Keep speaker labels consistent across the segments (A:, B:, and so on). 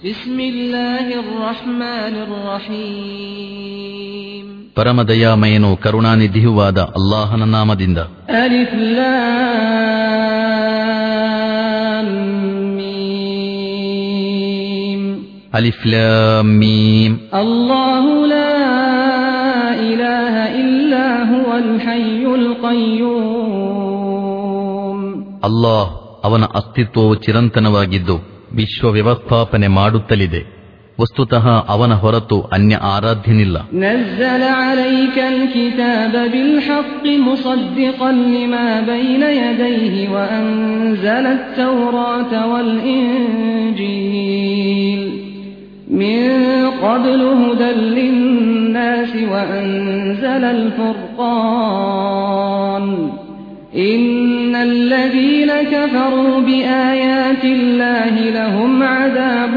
A: بسم الله الرحمن الرحيم
B: ಪರಮದಯಾಮಯನು ಕರುಣಾನಿಧಿಯುವಾದ ಅಲ್ಲಾಹನ ನಾಮದಿಂದ
A: ألف لام ميم
B: ಅಲಿಫ್ಲಾಂ ಮೀಮ್
A: الله لا إله إلا هو الحي القيوم
B: ಅಲ್ಲಾಹ್ ಅವನ ಅಸ್ತಿತ್ವವು ಚಿರಂತನವಾಗಿದ್ದು ವಿಶ್ವ ವ್ಯವಸ್ಥಾಪನೆ ಮಾಡುತ್ತಲಿದೆ ವಸ್ತುತಃ ಅವನ ಹೊರತು ಅನ್ಯ ಆರಾಧ್ಯನಿಲ್ಲ
A: نزل عليك الكتاب بالحق مصدقا لما بين يديه وأنزل التوراة والإنجيل من قبل هدى للناس وأنزل الفرقان إن الذين كفروا بآيات الله لهم عذاب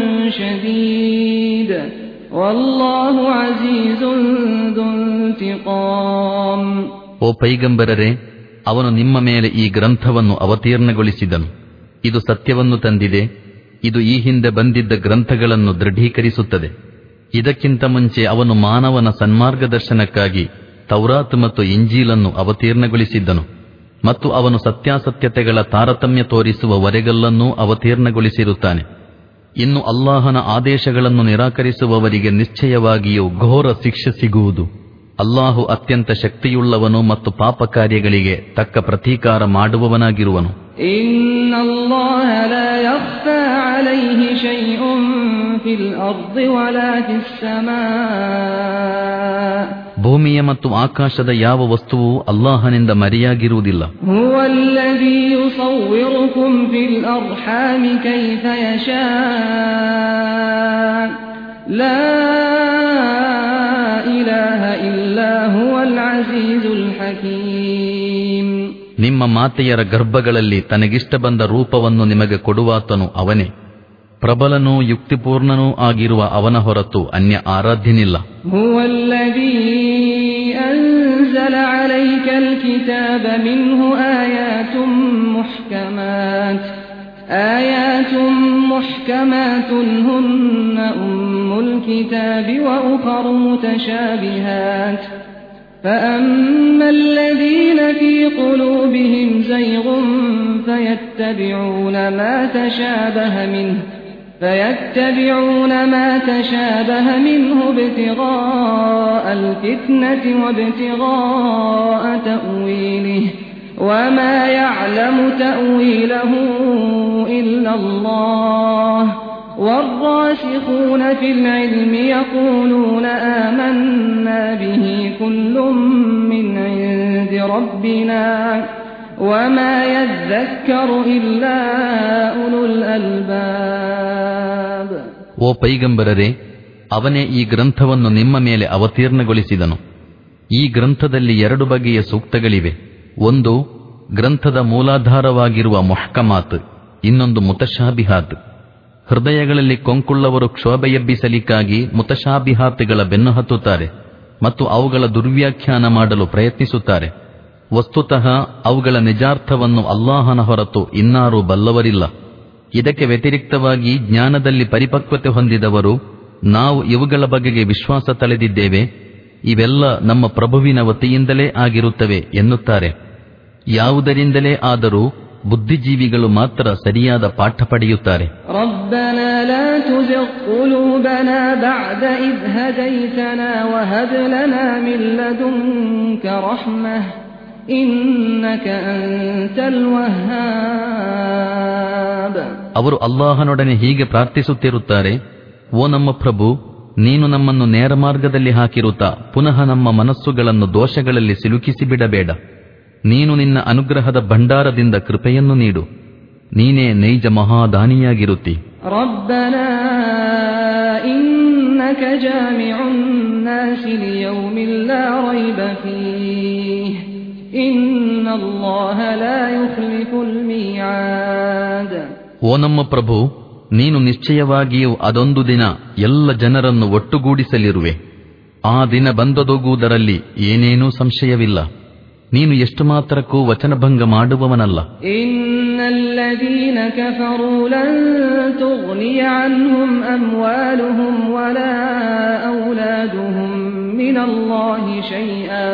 A: شديد والله عزيز ذو انتقام
B: ಓ ಪೈಗಂಬರರೆ ಅವನು ನಿಮ್ಮ ಮೇಲೆ ಈ ಗ್ರಂಥವನ್ನು ಅವತೀರ್ಣಗೊಳಿಸಿದನು ಇದು ಸತ್ಯವನ್ನು ತಂದಿದೆ ಇದು ಈ ಹಿಂದೆ ಬಂದಿದ್ದ ಗ್ರಂಥಗಳನ್ನು ದೃಢೀಕರಿಸುತ್ತದೆ ಇದಕ್ಕಿಂತ ಮುಂಚೆ ಅವನು ಮಾನವನ ಸನ್ಮಾರ್ಗದರ್ಶನಕ್ಕಾಗಿ ತೌರಾತ್ ಮತ್ತು ಇಂಜೀಲನ್ನು ಅವತೀರ್ಣಗೊಳಿಸಿದ್ದನು ಮತ್ತು ಅವನು ಸತ್ಯಾಸತ್ಯತೆಗಳ ತಾರತಮ್ಯ ತೋರಿಸುವ ವರೆಗಲ್ಲನ್ನೂ ಅವತೀರ್ಣಗೊಳಿಸಿರುತ್ತಾನೆ ಇನ್ನು ಅಲ್ಲಾಹನ ಆದೇಶಗಳನ್ನು ನಿರಾಕರಿಸುವವರಿಗೆ ನಿಶ್ಚಯವಾಗಿಯೂ ಘೋರ ಶಿಕ್ಷೆ ಸಿಗುವುದು ಅಲ್ಲಾಹು ಅತ್ಯಂತ ಶಕ್ತಿಯುಳ್ಳವನು ಮತ್ತು ಪಾಪ ಕಾರ್ಯಗಳಿಗೆ ತಕ್ಕ ಪ್ರತೀಕಾರ ಮಾಡುವವನಾಗಿರುವನು
A: إن الله لا يخفى عليه شيء في الأرض ولا في السماء
B: ಭೂಮಿಯ ಮತ್ತು ಆಕಾಶದ ಯಾವ ವಸ್ತುವು ಅಲ್ಲಾಹನಿಂದ ಮರೆಯಾಗಿರುವುದಿಲ್ಲ
A: هو الذي يصوركم في الأرحام كيف يشاء لا إله إلا هو العزيز الحكيم
B: ನಿಮ್ಮ ಮಾತೆಯರ ಗರ್ಭಗಳಲ್ಲಿ ತನಗಿಷ್ಟ ಬಂದ ರೂಪವನ್ನು ನಿಮಗೆ ಕೊಡುವಾತನು ಅವನೇ ಪ್ರಬಲನೂ ಯುಕ್ತಿಪೂರ್ಣನೂ ಆಗಿರುವ ಅವನ ಹೊರತು ಅನ್ಯ ಆರಾಧ್ಯನಿಲ್ಲ
A: هو الذي أنزل عليك الكتاب منه آيات محكمات آيات محكمات هن أم الكتاب وأخر متشابهات فأما الذين في قلوبهم زيغ فيتبعون ما تشابه منه فيتبعون ما تشابه منه ابتغاء الفتنة وابتغاء تأويله وما يعلم تأويله إلا الله والراسخون في العلم يقولون آمنا به كل من عند ربنا وما يذكر إلا أولو الألباب
B: ಓ ಪೈಗಂಬರರೆ ಅವನೇ ಈ ಗ್ರಂಥವನ್ನು ನಿಮ್ಮ ಮೇಲೆ ಅವತೀರ್ಣಗೊಳಿಸಿದನು ಈ ಗ್ರಂಥದಲ್ಲಿ ಎರಡು ಬಗೆಯ ಸೂಕ್ತಗಳಿವೆ ಒಂದು ಗ್ರಂಥದ ಮೂಲಾಧಾರವಾಗಿರುವ ಮೊಹ್ಕಮಾತ್ ಇನ್ನೊಂದು ಮುತಶಾಬಿಹಾತ್ ಹೃದಯಗಳಲ್ಲಿ ಕೊಂಕುಳ್ಳವರು ಕ್ಷೋಭೆಯಬ್ಬಿಸಲಿಕ್ಕಾಗಿ ಮುತಶಾಬಿಹಾತ್ಗಳ ಬೆನ್ನು ಹತ್ತುತ್ತಾರೆ ಮತ್ತು ಅವುಗಳ ದುರ್ವ್ಯಾಖ್ಯಾನ ಮಾಡಲು ಪ್ರಯತ್ನಿಸುತ್ತಾರೆ ವಸ್ತುತಃ ಅವುಗಳ ನಿಜಾರ್ಥವನ್ನು ಅಲ್ಲಾಹನ ಹೊರತು ಇನ್ನಾರೂ ಬಲ್ಲವರಿಲ್ಲ ಇದಕ್ಕೆ ವ್ಯತಿರಿಕ್ತವಾಗಿ ಜ್ಞಾನದಲ್ಲಿ ಪರಿಪಕ್ವತೆ ಹೊಂದಿದವರು ನಾವು ಇವುಗಳ ಬಗೆಗೆ ವಿಶ್ವಾಸ ತಳೆದಿದ್ದೇವೆ ಇವೆಲ್ಲ ನಮ್ಮ ಪ್ರಭುವಿನ ವತಿಯಿಂದಲೇ ಆಗಿರುತ್ತವೆ ಎನ್ನುತ್ತಾರೆ ಯಾವುದರಿಂದಲೇ ಆದರೂ ಬುದ್ಧಿಜೀವಿಗಳು ಮಾತ್ರ ಸರಿಯಾದ ಪಾಠ ಪಡೆಯುತ್ತಾರೆ
A: ربنا لا تزغ قلوبنا بعد إذ هديتنا وهب لنا من لدنك رحمة إنك أنت الوهاب
B: ಅವರು ಅಲ್ಲಾಹನೊಡನೆ ಹೀಗೆ ಪ್ರಾರ್ಥಿಸುತ್ತಿರುತ್ತಾರೆ ಓ ನಮ್ಮ ಪ್ರಭು ನೀನು ನಮ್ಮನ್ನು ನೇರ ಮಾರ್ಗದಲ್ಲಿ ಹಾಕಿರುತ್ತಾ ಪುನಃ ನಮ್ಮ ಮನಸ್ಸುಗಳನ್ನು ದೋಷಗಳಲ್ಲಿ ಸಿಲುಕಿಸಿ ಬಿಡಬೇಡ ನೀನು ನಿನ್ನ ಅನುಗ್ರಹದ ಭಂಡಾರದಿಂದ ಕೃಪೆಯನ್ನು ನೀಡು ನೀನೇ ನೈಜ ಮಹಾದಾನಿಯಾಗಿರುತ್ತಿ
A: ربنا إنك جامع الناس ليوم لا ريب فيه إن الله لا يخلف الميعاد
B: ಓ ನಮ್ಮ ಪ್ರಭು ನೀನು ನಿಶ್ಚಯವಾಗಿಯೂ ಅದೊಂದು ದಿನ ಎಲ್ಲ ಜನರನ್ನು ಒಟ್ಟುಗೂಡಿಸಲಿರುವೆ ಆ ದಿನ ಬಂದದೊಗುವುದರಲ್ಲಿ ಏನೇನೂ ಸಂಶಯವಿಲ್ಲ ನೀನು ಎಷ್ಟು ಮಾತ್ರಕ್ಕೂ ವಚನಭಂಗ ಮಾಡುವವನಲ್ಲ
A: إن الذين الذين كفروا لن تغني عنهم أموالهم ولا أولادهم من الله شيئا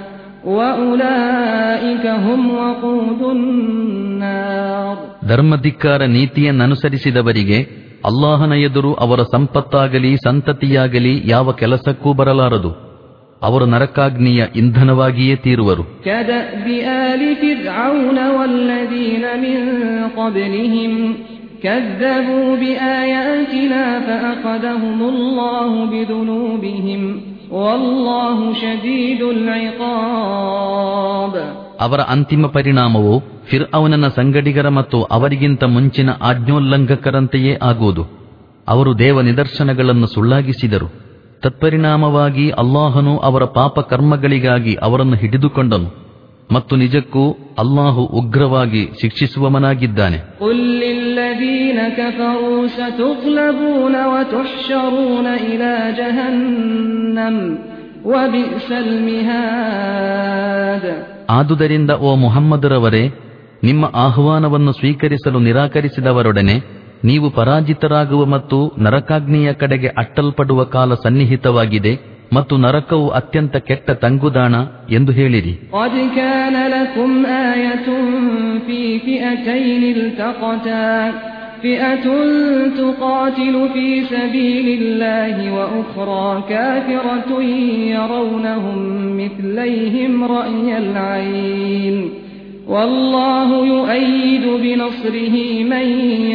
A: وأولئك هم وقود النار
B: ಧರ್ಮಧಿಕ್ಕಾರ ನೀತಿಯನ್ನನುಸರಿಸಿದವರಿಗೆ ಅಲ್ಲಾಹನ ಎದುರು ಅವರ ಸಂಪತ್ತಾಗಲಿ ಸಂತತಿಯಾಗಲಿ ಯಾವ ಕೆಲಸಕ್ಕೂ ಬರಲಾರದು ಅವರು ನರಕಾಗ್ನಿಯ ಇಂಧನವಾಗಿಯೇ ತೀರುವರು
A: كدأب آل فرعون والذين من قبلهم كذبوا بآياتنا فأخذهم الله بذنوبهم والله شديد العقاب
B: ಅವರ ಅಂತಿಮ ಪರಿಣಾಮವು ಫಿರ್ ಅವನನ ಸಂಗಡಿಗರ ಮತ್ತು ಅವರಿಗಿಂತ ಮುಂಚಿನ ಆಜ್ಞೋಲ್ಲಂಘಕರಂತೆಯೇ ಆಗುವುದು ಅವರು ದೇವ ನಿದರ್ಶನಗಳನ್ನು ಸುಳ್ಳಾಗಿಸಿದರು ತತ್ಪರಿಣಾಮವಾಗಿ ಅಲ್ಲಾಹನು ಅವರ ಪಾಪ ಕರ್ಮಗಳಿಗಾಗಿ ಅವರನ್ನು ಹಿಡಿದುಕೊಂಡನು ಮತ್ತು ನಿಜಕ್ಕೂ ಅಲ್ಲಾಹು ಉಗ್ರವಾಗಿ ಶಿಕ್ಷಿಸುವವನಾಗಿದ್ದಾನೆ
A: قل للذين كفروا ستغلبون وتحشرون إلى جهنم وبئس المهاد
B: ಆದುದರಿಂದ ಓ ಮುಹಮ್ಮದರವರೇ ನಿಮ್ಮ ಆಹ್ವಾನವನ್ನು ಸ್ವೀಕರಿಸಲು ನಿರಾಕರಿಸಿದವರೊಡನೆ ನೀವು ಪರಾಜಿತರಾಗುವ ಮತ್ತು ನರಕಾಗ್ನಿಯ ಕಡೆಗೆ ಅಟ್ಟಲ್ಪಡುವ ಕಾಲ ಸನ್ನಿಹಿತವಾಗಿದೆ ಮತ್ತು ನರಕವು ಅತ್ಯಂತ ಕೆಟ್ಟ ತಂಗುದಾಣ ಎಂದು ಹೇಳಿರಿ
A: قد كان لكم آية في فئتين التقتا فئة تقاتل في سبيل الله وأخرى كافرة يرونهم مثليهم رأي العين والله يؤيد بنصره من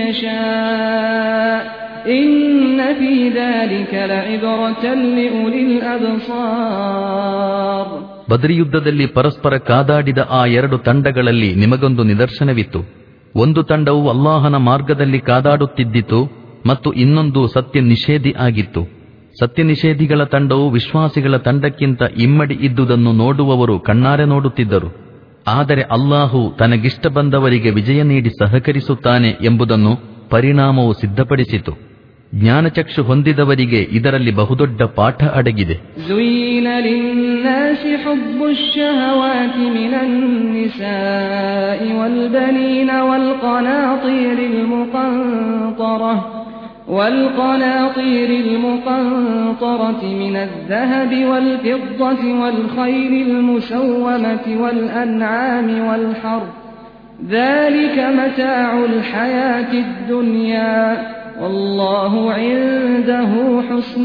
A: يشاء إن في ذلك لعبرة لأولي الأبصار
B: ಬದರಿ ಯುದ್ಧದಲ್ಲಿ ಪರಸ್ಪರ ಕಾದಾಡಿದ ಆ ಎರಡು ತಂಡಗಳಲ್ಲಿ ನಿಮಗೊಂದು ನಿದರ್ಶನವಿತ್ತು ಒಂದು ತಂಡವು ಅಲ್ಲಾಹನ ಮಾರ್ಗದಲ್ಲಿ ಕಾದಾಡುತ್ತಿದ್ದಿತು ಮತ್ತು ಇನ್ನೊಂದು ಸತ್ಯ ನಿಷೇಧಿ ಆಗಿತ್ತು ಸತ್ಯ ನಿಷೇಧಿಗಳ ತಂಡವು ವಿಶ್ವಾಸಿಗಳ ತಂಡಕ್ಕಿಂತ ಇಮ್ಮಡಿ ಇದ್ದುದನ್ನು ನೋಡುವವರು ಕಣ್ಣಾರೆ ನೋಡುತ್ತಿದ್ದರು ಆದರೆ ಅಲ್ಲಾಹು ತನಗಿಷ್ಟ ಬಂದವರಿಗೆ ವಿಜಯ ನೀಡಿ ಸಹಕರಿಸುತ್ತಾನೆ ಎಂಬುದನ್ನು ಪರಿಣಾಮವು ಸಿದ್ಧಪಡಿಸಿತು ಜ್ಞಾನಚಕ್ಷು ಹೊಂದಿದವರಿಗೆ ಇದರಲ್ಲಿ ಬಹುದೊಡ್ಡ ಪಾಠ ಅಡಗಿದೆ
A: زين للناس حب الشهوات من النساء والبنين والقناطير المقنطرة والقناطير المقنطرة من الذهب والفضة والخيل المسومة والأنعام والحرث ذلك متاع الحياة الدنيا والله عنده حسن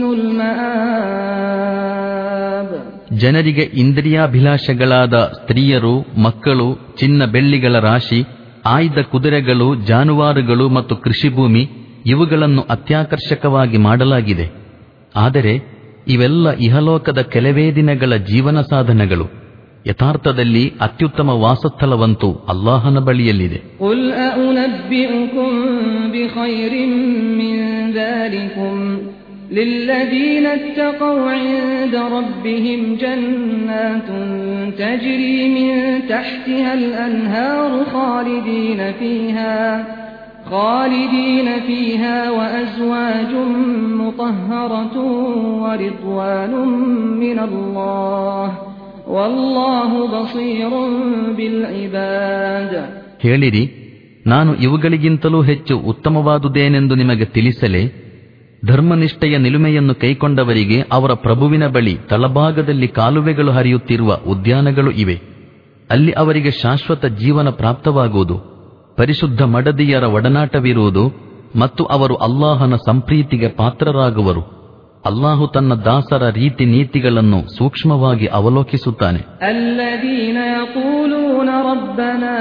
A: المآب
B: ಜನರಿಗೆ ಇಂದ್ರಿಯಾಭಿಲಾಷಗಳಾದ ಸ್ತ್ರೀಯರು ಮಕ್ಕಳು ಚಿನ್ನ ಬೆಳ್ಳಿಗಳ ರಾಶಿ ಆಯ್ದ ಕುದುರೆಗಳು ಜಾನುವಾರುಗಳು ಮತ್ತು ಕೃಷಿಭೂಮಿ ಇವುಗಳನ್ನು ಅತ್ಯಾಕರ್ಷಕವಾಗಿ ಮಾಡಲಾಗಿದೆ ಆದರೆ ಇವೆಲ್ಲ ಇಹಲೋಕದ ಕೆಲವೇ ದಿನಗಳ ಜೀವನ ಸಾಧನಗಳು ಯಥಾರ್ಥದಲ್ಲಿ ಅತ್ಯುತ್ತಮ ವಾಸಸ್ಥಳವಂತೂ ಅಲ್ಲಾಹನ ಬಳಿಯಲ್ಲಿದೆ
A: قل أنبئكم بخير من ذلكم للذين اتقوا عند ربهم جنات تجري من تحتها الأنهار خالدين فيها خالدين فيها وأزواج مطهرة ورضوان من الله والله بصير بالعباد
B: ಹೇಳಿರಿ ನಾನು ಇವುಗಳಿಗಿಂತಲೂ ಹೆಚ್ಚು ಉತ್ತಮವಾದುದೇನೆಂದು ನಿಮಗೆ ತಿಳಿಸಲೇ ಧರ್ಮನಿಷ್ಠೆಯ ನಿಲುಮೆಯನ್ನು ಕೈಕೊಂಡವರಿಗೆ ಅವರ ಪ್ರಭುವಿನ ಬಳಿ ತಳಭಾಗದಲ್ಲಿ ಕಾಲುವೆಗಳು ಹರಿಯುತ್ತಿರುವ ಉದ್ಯಾನಗಳು ಇವೆ ಅಲ್ಲಿ ಅವರಿಗೆ ಶಾಶ್ವತ ಜೀವನ ಪ್ರಾಪ್ತವಾಗುವುದು ಪರಿಶುದ್ಧ ಮಡದಿಯರ ಒಡನಾಟವಿರುವುದು ಮತ್ತು ಅವರು ಅಲ್ಲಾಹನ ಸಂಪ್ರೀತಿಗೆ ಪಾತ್ರರಾಗುವರು ಅಲ್ಲಾಹು ತನ್ನ ದಾಸರ ರೀತಿ ನೀತಿಗಳನ್ನು ಸೂಕ್ಷ್ಮವಾಗಿ ಅವಲೋಕಿಸುತ್ತಾನೆ
A: الذين يقولون ربنا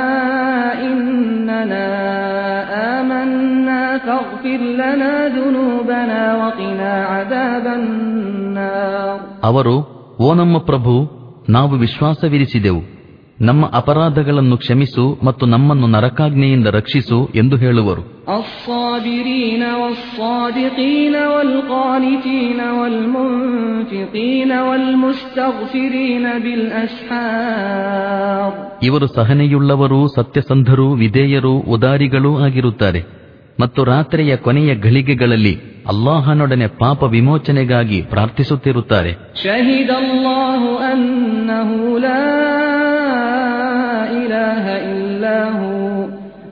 A: إننا آمنا فاغفر لنا ذنوبنا وقنا عذاب النار
B: ಅವರು ಓ ನಮ್ಮ ಪ್ರಭು ನಾವು ವಿಶ್ವಾಸವಿರಿಸಿದೆವು ನಮ್ಮ ಅಪರಾಧಗಳನ್ನು ಕ್ಷಮಿಸು ಮತ್ತು ನಮ್ಮನ್ನು ನರಕಾಗ್ನಿಯಿಂದ ರಕ್ಷಿಸು ಎಂದು ಹೇಳುವರು
A: الصابرين والصادقين والقانتين والمنفقين والمستغفرين بالأسحار
B: ಇವರು ಸಹನೆಯುಳ್ಳವರೂ ಸತ್ಯಸಂಧರೂ ವಿಧೇಯರೂ ಉದಾರಿಗಳೂ ಆಗಿರುತ್ತಾರೆ ಮತ್ತು ರಾತ್ರಿಯ ಕೊನೆಯ ಘಳಿಗೆಗಳಲ್ಲಿ ಅಲ್ಲಾಹನೊಡನೆ ಪಾಪ ವಿಮೋಚನೆಗಾಗಿ ಪ್ರಾರ್ಥಿಸುತ್ತಿರುತ್ತಾರೆ
A: شهد الله أنه لا إله إلا هو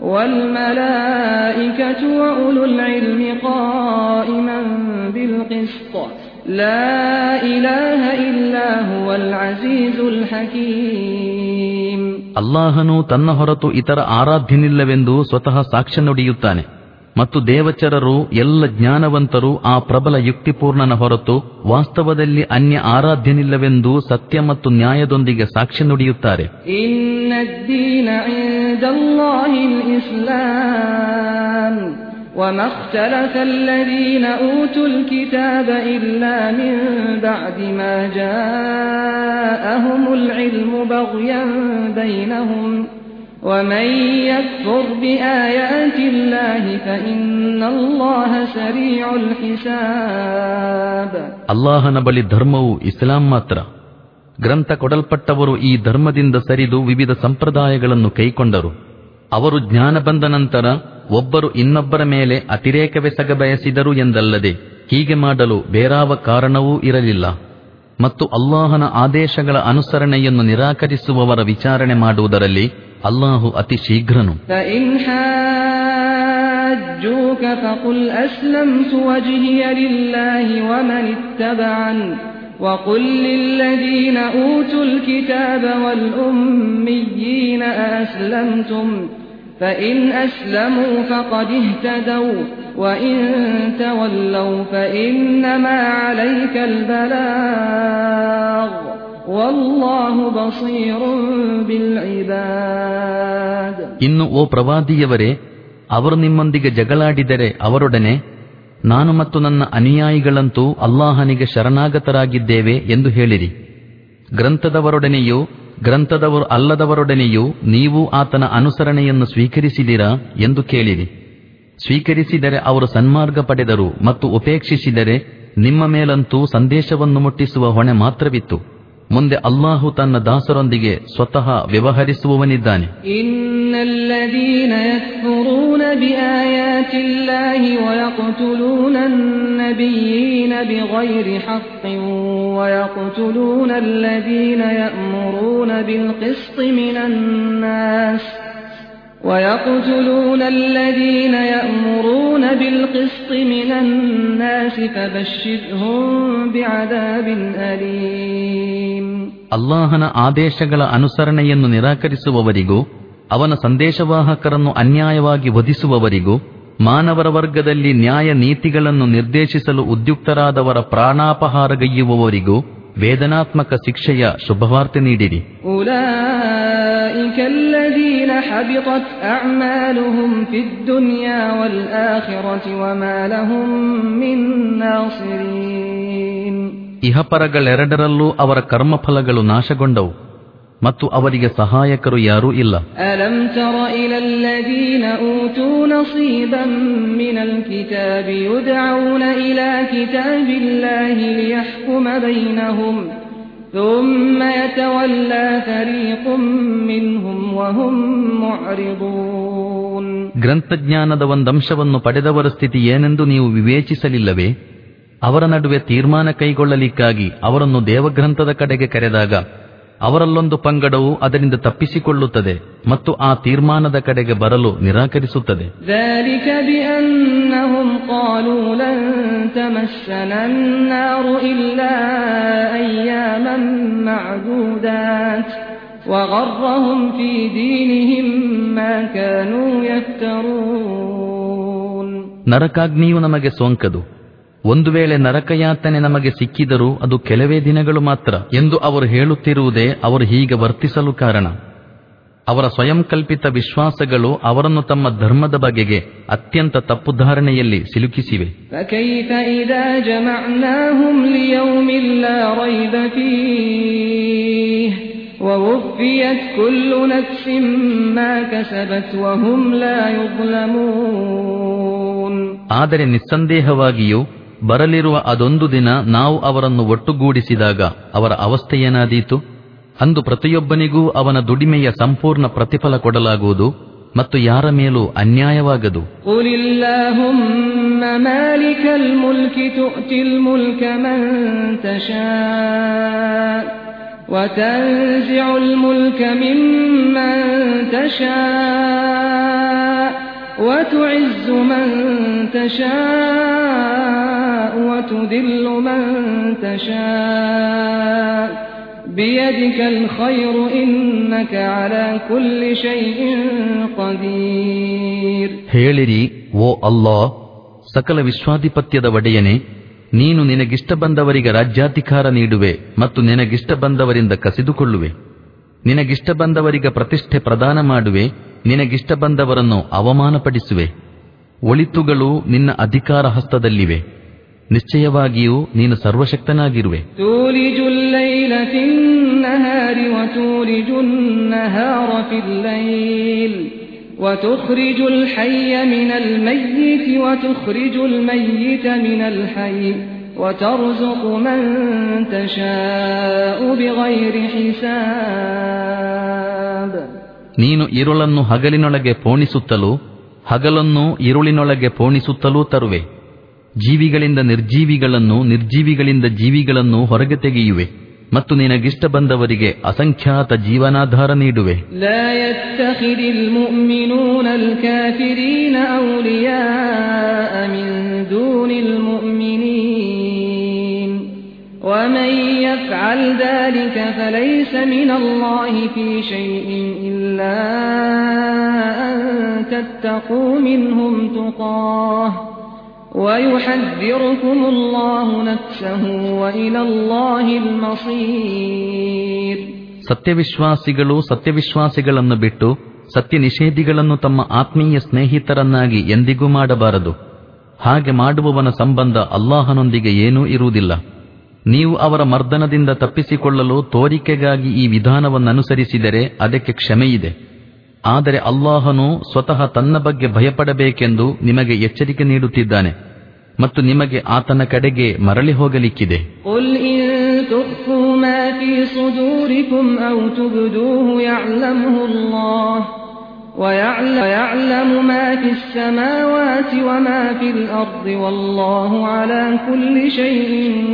A: والملائكة وأولو العلم قائما بالقسط لا إله إلا هو العزيز الحكيم
B: ಅಲ್ಲಾಹನು ತನ್ನ ಹೊರತು ಇತರ ಆರಾಧ್ಯನಿಲ್ಲವೆಂದು ಸ್ವತಃ ಸಾಕ್ಷ್ಯ ನುಡಿಯುತ್ತಾನೆ ಮತ್ತು ದೇವಚರರು ಎಲ್ಲ ಜ್ಞಾನವಂತರು ಆ ಪ್ರಬಲ ಯುಕ್ತಿಪೂರ್ಣನ ಹೊರತು ವಾಸ್ತವದಲ್ಲಿ ಅನ್ಯ ಆರಾಧ್ಯನಿಲ್ಲವೆಂದು ಸತ್ಯ ಮತ್ತು ನ್ಯಾಯದೊಂದಿಗೆ ಸಾಕ್ಷ್ಯ ನುಡಿಯುತ್ತಾರೆ
A: إن الدين عند الله الإسلام وما اختلف الذين أوتوا الكتاب إلا من بعد ما جاءهم العلم بغيا بينهم ومن يكفر بآيات الله فإن الله سريع الحساب
B: ಅಲ್ಲಾಹನ ಬಳಿ ಧರ್ಮವು ಇಸ್ಲಾಂ ಮಾತ್ರ ಗ್ರಂಥ ಕೊಡಲ್ಪಟ್ಟವರು ಈ ಧರ್ಮದಿಂದ ಸರಿದು ವಿವಿಧ ಸಂಪ್ರದಾಯಗಳನ್ನು ಕೈಕೊಂಡರು ಅವರು ಜ್ಞಾನ ಬಂದ ನಂತರ ಒಬ್ಬರು ಇನ್ನೊಬ್ಬರ ಮೇಲೆ ಅತಿರೇಕವೆಸಗ ಬಯಸಿದರು ಎಂದಲ್ಲದೆ ಹೀಗೆ ಮಾಡಲು ಬೇರಾವ ಕಾರಣವೂ ಇರಲಿಲ್ಲ ಮತ್ತು ಅಲ್ಲಾಹನ ಆದೇಶಗಳ ಅನುಸರಣೆಯನ್ನು ನಿರಾಕರಿಸುವವರ ವಿಚಾರಣೆ ಮಾಡುವುದರಲ್ಲಿ ಅಲ್ಲಾಹು ಅತಿ ಶೀಘ್ರನು
A: فإن حاجوك فقل أسلمت وجهي لله ومن اتبعن وقل للذين أوتوا الكتاب والأميين أأسلمتم فإن أسلموا فقد اهتدوا وإن تولوا فإنما عليك البلاغ والله بصير بالعباد
B: ಇನ್ನು ಓ ಪ್ರವಾದಿಯವರೇ ಅವರು ನಿಮ್ಮೊಂದಿಗೆ ಜಗಳಾಡಿದರೆ ಅವರೊಡನೆ ನಾನು ಮತ್ತು ನನ್ನ ಅನುಯಾಯಿಗಳಂತೂ ಅಲ್ಲಾಹನಿಗೆ ಶರಣಾಗತರಾಗಿದ್ದೇವೆ ಎಂದು ಹೇಳಿರಿ ಗ್ರಂಥದವರೊಡನೆಯೂ ಗ್ರಂಥದವರು ಅಲ್ಲದವರೊಡನೆಯೂ ನೀವು ಆತನ ಅನುಸರಣೆಯನ್ನು ಸ್ವೀಕರಿಸಿದಿರಾ ಎಂದು ಕೇಳಿರಿ ಸ್ವೀಕರಿಸಿದರೆ ಅವರು ಸನ್ಮಾರ್ಗ ಪಡೆದರು ಮತ್ತು ಉಪೇಕ್ಷಿಸಿದರೆ ನಿಮ್ಮ ಮೇಲಂತೂ ಸಂದೇಶವನ್ನು ಮುಟ್ಟಿಸುವ ಹೊಣೆ ಮಾತ್ರವಿತ್ತು ಮುಂದೆ ಅಲ್ಲಾಹು ತನ್ನ ದಾಸರೊಂದಿಗೆ ಸ್ವತಃ ವ್ಯವಹರಿಸುವವನಿದ್ದಾನೆ
A: إن الذين يكفرون بآيات الله ويقتلون النبيين بغير حق ويقتلون الذين يأمرون بالقسط من الناس ويقتلون الذين يأمرون بالقسط من الناس فبشرهم بعذاب أليم
B: ಅಲ್ಲಾಹನ ಆದೇಶಗಳ ಅನುಸರಣೆಯನ್ನು ನಿರಾಕರಿಸುವವರಿಗೂ ಅವನ ಸಂದೇಶವಾಹಕರನ್ನು ಅನ್ಯಾಯವಾಗಿ ವಧಿಸುವವರಿಗೂ ಮಾನವರ ವರ್ಗದಲ್ಲಿ ನ್ಯಾಯ ನೀತಿಗಳನ್ನು ನಿರ್ದೇಶಿಸಲು ಉದ್ಯುಕ್ತರಾದವರ ಪ್ರಾಣಾಪಹಾರಗೈಯುವವರಿಗೂ ವೇದನಾತ್ಮಕ ಶಿಕ್ಷೆಯ ಶುಭವಾರ್ತೆ ನೀಡಿರಿ
A: أولئك الذين حبطت أعمالهم في الدنيا والآخرة وما لهم من ناصرين
B: ಇಹಪರಗಳೆರಡರಲ್ಲೂ ಅವರ ಕರ್ಮಫಲಗಳು ನಾಶಗೊಂಡವು ಮತ್ತು ಅವರಿಗೆ ಸಹಾಯಕರು ಯಾರೂ ಇಲ್ಲ
A: ألم تر إلى الذين أوتوا نصيبا من الكتاب يدعون إلى كتاب الله ليحكم بينهم ثم يتولى فريق منهم وهم معرضون
B: ಗ್ರಂಥಜ್ಞಾನದ ಒಂದಂಶವನ್ನು ಪಡೆದವರ ಸ್ಥಿತಿ ಏನೆಂದು ನೀವು ವಿವೇಚಿಸಲಿಲ್ಲವೇ ಅವರ ನಡುವೆ ತೀರ್ಮಾನ ಕೈಗೊಳ್ಳಲಿಕ್ಕಾಗಿ ಅವರನ್ನು ದೇವಗ್ರಂಥದ ಕಡೆಗೆ ಕರೆದಾಗ ಅವರಲ್ಲೊಂದು ಪಂಗಡವು ಅದರಿಂದ ತಪ್ಪಿಸಿಕೊಳ್ಳುತ್ತದೆ ಮತ್ತು ಆ ತೀರ್ಮಾನದ ಕಡೆಗೆ ಬರಲು ನಿರಾಕರಿಸುತ್ತದೆ
A: ذلك بأنهم قالوا لن تمسنا النار إلا أياما معدودات وغرهم في دينهم ما كانوا يفترون
B: ನರಕಾಗ್ನಿಯು ನಮಗೆ ಸೋಂಕದು ಒಂದು ವೇಳೆ ನರಕಯಾತನೆ ನಮಗೆ ಸಿಕ್ಕಿದರೂ ಅದು ಕೆಲವೇ ದಿನಗಳು ಮಾತ್ರ ಎಂದು ಅವರು ಹೇಳುತ್ತಿರುವುದೇ ಅವರು ಹೀಗೆ ವರ್ತಿಸಲು ಕಾರಣ ಅವರ ಸ್ವಯಂ ಕಲ್ಪಿತ ವಿಶ್ವಾಸಗಳು ಅವರನ್ನು ತಮ್ಮ ಧರ್ಮದ ಬಗೆಗೆ ಅತ್ಯಂತ ತಪ್ಪುಧಾರಣೆಯಲ್ಲಿ ಸಿಲುಕಿಸಿವೆ
A: فكيف إذا جمعناهم ليوم لا ريب فيه ووفيت كل نفس ما كسبت وهم لا يظلمون
B: ಆದರೆ ನಿಸ್ಸಂದೇಹವಾಗಿಯೂ ಬರಲಿರುವ ಅದೊಂದು ದಿನ ನಾವು ಅವರನ್ನು ಒಟ್ಟುಗೂಡಿಸಿದಾಗ ಅವರ ಅವಸ್ಥೆ ಏನಾದೀತು ಅಂದು ಪ್ರತಿಯೊಬ್ಬನಿಗೂ ಅವನ ದುಡಿಮೆಯ ಸಂಪೂರ್ಣ ಪ್ರತಿಫಲ ಕೊಡಲಾಗುವುದು ಮತ್ತು ಯಾರ ಮೇಲೂ ಅನ್ಯಾಯವಾಗದು
A: قل اللهم مالك الملك تؤتي الملك من تشاء وتنزع الملك ممن تشاء وتعز من تشاء وتذل من تشاء بيدك الخير إنك على كل شيء قدير
B: ಹೇಳಿರಿ ಓ ಅಲ್ಲಾ ಸಕಲ ವಿಶ್ವಾಧಿಪತ್ಯದ ಒಡೆಯನೆ ನೀನು ನಿನಗಿಷ್ಟ ಬಂದವರಿಗೆ ರಾಜ್ಯಾಧಿಕಾರ ನೀಡುವೆ ಮತ್ತು ನಿನಗಿಷ್ಟ ಬಂದವರಿಂದ ಕಸಿದುಕೊಳ್ಳುವೆ ನಿನಗಿಷ್ಟ ಬಂದವರಿಗೆ ಪ್ರತಿಷ್ಠೆ ಪ್ರದಾನ ಮಾಡುವೆ ನಿನಗಿಷ್ಟ ಬಂದವರನ್ನು ಅವಮಾನಪಡಿಸುವೆ ಒಳಿತುಗಳು ನಿನ್ನ ಅಧಿಕಾರ ಹಸ್ತದಲ್ಲಿವೆ ನಿಶ್ಚಯವಾಗಿಯೂ ನೀನು ಸರ್ವಶಕ್ತನಾಗಿರುವೆ
A: تولج الليل في النهار وتولج النهار في الليل وتخرج الحي من الميت وتخرج الميت من الحي وترزق من تشاء بغير حساب
B: ನೀನು ಇರುಳನ್ನು ಹಗಲಿನೊಳಗೆ ಪೋಣಿಸುತ್ತಲೂ ಹಗಲನ್ನು ಇರುಳಿನೊಳಗೆ ಪೋಣಿಸುತ್ತಲೂ ತರುವೆ ಜೀವಿಗಳಿಂದ ನಿರ್ಜೀವಿಗಳನ್ನು ನಿರ್ಜೀವಿಗಳಿಂದ ಜೀವಿಗಳನ್ನು ಹೊರಗೆ ತೆಗೆಯುವೆ ಮತ್ತು ನಿನಗಿಷ್ಟ ಬಂದವರಿಗೆ ಅಸಂಖ್ಯಾತ ಜೀವನಾಧಾರ ನೀಡುವೆ
A: لا يتخذ المؤمنون الكافرين أولياء من دون المؤمنين ومن يفعل ذلك فليس من الله في شيء إلا أن تتقوا منهم تقاه ويحذركم الله نفسه وإلى الله المصير
B: ಸತ್ಯವಿಶ್ವಾಸಿಗಳು ಸತ್ಯವಿಶ್ವಾಸಿಗಳನ್ನು ಬಿಟ್ಟು ಸತ್ಯ ನಿಷೇಧಿಗಳನ್ನು ತಮ್ಮ ಆತ್ಮೀಯ ಸ್ನೇಹಿತರನ್ನಾಗಿ ಎಂದಿಗೂ ಮಾಡಬಾರದು ಹಾಗೆ ಮಾಡುವವನ ಸಂಬಂಧ ಅಲ್ಲಾಹನೊಂದಿಗೆ ಏನೂ ಇರುವುದಿಲ್ಲ ನೀವು ಅವರ ಮರ್ದನದಿಂದ ತಪ್ಪಿಸಿಕೊಳ್ಳಲು ತೋರಿಕೆಗಾಗಿ ಈ ವಿಧಾನವನ್ನನುಸರಿಸಿದರೆ ಅದಕ್ಕೆ ಕ್ಷಮೆಯಿದೆ ಆದರೆ ಅಲ್ಲಾಹನು ಸ್ವತಃ ತನ್ನ ಬಗ್ಗೆ ಭಯಪಡಬೇಕೆಂದು ನಿಮಗೆ ಎಚ್ಚರಿಕೆ ನೀಡುತ್ತಿದ್ದಾನೆ ಮತ್ತು ನಿಮಗೆ ಆತನ ಕಡೆಗೆ ಮರಳಿ ಹೋಗಲಿಕ್ಕಿದೆ
A: قل إن تخفوا ما في صدوركم أو تبدوه يعلمه الله ويعلم, ويعلم ما في السماوات وما في الأرض والله على كل شيء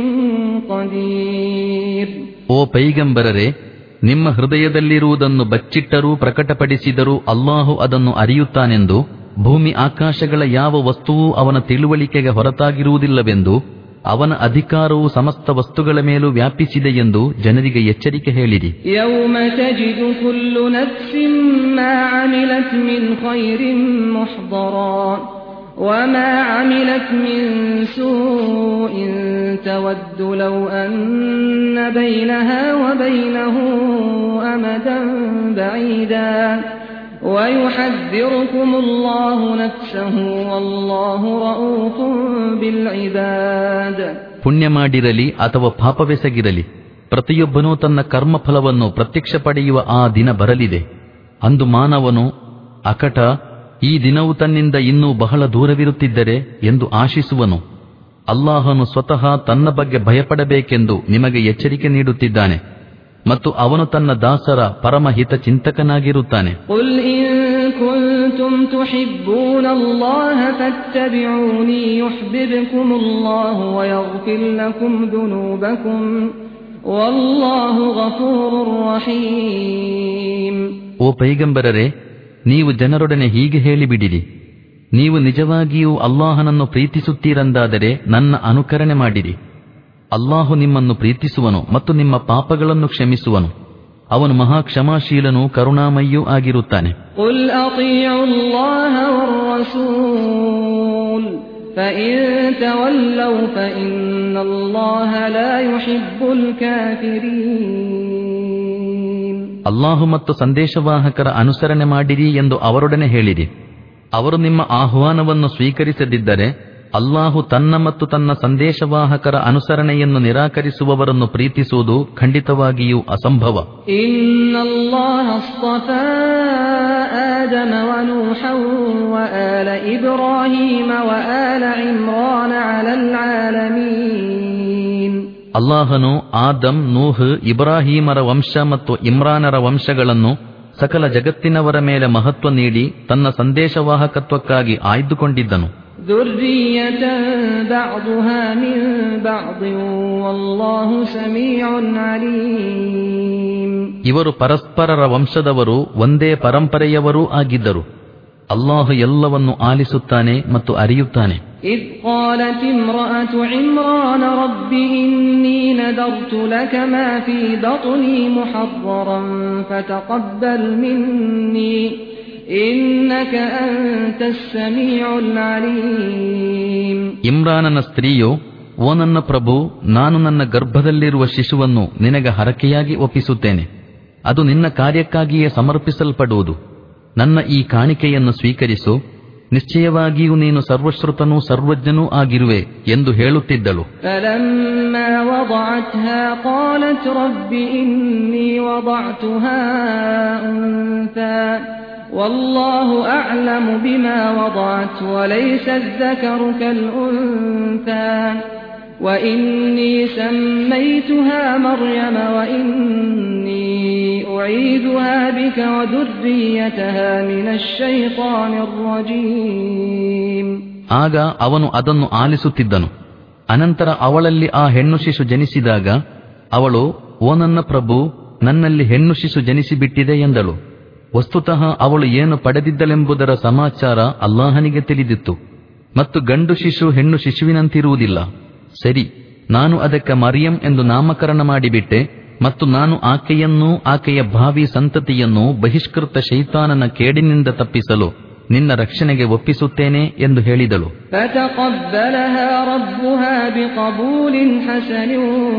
A: قدير
B: ಓ ಪೈಗಂಬರರೆ ನಿಮ್ಮ ಹೃದಯದಲ್ಲಿರುವುದನ್ನು ಬಚ್ಚಿಟ್ಟರೂ ಪ್ರಕಟಪಡಿಸಿದರೂ ಅಲ್ಲಾಹು ಅದನ್ನು ಅರಿಯುತ್ತಾನೆಂದು ಭೂಮಿ ಆಕಾಶಗಳ ಯಾವ ವಸ್ತುವೂ ಅವನ ತಿಳುವಳಿಕೆಗೆ ಹೊರತಾಗಿರುವುದಿಲ್ಲವೆಂದು ಅವನ ಅಧಿಕಾರವು ಸಮಸ್ತ ವಸ್ತುಗಳ ಮೇಲೂ ವ್ಯಾಪಿಸಿದೆ ಎಂದು ಜನರಿಗೆ ಎಚ್ಚರಿಕೆ ಹೇಳಿರಿ
A: يوم تجد كل نفس ما عملت من خير محضرا وما عملت من سوء تود لو أن بينها وبينه أمدا بعيدا ويحذركم الله نفسه والله رؤوف بالعباد
B: ಪುಣ್ಯ ಮಾಡಿರಲಿ ಅಥವಾ ಪಾಪವೆಸಗಿರಲಿ ಪ್ರತಿಯೊಬ್ಬನೂ ತನ್ನ ಕರ್ಮಫಲವನ್ನು ಪ್ರತ್ಯಕ್ಷ ಪಡೆಯುವ ಆ ದಿನ ಬರಲಿದೆ ಅಂದು ಮಾನವನು ಅಕಟ ಈ ದಿನವು ತನ್ನಿಂದ ಇನ್ನೂ ಬಹಳ ದೂರವಿರುತ್ತಿದ್ದರೆ ಎಂದು ಆಶಿಸುವನು ಅಲ್ಲಾಹನು ಸ್ವತಃ ತನ್ನ ಬಗ್ಗೆ ಭಯಪಡಬೇಕೆಂದು ನಿಮಗೆ ಎಚ್ಚರಿಕೆ ನೀಡುತ್ತಿದ್ದಾನೆ ಮತ್ತು ಅವನು ತನ್ನ ದಾಸರ ಪರಮಹಿತ ಚಿಂತಕನಾಗಿರುತ್ತಾನೆ
A: قل إن كنتم تحبون الله فاتبعوني يحببكم الله ويغفر لكم ذنوبكم والله غفور رحيم
B: ಓ ಪೈಗಂಬರರೆ ನೀವು ಜನರೊಡನೆ ಹೀಗೆ ಹೇಳಿಬಿಡಿರಿ ನೀವು ನಿಜವಾಗಿಯೂ ಅಲ್ಲಾಹನನ್ನು ಪ್ರೀತಿಸುತ್ತೀರೆಂದಾದರೆ ನನ್ನ ಅನುಕರಣೆ ಮಾಡಿರಿ ಅಲ್ಲಾಹು ನಿಮ್ಮನ್ನು ಪ್ರೀತಿಸುವನು ಮತ್ತು ನಿಮ್ಮ ಪಾಪಗಳನ್ನು ಕ್ಷಮಿಸುವನು ಅವನು ಮಹಾ ಕ್ಷಮಾಶೀಲನೂ ಕರುಣಾಮಯ್ಯೂ ಆಗಿರುತ್ತಾನೆ
A: قل أطيعوا الله والرسول فإن تولوا فإن الله لا يحب الكافرين
B: ಅಲ್ಲಾಹು ಮತ್ತು ಸಂದೇಶವಾಹಕರ ಅನುಸರಣೆ ಮಾಡಿರಿ ಎಂದು ಅವರೊಡನೆ ಹೇಳಿರಿ ಅವರು ನಿಮ್ಮ ಆಹ್ವಾನವನ್ನು ಸ್ವೀಕರಿಸದಿದ್ದರೆ ಅಲ್ಲಾಹು ತನ್ನ ಮತ್ತು ತನ್ನ ಸಂದೇಶವಾಹಕರ ಅನುಸರಣೆಯನ್ನು ನಿರಾಕರಿಸುವವರನ್ನು ಪ್ರೀತಿಸುವುದು ಖಂಡಿತವಾಗಿಯೂ ಅಸಂಭವ
A: إن الله اصطفى آدم ونوحا وآل إبراهيم وآل عمران على العالمين
B: ಅಲ್ಲಾಹನು ಆದಂ ನೂಹ್ ಇಬ್ರಾಹೀಮರ ವಂಶ ಮತ್ತು ಇಮ್ರಾನರ ವಂಶಗಳನ್ನು ಸಕಲ ಜಗತ್ತಿನವರ ಮೇಲೆ ಮಹತ್ವ ನೀಡಿ ತನ್ನ ಸಂದೇಶವಾಹಕತ್ವಕ್ಕಾಗಿ ಆಯ್ದುಕೊಂಡಿದ್ದನು
A: ذرية بعضها من بعض والله سميع عليم
B: ಇವರು ಪರಸ್ಪರರ ವಂಶದವರು ಒಂದೇ ಪರಂಪರೆಯವರೂ ಆಗಿದ್ದರು ಅಲ್ಲಾಹು ಎಲ್ಲವನ್ನು ಆಲಿಸುತ್ತಾನೆ ಮತ್ತು ಅರಿಯುತ್ತಾನೆ
A: إذ قالت امرأة عمران رب إني نذرت لك ما في بطني محضرا فتقبل مني إنك أنت السميع العليم
B: ಇಮ್ರಾನನ ಸ್ತ್ರೀಯು ಓ ನನ್ನ ಪ್ರಭು ನಾನು ನನ್ನ ಗರ್ಭದಲ್ಲಿರುವ ಶಿಶುವನ್ನು ನಿನಗೆ ಹರಕೆಯಾಗಿ ಒಪ್ಪಿಸುತ್ತೇನೆ ಅದು ನಿನ್ನ ಕಾರ್ಯಕ್ಕಾಗಿಯೇ ಸಮರ್ಪಿಸಲ್ಪಡುವುದು ನನ್ನ ಈ ಕಾಣಿಕೆಯನ್ನು ಸ್ವೀಕರಿಸು ನಿಶ್ಚಯವಾಗಿಯೂ ನೀನು ಸರ್ವಶ್ರುತನೂ ಸರ್ವಜ್ಞನೂ ಆಗಿರುವೆ ಎಂದು ಹೇಳುತ್ತಿದ್ದಳು
A: فلما وضعتها قالت رب إني وضعتها أنثى والله أعلم بما وضعت وليس الذكر كالأنثى وإني سميتها مريم وإني أعيذها بك وذريتها من الشيطان الرجيم
B: ಆಗ ಅವನು ಅದನ್ನು ಆಲಿಸುತ್ತಿದ್ದನು ಅನಂತರ ಅವಳಲ್ಲಿ ಆ ಹೆಣ್ಣು ಶಿಶು ಜನಿಸಿದಾಗ ಅವಳು ಓ ನನ್ನ ಪ್ರಭು ನನ್ನಲ್ಲಿ ಹೆಣ್ಣು ಶಿಶು ಜನಿಸಿಬಿಟ್ಟಿದೆ ಎಂದಳು ವಸ್ತುತಃ ಅವಳು ಏನು ಪಡೆದಿದ್ದಳೆಂಬುದರ ಸಮಾಚಾರ ಅಲ್ಲಾಹನಿಗೆ ತಿಳಿದಿತ್ತು ಮತ್ತು ಗಂಡು ಶಿಶು ಹೆಣ್ಣು ಶಿಶುವಿನಂತಿರುವುದಿಲ್ಲ ಸರಿ ನಾನು ಅದಕ್ಕೆ ಮರಿಯಂ ಎಂದು ನಾಮಕರಣ ಮಾಡಿಬಿಟ್ಟೆ ಮತ್ತು ನಾನು ಆಕೆಯನ್ನೂ ಆಕೆಯ ಭಾವಿ ಸಂತತಿಯನ್ನೂ ಬಹಿಷ್ಕೃತ ಶೈತಾನನ ಕೇಡಿನಿಂದ ತಪ್ಪಿಸಲು ನಿನ್ನ ರಕ್ಷಣೆಗೆ ಒಪ್ಪಿಸುತ್ತೇನೆ ಎಂದು ಹೇಳಿದಳು
A: فتقبلها ربها بقبول حسن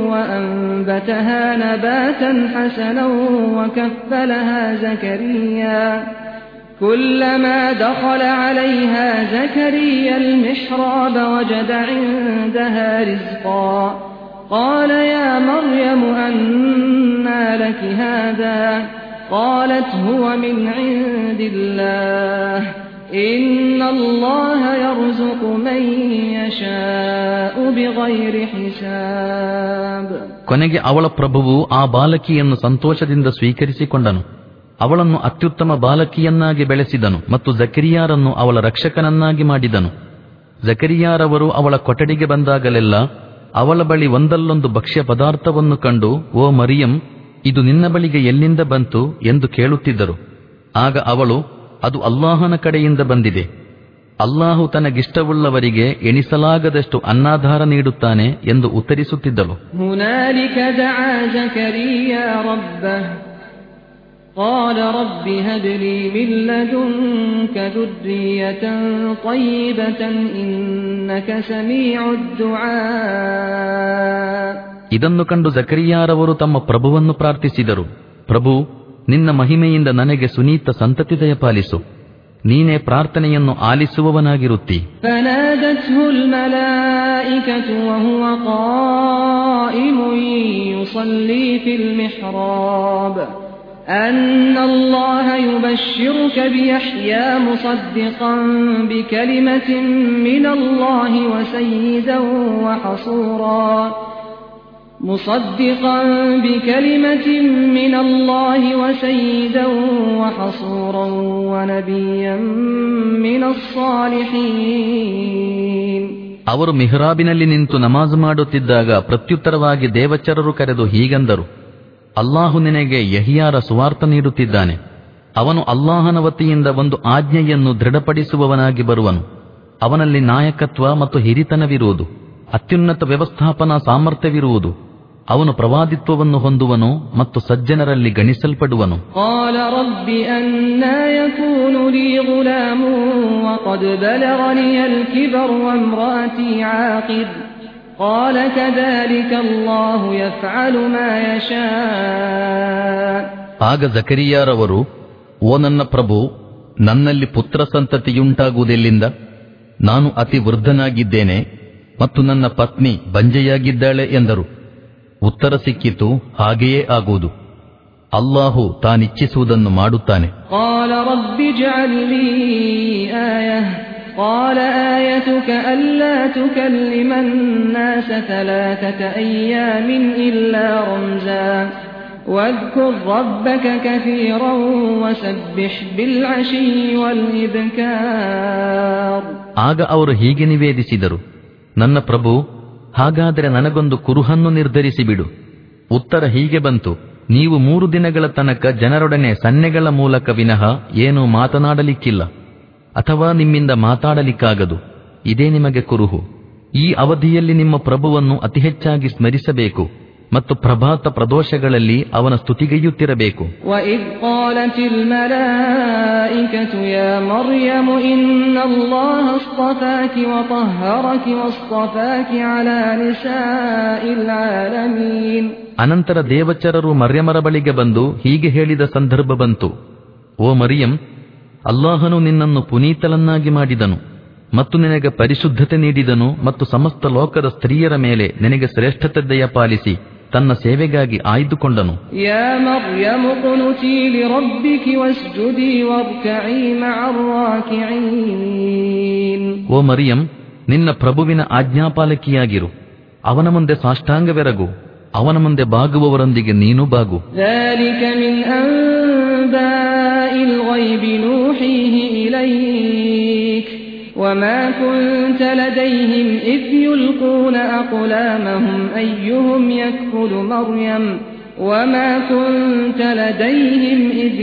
A: وأنبتها نباتا حسنا وكفلها زكريا كلما دخل عليها زكريا المحراب وجد عندها رزقا قال يا مريم أنى لك هذا قالت هو من عند الله إن الله يرزق من يشاء بغير حساب
B: ಕೊನೆಗೆ ಅವಳ ಪ್ರಭುವು ಆ ಬಾಲಕಿಯನ್ನು ಸಂತೋಷದಿಂದ ಸ್ವೀಕರಿಸಿಕೊಂಡನು ಅವಳನ್ನು ಅತ್ಯುತ್ತಮ ಬಾಲಕಿಯನ್ನಾಗಿ ಬೆಳೆಸಿದನು ಮತ್ತು ಜಕರಿಯಾರನ್ನು ಅವಳ ರಕ್ಷಕನನ್ನಾಗಿ ಮಾಡಿದನು ಜಕರಿಯಾರವರು ಅವಳ ಕೊಠಡಿಗೆ ಬಂದಾಗಲೆಲ್ಲ ಅವಳ ಬಳಿ ಒಂದಲ್ಲೊಂದು ಭಕ್ಷ್ಯ ಪದಾರ್ಥವನ್ನು ಕಂಡು ಓ ಮರಿಯಂ ಇದು ನಿನ್ನ ಬಳಿಗೆ ಎಲ್ಲಿಂದ ಬಂತು ಎಂದು ಕೇಳುತ್ತಿದ್ದರು ಆಗ ಅವಳು ಅದು ಅಲ್ಲಾಹನ ಕಡೆಯಿಂದ ಬಂದಿದೆ ಅಲ್ಲಾಹು ತನಗಿಷ್ಟವುಳ್ಳವರಿಗೆ ಎಣಿಸಲಾಗದಷ್ಟು ಅನ್ನಾಧಾರ ನೀಡುತ್ತಾನೆ ಎಂದು ಉತ್ತರಿಸುತ್ತಿದ್ದಳು
A: هنالك دعا زكريا ربه قال رب هب لي من لدنك ذرية طيبة إنك سميع الدعاء
B: ಇದನ್ನು ಕಂಡು ಜಕರಿಯಾರವರು ತಮ್ಮ ಪ್ರಭುವನ್ನು ಪ್ರಾರ್ಥಿಸಿದರು ಪ್ರಭು ನಿನ್ನ ಮಹಿಮೆಯಿಂದ ನನಗೆ ಸುನೀತ ಸಂತತಿ ದಯಪಾಲಿಸು ನೀನೇ ಪ್ರಾರ್ಥನೆಯನ್ನು ಆಲಿಸುವವನಾಗಿರುತ್ತಿ
A: فنادته الملائكة وهو قائم يصلي في المحراب أن الله يبشرك بيحيى مصدقا بكلمة من الله وسيدا وحصورا مصدقا بكلمة من الله وسيدا وحصورا ونبيا من الصالحين
B: ಅವರು ಮಿಹ್ರಾಬಿನಲ್ಲಿ ನಿಂತು ನಮಾಜ್ ಮಾಡುತ್ತಿದ್ದಾಗ ಪ್ರತ್ಯುತ್ತರವಾಗಿ ದೇವಚರರು ಕರೆದು ಹೀಗಂದರು ಅಲ್ಲಾಹು ನಿನಗೆ ಯಹಿಯಾರ ಸುವಾರ್ಥ ನೀಡುತ್ತಿದ್ದಾನೆ ಅವನು ಅಲ್ಲಾಹನ ವತಿಯಿಂದ ಒಂದು ಆಜ್ಞೆಯನ್ನು ದೃಢಪಡಿಸುವವನಾಗಿ ಬರುವನು ಅವನಲ್ಲಿ ನಾಯಕತ್ವ ಮತ್ತು ಹಿರಿತನವಿರುವುದು ಅತ್ಯುನ್ನತ ವ್ಯವಸ್ಥಾಪನಾ ಸಾಮರ್ಥ್ಯವಿರುವುದು ಅವನು ಪ್ರವಾದಿತ್ವವನ್ನು ಹೊಂದುವನು ಮತ್ತು ಸಜ್ಜನರಲ್ಲಿ ಗಣಿಸಲ್ಪಡುವನು
A: قال رب أنا يكون لي غلام وقد بلغني الكبر وامرأتي عاقر قال كذلك الله يفعل ما يشاء
B: ಆಗ ಜಕರಿಯಾರವರು ಓ ನನ್ನ ಪ್ರಭು ನನ್ನಲ್ಲಿ ಪುತ್ರ ಸಂತತಿಯುಂಟಾಗುವುದೆಲ್ಲಿಂದ ನಾನು ಅತಿ ವೃದ್ಧನಾಗಿದ್ದೇನೆ ಮತ್ತು ನನ್ನ ಪತ್ನಿ ಬಂಜೆಯಾಗಿದ್ದಾಳೆ ಎಂದರು ಉತ್ತರ ಸಿಕ್ಕಿತು ಹಾಗೆಯೇ ಆಗುವುದು ಅಲ್ಲಾಹು ತಾನಿಚ್ಛಿಸುವುದನ್ನು ಮಾಡುತ್ತಾನೆ
A: قال رب اجعل لي آية قال آيتك ألا تكلم الناس ثلاثة أيام إلا رمزا واذكر ربك كثيرا وسبح بالعشي والإذكار
B: ಆಗ ಅವರು ಹೀಗೆ ನಿವೇದಿಸಿದರು ನನ್ನ ಪ್ರಭು ಹಾಗಾದರೆ ನನಗೊಂದು ಕುರುಹನ್ನು ನಿರ್ಧರಿಸಿ ಬಿಡು ಉತ್ತರ ಹೀಗೆ ಬಂತು ನೀವು ಮೂರು ದಿನಗಳ ತನಕ ಜನರೊಡನೆ ಸನ್ನೆಗಳ ಮೂಲಕ ವಿನಃ ಏನೂ ಮಾತನಾಡಲಿಕ್ಕಿಲ್ಲ ಅಥವಾ ನಿಮ್ಮಿಂದ ಮಾತಾಡಲಿಕ್ಕಾಗದು ಇದೇ ನಿಮಗೆ ಕುರುಹು ಈ ಅವಧಿಯಲ್ಲಿ ನಿಮ್ಮ ಪ್ರಭುವನ್ನು ಅತಿ ಹೆಚ್ಚಾಗಿ ಸ್ಮರಿಸಬೇಕು ಮತ್ತು ಪ್ರಭಾತ ಪ್ರದೋಷಗಳಲ್ಲಿ ಅವನ ಸ್ತುತಿಗೈಯುತ್ತಿರಬೇಕು
A: وإذ قالت الملائكة يا مريم إن الله اصطفاك وطهرك واصطفاك على نساء العالمين
B: ಅನಂತರ ದೇವಚರರು ಮರ್ಯಮರ ಬಳಿಗೆ ಬಂದು ಹೀಗೆ ಹೇಳಿದ ಸಂದರ್ಭ ಬಂತು ಓ ಮರಿಯಂ ಅಲ್ಲಾಹನು ನಿನ್ನನ್ನು ಪುನೀತಲನ್ನಾಗಿ ಮಾಡಿದನು ಮತ್ತು ನಿನಗೆ ಪರಿಶುದ್ಧತೆ ನೀಡಿದನು ಮತ್ತು ಸಮಸ್ತ ಲೋಕದ ಸ್ತ್ರೀಯರ ಮೇಲೆ ನಿನಗೆ ಶ್ರೇಷ್ಠತೆ ದಯ ಪಾಲಿಸಿ ತನ್ನ ಸೇವೆಗಾಗಿ ಆಯ್ದುಕೊಂಡನು
A: يا مريم اقنتي لربك واسجدي واركعي مع الراكعين
B: ಓ ಮರಿಯಂ ನಿನ್ನ ಪ್ರಭುವಿನ ಆಜ್ಞಾಪಾಲಕಿಯಾಗಿರು ಅವನ ಮುಂದೆ ಸಾಷ್ಟಾಂಗವೆರಗು ಅವನ ಮುಂದೆ ಬಾಗುವವರೊಂದಿಗೆ ನೀನು ಬಾಗು
A: ذلك من أنباء الغيب نوحيه إليك وما كنت لديهم إذ يلقون أقلامهم أيهم يكفل مريم وما كنت لديهم إذ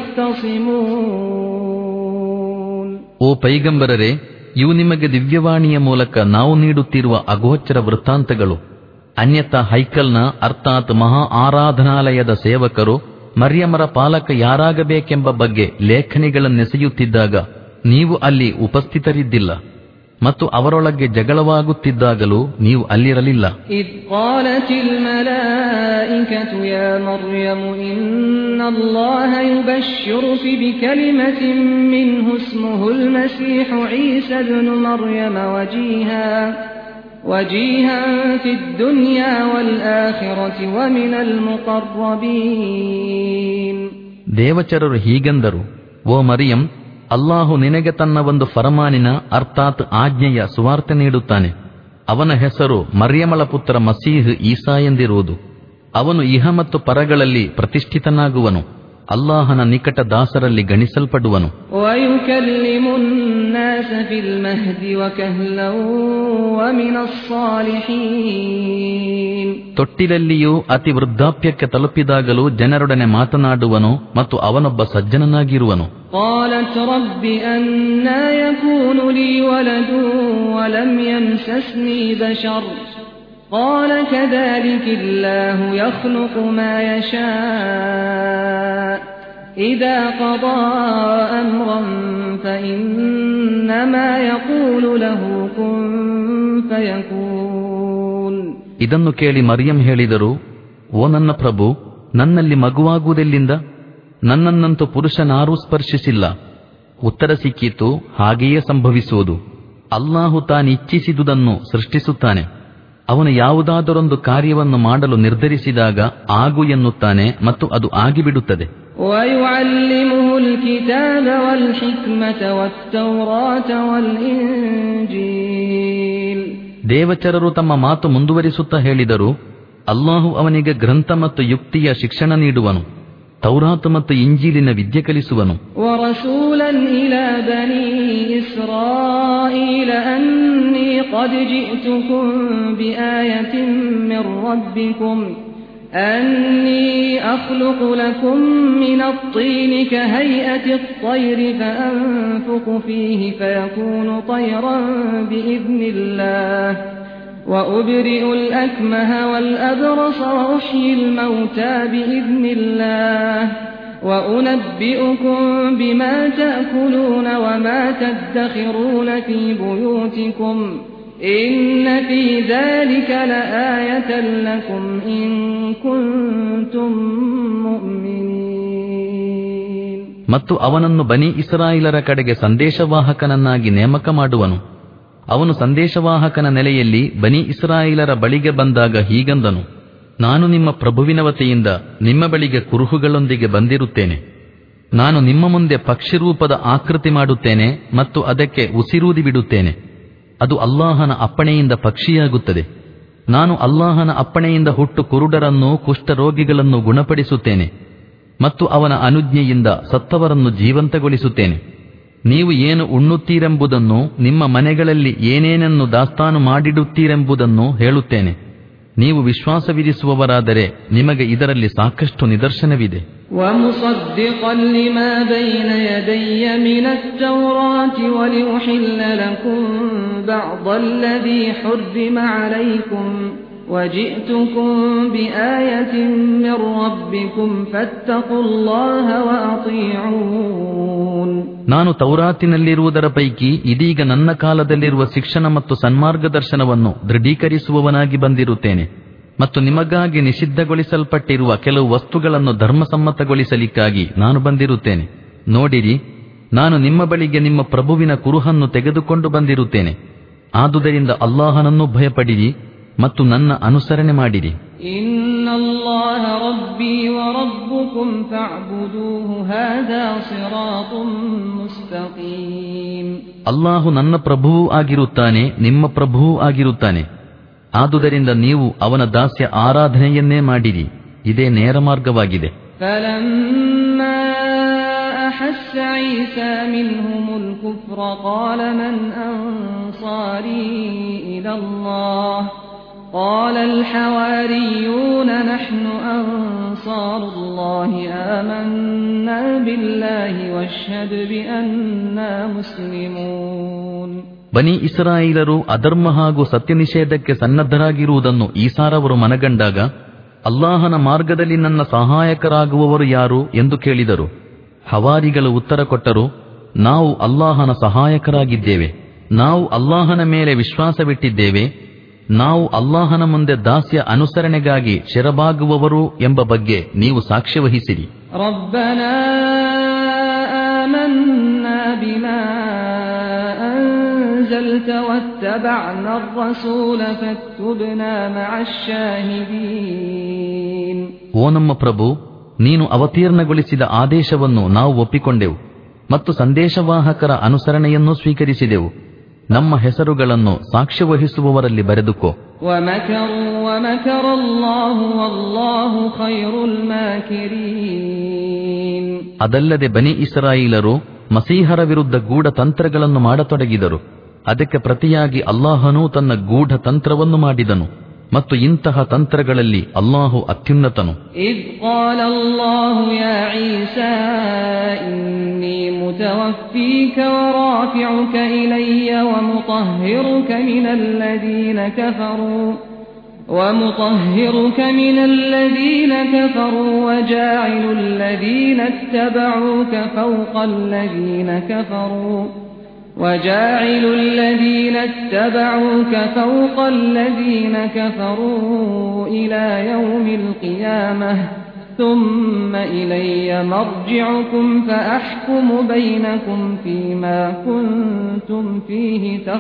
A: يختصمون
B: ಓ ಪೈಗಂಬರರೇ ಇವು ನಿಮಗೆ ದಿವ್ಯವಾಣಿಯ ಮೂಲಕ ನಾವು ನೀಡುತ್ತಿರುವ ಅಗೋಚರ ವೃತ್ತಾಂತಗಳು ಅನ್ಯಥಾ ಹೈಕಲ್ನ ಅರ್ಥಾತ್ ಮಹಾ ಆರಾಧನಾಲಯದ ಸೇವಕರು ಮರ್ಯಮರ ಪಾಲಕ ಯಾರಾಗಬೇಕೆಂಬ ಬಗ್ಗೆ ಲೇಖನಿಗಳನ್ನೆಸೆಯುತ್ತಿದ್ದಾಗ ನೀವು ಅಲ್ಲಿ ಉಪಸ್ಥಿತರಿದ್ದಿಲ್ಲ ಮತ್ತು ಅವರೊಳಗೆ ಜಗಳವಾಗುತ್ತಿದ್ದಾಗಲೂ ನೀವು ಅಲ್ಲಿರಲಿಲ್ಲ
A: إذ قالت الملائكة يا مريم إن الله يبشرك بكلمة منه اسمه المسيح عيسى ابن مريم وجيها وجيها في الدنيا والآخرة ومن المقربين
B: ದೇವಚರರು ಹೀಗೆಂದರು ಓ ಮರಿಯಂ ಅಲ್ಲಾಹು ನಿನಗೆ ತನ್ನ ಒಂದು ಫರಮಾನಿನ ಅರ್ಥಾತ್ ಆಜ್ಞೆಯ ಸುವಾರ್ತೆ ನೀಡುತ್ತಾನೆ ಅವನ ಹೆಸರು ಮರ್ಯಮಳ ಪುತ್ರ ಮಸೀಹ್ ಈಸಾ ಎಂದಿರುವುದು ಅವನು ಇಹ ಮತ್ತು ಪರಗಳಲ್ಲಿ ಪ್ರತಿಷ್ಠಿತನಾಗುವನು ಅಲ್ಲಾಹನ ನಿಕಟ ದಾಸರಲ್ಲಿ ಗಣಿಸಲ್ಪಡುವನು
A: ويكلم الناس في المهد وكهلا ومن الصالحين
B: ತೊಟ್ಟಿಲಲ್ಲಿಯೂ ಅತಿ ವೃದ್ಧಾಪ್ಯಕ್ಕೆ ತಲುಪಿದಾಗಲೂ ಜನರೊಡನೆ ಮಾತನಾಡುವನು ಮತ್ತು ಅವನೊಬ್ಬ ಸಜ್ಜನನಾಗಿರುವನು
A: قالت رب أنا يكون لي ولد ولم يمسسني بشر قال كذلك الله يخلق ما يشاء إذا قضى أمرا فإنما يقول له كن فيكون
B: ಇದನ್ನು ಕೇಳಿ ಮರಿಯಂ ಹೇಳಿದರು ಓ ನನ್ನ ಪ್ರಭು ನನ್ನಲ್ಲಿ ಮಗುವಾಗುವುದೆಲ್ಲಿಂದ ನನ್ನನ್ನಂತೂ ಪುರುಷನಾರೂ ಸ್ಪರ್ಶಿಸಿಲ್ಲ ಉತ್ತರ ಸಿಕ್ಕಿತು ಹಾಗೆಯೇ ಸಂಭವಿಸುವುದು ಅಲ್ಲಾಹು ತಾನಿಚ್ಛಿಸಿದುದನ್ನು ಸೃಷ್ಟಿಸುತ್ತಾನೆ ಅವನು ಯಾವುದಾದರೊಂದು ಕಾರ್ಯವನ್ನು ಮಾಡಲು ನಿರ್ಧರಿಸಿದಾಗ ಆಗು ಎನ್ನುತ್ತಾನೆ ಮತ್ತು ಅದು ಆಗಿಬಿಡುತ್ತದೆ
A: ويعلمه الكتاب والحكمة والتوراة والإنجيل
B: ದೇವಚರರು ತಮ್ಮ ಮಾತು ಮುಂದುವರಿಸುತ್ತಾ ಹೇಳಿದರು ಅಲ್ಲಾಹು ಅವನಿಗೆ ಗ್ರಂಥ ಮತ್ತು ಯುಕ್ತಿಯ ಶಿಕ್ಷಣ ನೀಡುವನು ತೌರಾತು ಮತ್ತು ಇಂಜೀಲಿನ ವಿದ್ಯೆ ಕಲಿಸುವನು
A: ورسولا إلى بني إسرائيل أني قد جئتكم بآية من ربكم أني أخلق لكم من الطين كهيئة الطير فأنفق فيه فيكون طيرا بإذن الله وأبرئ الأكمه والأبرص وأحيي الموتى بإذن الله وأنبئكم بما تأكلون وما تدخرون في بيوتكم إن في ذلك لآية لكم إن كنتم مؤمنين
B: ಮತ್ತು ಅವನನ್ನು ಬನಿ ಇಸ್ರಾಯಿಲರ ಕಡೆಗೆ ಸಂದೇಶವಾಹಕನನ್ನಾಗಿ ನೇಮಕ ಮಾಡುವನು ಅವನು ಸಂದೇಶವಾಹಕನ ನೆಲೆಯಲ್ಲಿ ಬನಿ ಇಸ್ರಾಯಿಲರ ಬಳಿಗೆ ಬಂದಾಗ ಹೀಗಂದನು ನಾನು ನಿಮ್ಮ ಪ್ರಭುವಿನ ವತಿಯಿಂದ ನಿಮ್ಮ ಬಳಿಗೆ ಕುರುಹುಗಳೊಂದಿಗೆ ಬಂದಿರುತ್ತೇನೆ ನಾನು ನಿಮ್ಮ ಮುಂದೆ ಪಕ್ಷಿರೂಪದ ಆಕೃತಿ ಮಾಡುತ್ತೇನೆ ಮತ್ತು ಅದಕ್ಕೆ ಉಸಿರೂದಿ ಬಿಡುತ್ತೇನೆ ಅದು ಅಲ್ಲಾಹನ ಅಪ್ಪಣೆಯಿಂದ ಪಕ್ಷಿಯಾಗುತ್ತದೆ ನಾನು ಅಲ್ಲಾಹನ ಅಪ್ಪಣೆಯಿಂದ ಹುಟ್ಟು ಕುರುಡರನ್ನು ಕುಷ್ಠರೋಗಿಗಳನ್ನು ಗುಣಪಡಿಸುತ್ತೇನೆ ಮತ್ತು ಅವನ ಅನುಜ್ಞೆಯಿಂದ ಸತ್ತವರನ್ನು ಜೀವಂತಗೊಳಿಸುತ್ತೇನೆ ನೀವು ಏನು ಉಣ್ಣುತ್ತೀರೆಂಬುದನ್ನು ನಿಮ್ಮ ಮನೆಗಳಲ್ಲಿ ಏನೇನನ್ನು ದಾಸ್ತಾನು ಮಾಡಿಡುತ್ತೀರೆಂಬುದನ್ನು ಹೇಳುತ್ತೇನೆ ನೀವು ವಿಶ್ವಾಸವಿರಿಸುವವರಾದರೆ ನಿಮಗೆ ಇದರಲ್ಲಿ ಸಾಕಷ್ಟು ನಿದರ್ಶನವಿದೆ
A: ومصدقا لما بين يدي من التوراة ولأحل لكم بعض الذي حرم عليكم وجئتكم بآية من ربكم فاتقوا الله وأطيعون
B: ನಾನು ತೌರಾತಿನಲ್ಲಿರುವುದರ ಪೈಕಿ ಇದೀಗ ನನ್ನ ಕಾಲದಲ್ಲಿರುವ ಶಿಕ್ಷಣ ಮತ್ತು ಸನ್ಮಾರ್ಗದರ್ಶನವನ್ನು ದೃಢೀಕರಿಸುವವನಾಗಿ ಬಂದಿರುತ್ತೇನೆ ಮತ್ತು ನಿಮಗಾಗಿ ನಿಷಿದ್ಧಗೊಳಿಸಲ್ಪಟ್ಟಿರುವ ಕೆಲವು ವಸ್ತುಗಳನ್ನು ಧರ್ಮಸಮ್ಮತಗೊಳಿಸಲಿಕ್ಕಾಗಿ ನಾನು ಬಂದಿರುತ್ತೇನೆ ನೋಡಿರಿ ನಾನು ನಿಮ್ಮ ಬಳಿಗೆ ನಿಮ್ಮ ಪ್ರಭುವಿನ ಕುರುಹನ್ನು ತೆಗೆದುಕೊಂಡು ಬಂದಿರುತ್ತೇನೆ ಆದುದರಿಂದ ಅಲ್ಲಾಹನನ್ನು ಭಯಪಡಿರಿ ಮತ್ತು ನನ್ನ ಅನುಸರಣೆ ಮಾಡಿರಿ
A: إن الله ربي وربكم فاعبدوه هذا صراط مستقيم
B: ಅಲ್ಲಾಹು ನನ್ನ ಪ್ರಭುವೂ ಆಗಿರುತ್ತಾನೆ ನಿಮ್ಮ ಪ್ರಭುವೂ ಆಗಿರುತ್ತಾನೆ ಆದುದರಿಂದ ನೀವು ಅವನ ದಾಸ್ಯ ಆರಾಧನೆಯನ್ನೇ ಮಾಡಿರಿ ಇದೇ ನೇರ ಮಾರ್ಗವಾಗಿದೆ
A: فلما أحس عيسى منهم الكفر قال من أنصاري إلى الله قال الحواريون نحن أنصار الله آمنا بالله واشهد بأننا مسلمون
B: ಬನಿ ಇಸ್ರಾಯಿಲರು ಅಧರ್ಮ ಹಾಗೂ ಸತ್ಯ ನಿಷೇಧಕ್ಕೆ ಸನ್ನದ್ಧರಾಗಿರುವುದನ್ನು ಈಸಾರವರು ಮನಗಂಡಾಗ ಅಲ್ಲಾಹನ ಮಾರ್ಗದಲ್ಲಿ ನನ್ನ ಸಹಾಯಕರಾಗುವವರು ಯಾರು ಎಂದು ಕೇಳಿದರು ಹವಾರಿಗಳು ಉತ್ತರ ಕೊಟ್ಟರು ನಾವು ಅಲ್ಲಾಹನ ಸಹಾಯಕರಾಗಿದ್ದೇವೆ ನಾವು ಅಲ್ಲಾಹನ ಮೇಲೆ ವಿಶ್ವಾಸವಿಟ್ಟಿದ್ದೇವೆ ನಾವು ಅಲ್ಲಾಹನ ಮುಂದೆ ದಾಸ್ಯ ಅನುಸರಣೆಗಾಗಿ ಶಿರಬಾಗುವವರು ಎಂಬ ಬಗ್ಗೆ ನೀವು ಸಾಕ್ಷ್ಯ ವಹಿಸಿರಿ
A: ربنا آمنا بما أنزلت واتبعنا الرسول فاكتبنا مع الشاهدين
B: ಓ ನಮ್ಮ ಪ್ರಭು ನೀನು ಅವತೀರ್ಣಗೊಳಿಸಿದ ಆದೇಶವನ್ನು ನಾವು ಒಪ್ಪಿಕೊಂಡೆವು ಮತ್ತು ಸಂದೇಶವಾಹಕರ ಅನುಸರಣೆಯನ್ನೂ ಸ್ವೀಕರಿಸಿದೆವು ನಮ್ಮ ಹೆಸರುಗಳನ್ನು ಸಾಕ್ಷ್ಯ ವಹಿಸುವವರಲ್ಲಿ ಬರೆದುಕೋ
A: ومكروا ومكر الله والله خير الماكرين
B: ಅದಲ್ಲದೆ ಬನಿ ಇಸ್ರಾಯಿಲರು ಮಸೀಹರ ವಿರುದ್ಧ ಗೂಢ ತಂತ್ರಗಳನ್ನು ಮಾಡತೊಡಗಿದರು ಅದಕ್ಕೆ ಪ್ರತಿಯಾಗಿ ಅಲ್ಲಾಹನೂ ತನ್ನ ಗೂಢ ತಂತ್ರವನ್ನು ಮಾಡಿದನು ಮತ್ತು ಇಂತಹ ತಂತ್ರಗಳಲ್ಲಿ ಅಲ್ಲಾಹು ಅತ್ಯುನ್ನತನು
A: إذ قال الله يا عيسى إني متوفيك ورافعك إلي ومطهرك من الذين كفروا ومطهرك من الذين كفروا وجاعل الذين اتبعوك فوق الذين كفروا وجاعل الذين اتبعوك فوق الذين كفروا إلى يوم القيامة ثم إلي مرجعكم فأحكم بينكم فيما كنتم فيه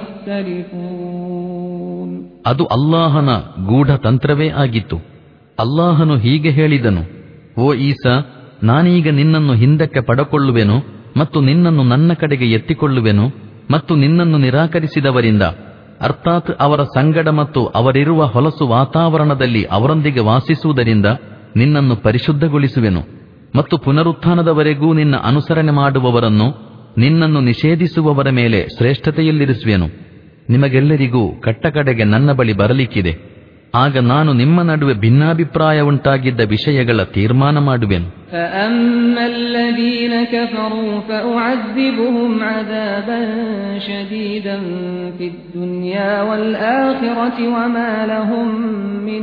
A: تختلفون
B: ಅದು ಅಲ್ಲಾಹನ ಗೂಢ ತಂತ್ರವೇ ಆಗಿತ್ತು ಅಲ್ಲಾಹನು ಹೀಗೆ ಹೇಳಿದನು ಓ ಈಸ ನಾನೀಗ ನಿನ್ನನ್ನು ಹಿಂದಕ್ಕೆ ಪಡಕೊಳ್ಳುವೆನು ಮತ್ತು ನಿನ್ನನ್ನು ನನ್ನ ಕಡೆಗೆ ಎತ್ತಿಕೊಳ್ಳುವೆನು ಮತ್ತು ನಿನ್ನನ್ನು ನಿರಾಕರಿಸಿದವರಿಂದ ಅರ್ಥಾತ್ ಅವರ ಸಂಗಡ ಮತ್ತು ಅವರಿರುವ ಹೊಲಸು ವಾತಾವರಣದಲ್ಲಿ ಅವರೊಂದಿಗೆ ವಾಸಿಸುವುದರಿಂದ ನಿನ್ನನ್ನು ಪರಿಶುದ್ಧಗೊಳಿಸುವೆನು ಮತ್ತು ಪುನರುತ್ಥಾನದವರೆಗೂ ನಿನ್ನ ಅನುಸರಣೆ ಮಾಡುವವರನ್ನು ನಿನ್ನನ್ನು ನಿಷೇಧಿಸುವವರ ಮೇಲೆ ಶ್ರೇಷ್ಠತೆಯಲ್ಲಿರಿಸುವೆನು ನಿಮಗೆಲ್ಲರಿಗೂ ಕಟ್ಟಕಡೆಗೆ ನನ್ನ ಬಳಿ ಬರಲಿಕ್ಕಿದೆ ಆಗ ನಾನು ನಿಮ್ಮ ನಡುವೆ ಭಿನ್ನಾಭಿಪ್ರಾಯ ಉಂಟಾಗಿದ್ದ ವಿಷಯಗಳ ತೀರ್ಮಾನ ಮಾಡುವೆನು
A: فأما الذين كفروا فأعذبهم عذابا شديدا في الدنيا والآخرة وما لهم من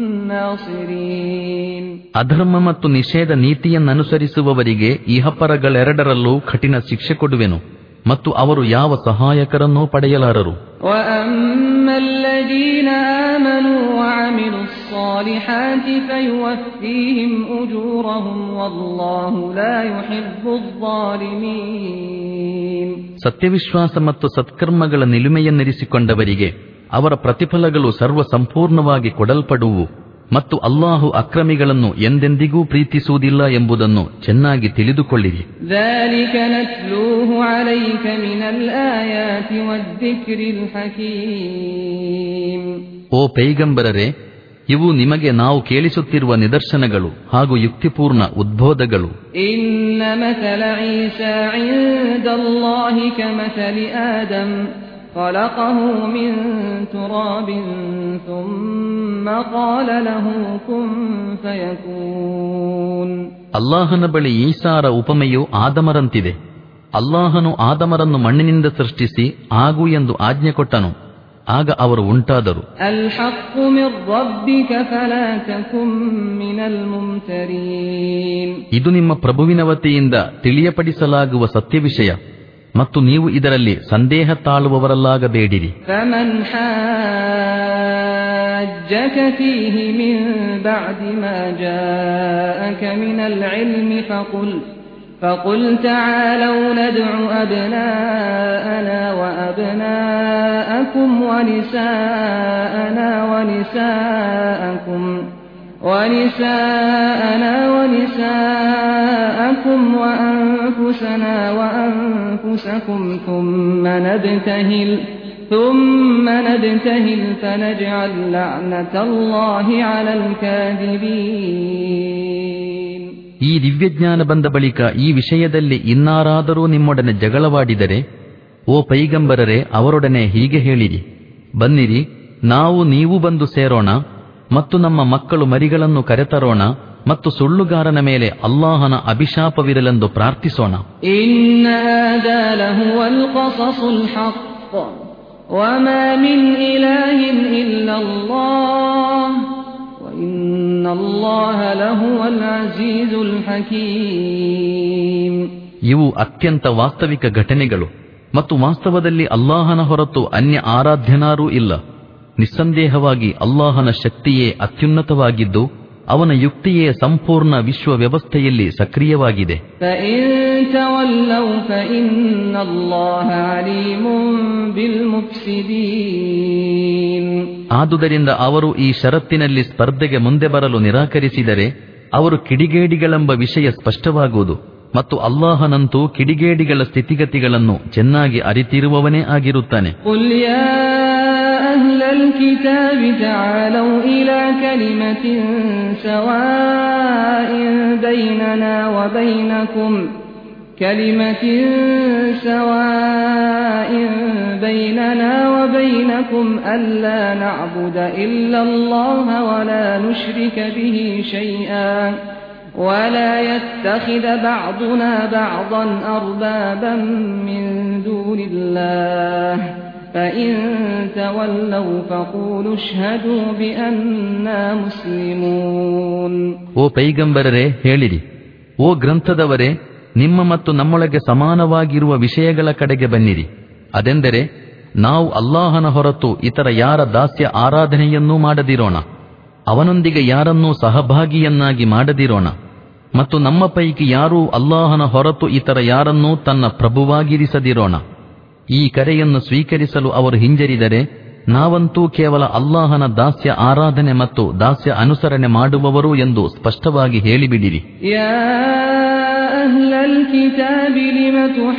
A: ناصرين
B: ಅಧರ್ಮ ಮತ್ತು ನಿಷೇಧ ನೀತಿಯನ್ನನುಸರಿಸುವವರಿಗೆ ಇಹಪರಗಳೆರಡರಲ್ಲೂ ಕಠಿಣ ಶಿಕ್ಷೆ ಕೊಡುವೆನು ಮತ್ತು ಅವರು ಯಾವ ಸಹಾಯಕರನ್ನೂ ಪಡೆಯಲಾರರು
A: وأما الذين آمنوا وعملوا الصالحات فيوفيهم أجورهم والله لا يحب الظالمين
B: ಸತ್ಯವಿಶ್ವಾಸ ಮತ್ತು ಸತ್ಕರ್ಮಗಳ ನಿಲುಮೆಯನ್ನಿರಿಸಿಕೊಂಡವರಿಗೆ ಅವರ ಪ್ರತಿಫಲಗಳು ಸರ್ವ ಸಂಪೂರ್ಣವಾಗಿ ಕೊಡಲ್ಪಡುವು ಮತ್ತು ಅಲ್ಲಾಹು ಅಕ್ರಮಿಗಳನ್ನು ಎಂದೆಂದಿಗೂ ಪ್ರೀತಿಸುವುದಿಲ್ಲ ಎಂಬುದನ್ನು ಚೆನ್ನಾಗಿ ತಿಳಿದುಕೊಳ್ಳಿರಿ
A: ذلك نتلوه عليك من الآيات والذكر الحكيم
B: ಓ ಪೈಗಂಬರರೆ ಇವು ನಿಮಗೆ ನಾವು ಕೇಳಿಸುತ್ತಿರುವ ನಿದರ್ಶನಗಳು ಹಾಗೂ ಯುಕ್ತಿಪೂರ್ಣ ಉದ್ಬೋಧಗಳು
A: إن مثل عيسى عند الله كمثل آدم خلقه من تراب ثم ثم قال له كن فيكون
B: ಅಲ್ಲಾಹನ ಬಳಿ ಈಸಾರ ಉಪಮೆಯು ಆದಮರಂತಿದೆ ಅಲ್ಲಾಹನು ಆದಮರನ್ನು ಮಣ್ಣಿನಿಂದ ಸೃಷ್ಟಿಸಿ ಆಗು ಎಂದು ಆಜ್ಞೆ ಕೊಟ್ಟನು ಆಗ ಅವರು ಉಂಟಾದರು
A: الحق من ربك فلا تكن من الممترين
B: ಇದು ನಿಮ್ಮ ಪ್ರಭುವಿನ ವತಿಯಿಂದ ತಿಳಿಯಪಡಿಸಲಾಗುವ ಸತ್ಯ ವಿಷಯ ಮತ್ತು ನೀವು ಇದರಲ್ಲಿ ಸಂದೇಹ ತಾಳುವವರಲ್ಲಾಗಬೇಡಿರಿ
A: فمن حاجك فيه من بعد ما جاءك من العلم فقل فقل تعالوا ندع أبناءنا وأبناءكم ونساءنا ونساءكم ونساءنا ونساءكم وأنفسنا وأنفسكم ثم نبتهل ثم نبتهل فنجعل لعنة الله على الكاذبين
B: ಈ ದಿವ್ಯಜ್ಞಾನ ಬಂದ ಬಳಿಕ ಈ ವಿಷಯದಲ್ಲಿ ಇನ್ನಾರಾದರೂ ನಿಮ್ಮೊಡನೆ ಜಗಳವಾಡಿದರೆ ಓ ಪೈಗಂಬರರೆ ಅವರೊಡನೆ ಹೀಗೆ ಹೇಳಿರಿ ಬನ್ನಿರಿ ನಾವು ನೀವು ಬಂದು ಸೇರೋಣ ಮತ್ತು ನಮ್ಮ ಮಕ್ಕಳು ಮರಿಗಳನ್ನು ಕರೆತರೋಣ ಮತ್ತು ಸುಳ್ಳುಗಾರನ ಮೇಲೆ ಅಲ್ಲಾಹನ ಅಭಿಶಾಪವಿರಲೆಂದು ಪ್ರಾರ್ಥಿಸೋಣ
A: إن هذا لهو القصص الحق وما من إله إلا الله وإن الله لهو العزيز الحكيم
B: ಇವು ಅತ್ಯಂತ ವಾಸ್ತವಿಕ ಘಟನೆಗಳು ಮತ್ತು ವಾಸ್ತವದಲ್ಲಿ ಅಲ್ಲಾಹನ ಹೊರತು ಅನ್ಯ ಆರಾಧ್ಯನಾರೂ ಇಲ್ಲ ನಿಸ್ಸಂದೇಹವಾಗಿ ಅಲ್ಲಾಹನ ಶಕ್ತಿಯೇ ಅತ್ಯುನ್ನತವಾಗಿದ್ದು ಅವನ ಯುಕ್ತಿಯೇ ಸಂಪೂರ್ಣ ವಿಶ್ವ ವ್ಯವಸ್ಥೆಯಲ್ಲಿ ಸಕ್ರಿಯವಾಗಿದೆ
A: فإن تولوا فإن الله عليم بالمفسدين
B: ಆದುದರಿಂದ ಅವರು ಈ ಷರತ್ತಿನಲ್ಲಿ ಸ್ಪರ್ಧೆಗೆ ಮುಂದೆ ಬರಲು ನಿರಾಕರಿಸಿದರೆ ಅವರು ಕಿಡಿಗೇಡಿಗಳೆಂಬ ವಿಷಯ ಸ್ಪಷ್ಟವಾಗುವುದು ಮತ್ತು ಅಲ್ಲಾಹನಂತೂ ಕಿಡಿಗೇಡಿಗಳ ಸ್ಥಿತಿಗತಿಗಳನ್ನು ಚೆನ್ನಾಗಿ ಅರಿತಿರುವವನೇ ಆಗಿರುತ್ತಾನೆ
A: قل يا أهل الكتاب تعالوا إلى كلمة سواء بيننا وبينكم كلمة سواء بيننا وبينكم ألا نعبد إلا الله ولا نشرك به شيئا ولا يتخذ بعضنا بعضا أربابا من دون الله فإن تولوا فقولوا اشهدوا بأننا مسلمون
B: ಓ ಪೈಗಂಬರರೇ ಹೇಳಿರಿ ಓ ಗ್ರಂಥದವರೇ ನಿಮ್ಮ ಮತ್ತು ನಮ್ಮೊಳಗೆ ಸಮಾನವಾಗಿರುವ ವಿಷಯಗಳ ಕಡೆಗೆ ಬನ್ನಿರಿ ಅದೆಂದರೆ ನಾವು ಅಲ್ಲಾಹನ ಹೊರತು ಇತರ ಯಾರ ದಾಸ್ಯ ಆರಾಧನೆಯನ್ನೂ ಮಾಡದಿರೋಣ ಅವನೊಂದಿಗೆ ಯಾರನ್ನೂ ಸಹಭಾಗಿಯನ್ನಾಗಿ ಮಾಡದಿರೋಣ ಮತ್ತು ನಮ್ಮ ಪೈಕಿ ಯಾರೂ ಅಲ್ಲಾಹನ ಹೊರತು ಇತರ ಯಾರನ್ನೂ ತನ್ನ ಪ್ರಭುವಾಗಿರಿಸದಿರೋಣ ಈ ಕರೆಯನ್ನು ಸ್ವೀಕರಿಸಲು ಅವರು ಹಿಂಜರಿದರೆ ನಾವಂತೂ ಕೇವಲ ಅಲ್ಲಾಹನ ದಾಸ್ಯ ಆರಾಧನೆ ಮತ್ತು ದಾಸ್ಯ ಅನುಸರಣೆ ಮಾಡುವವರು ಎಂದು ಸ್ಪಷ್ಟವಾಗಿ ಹೇಳಿಬಿಡಿರಿ
A: يا أهل الكتاب لم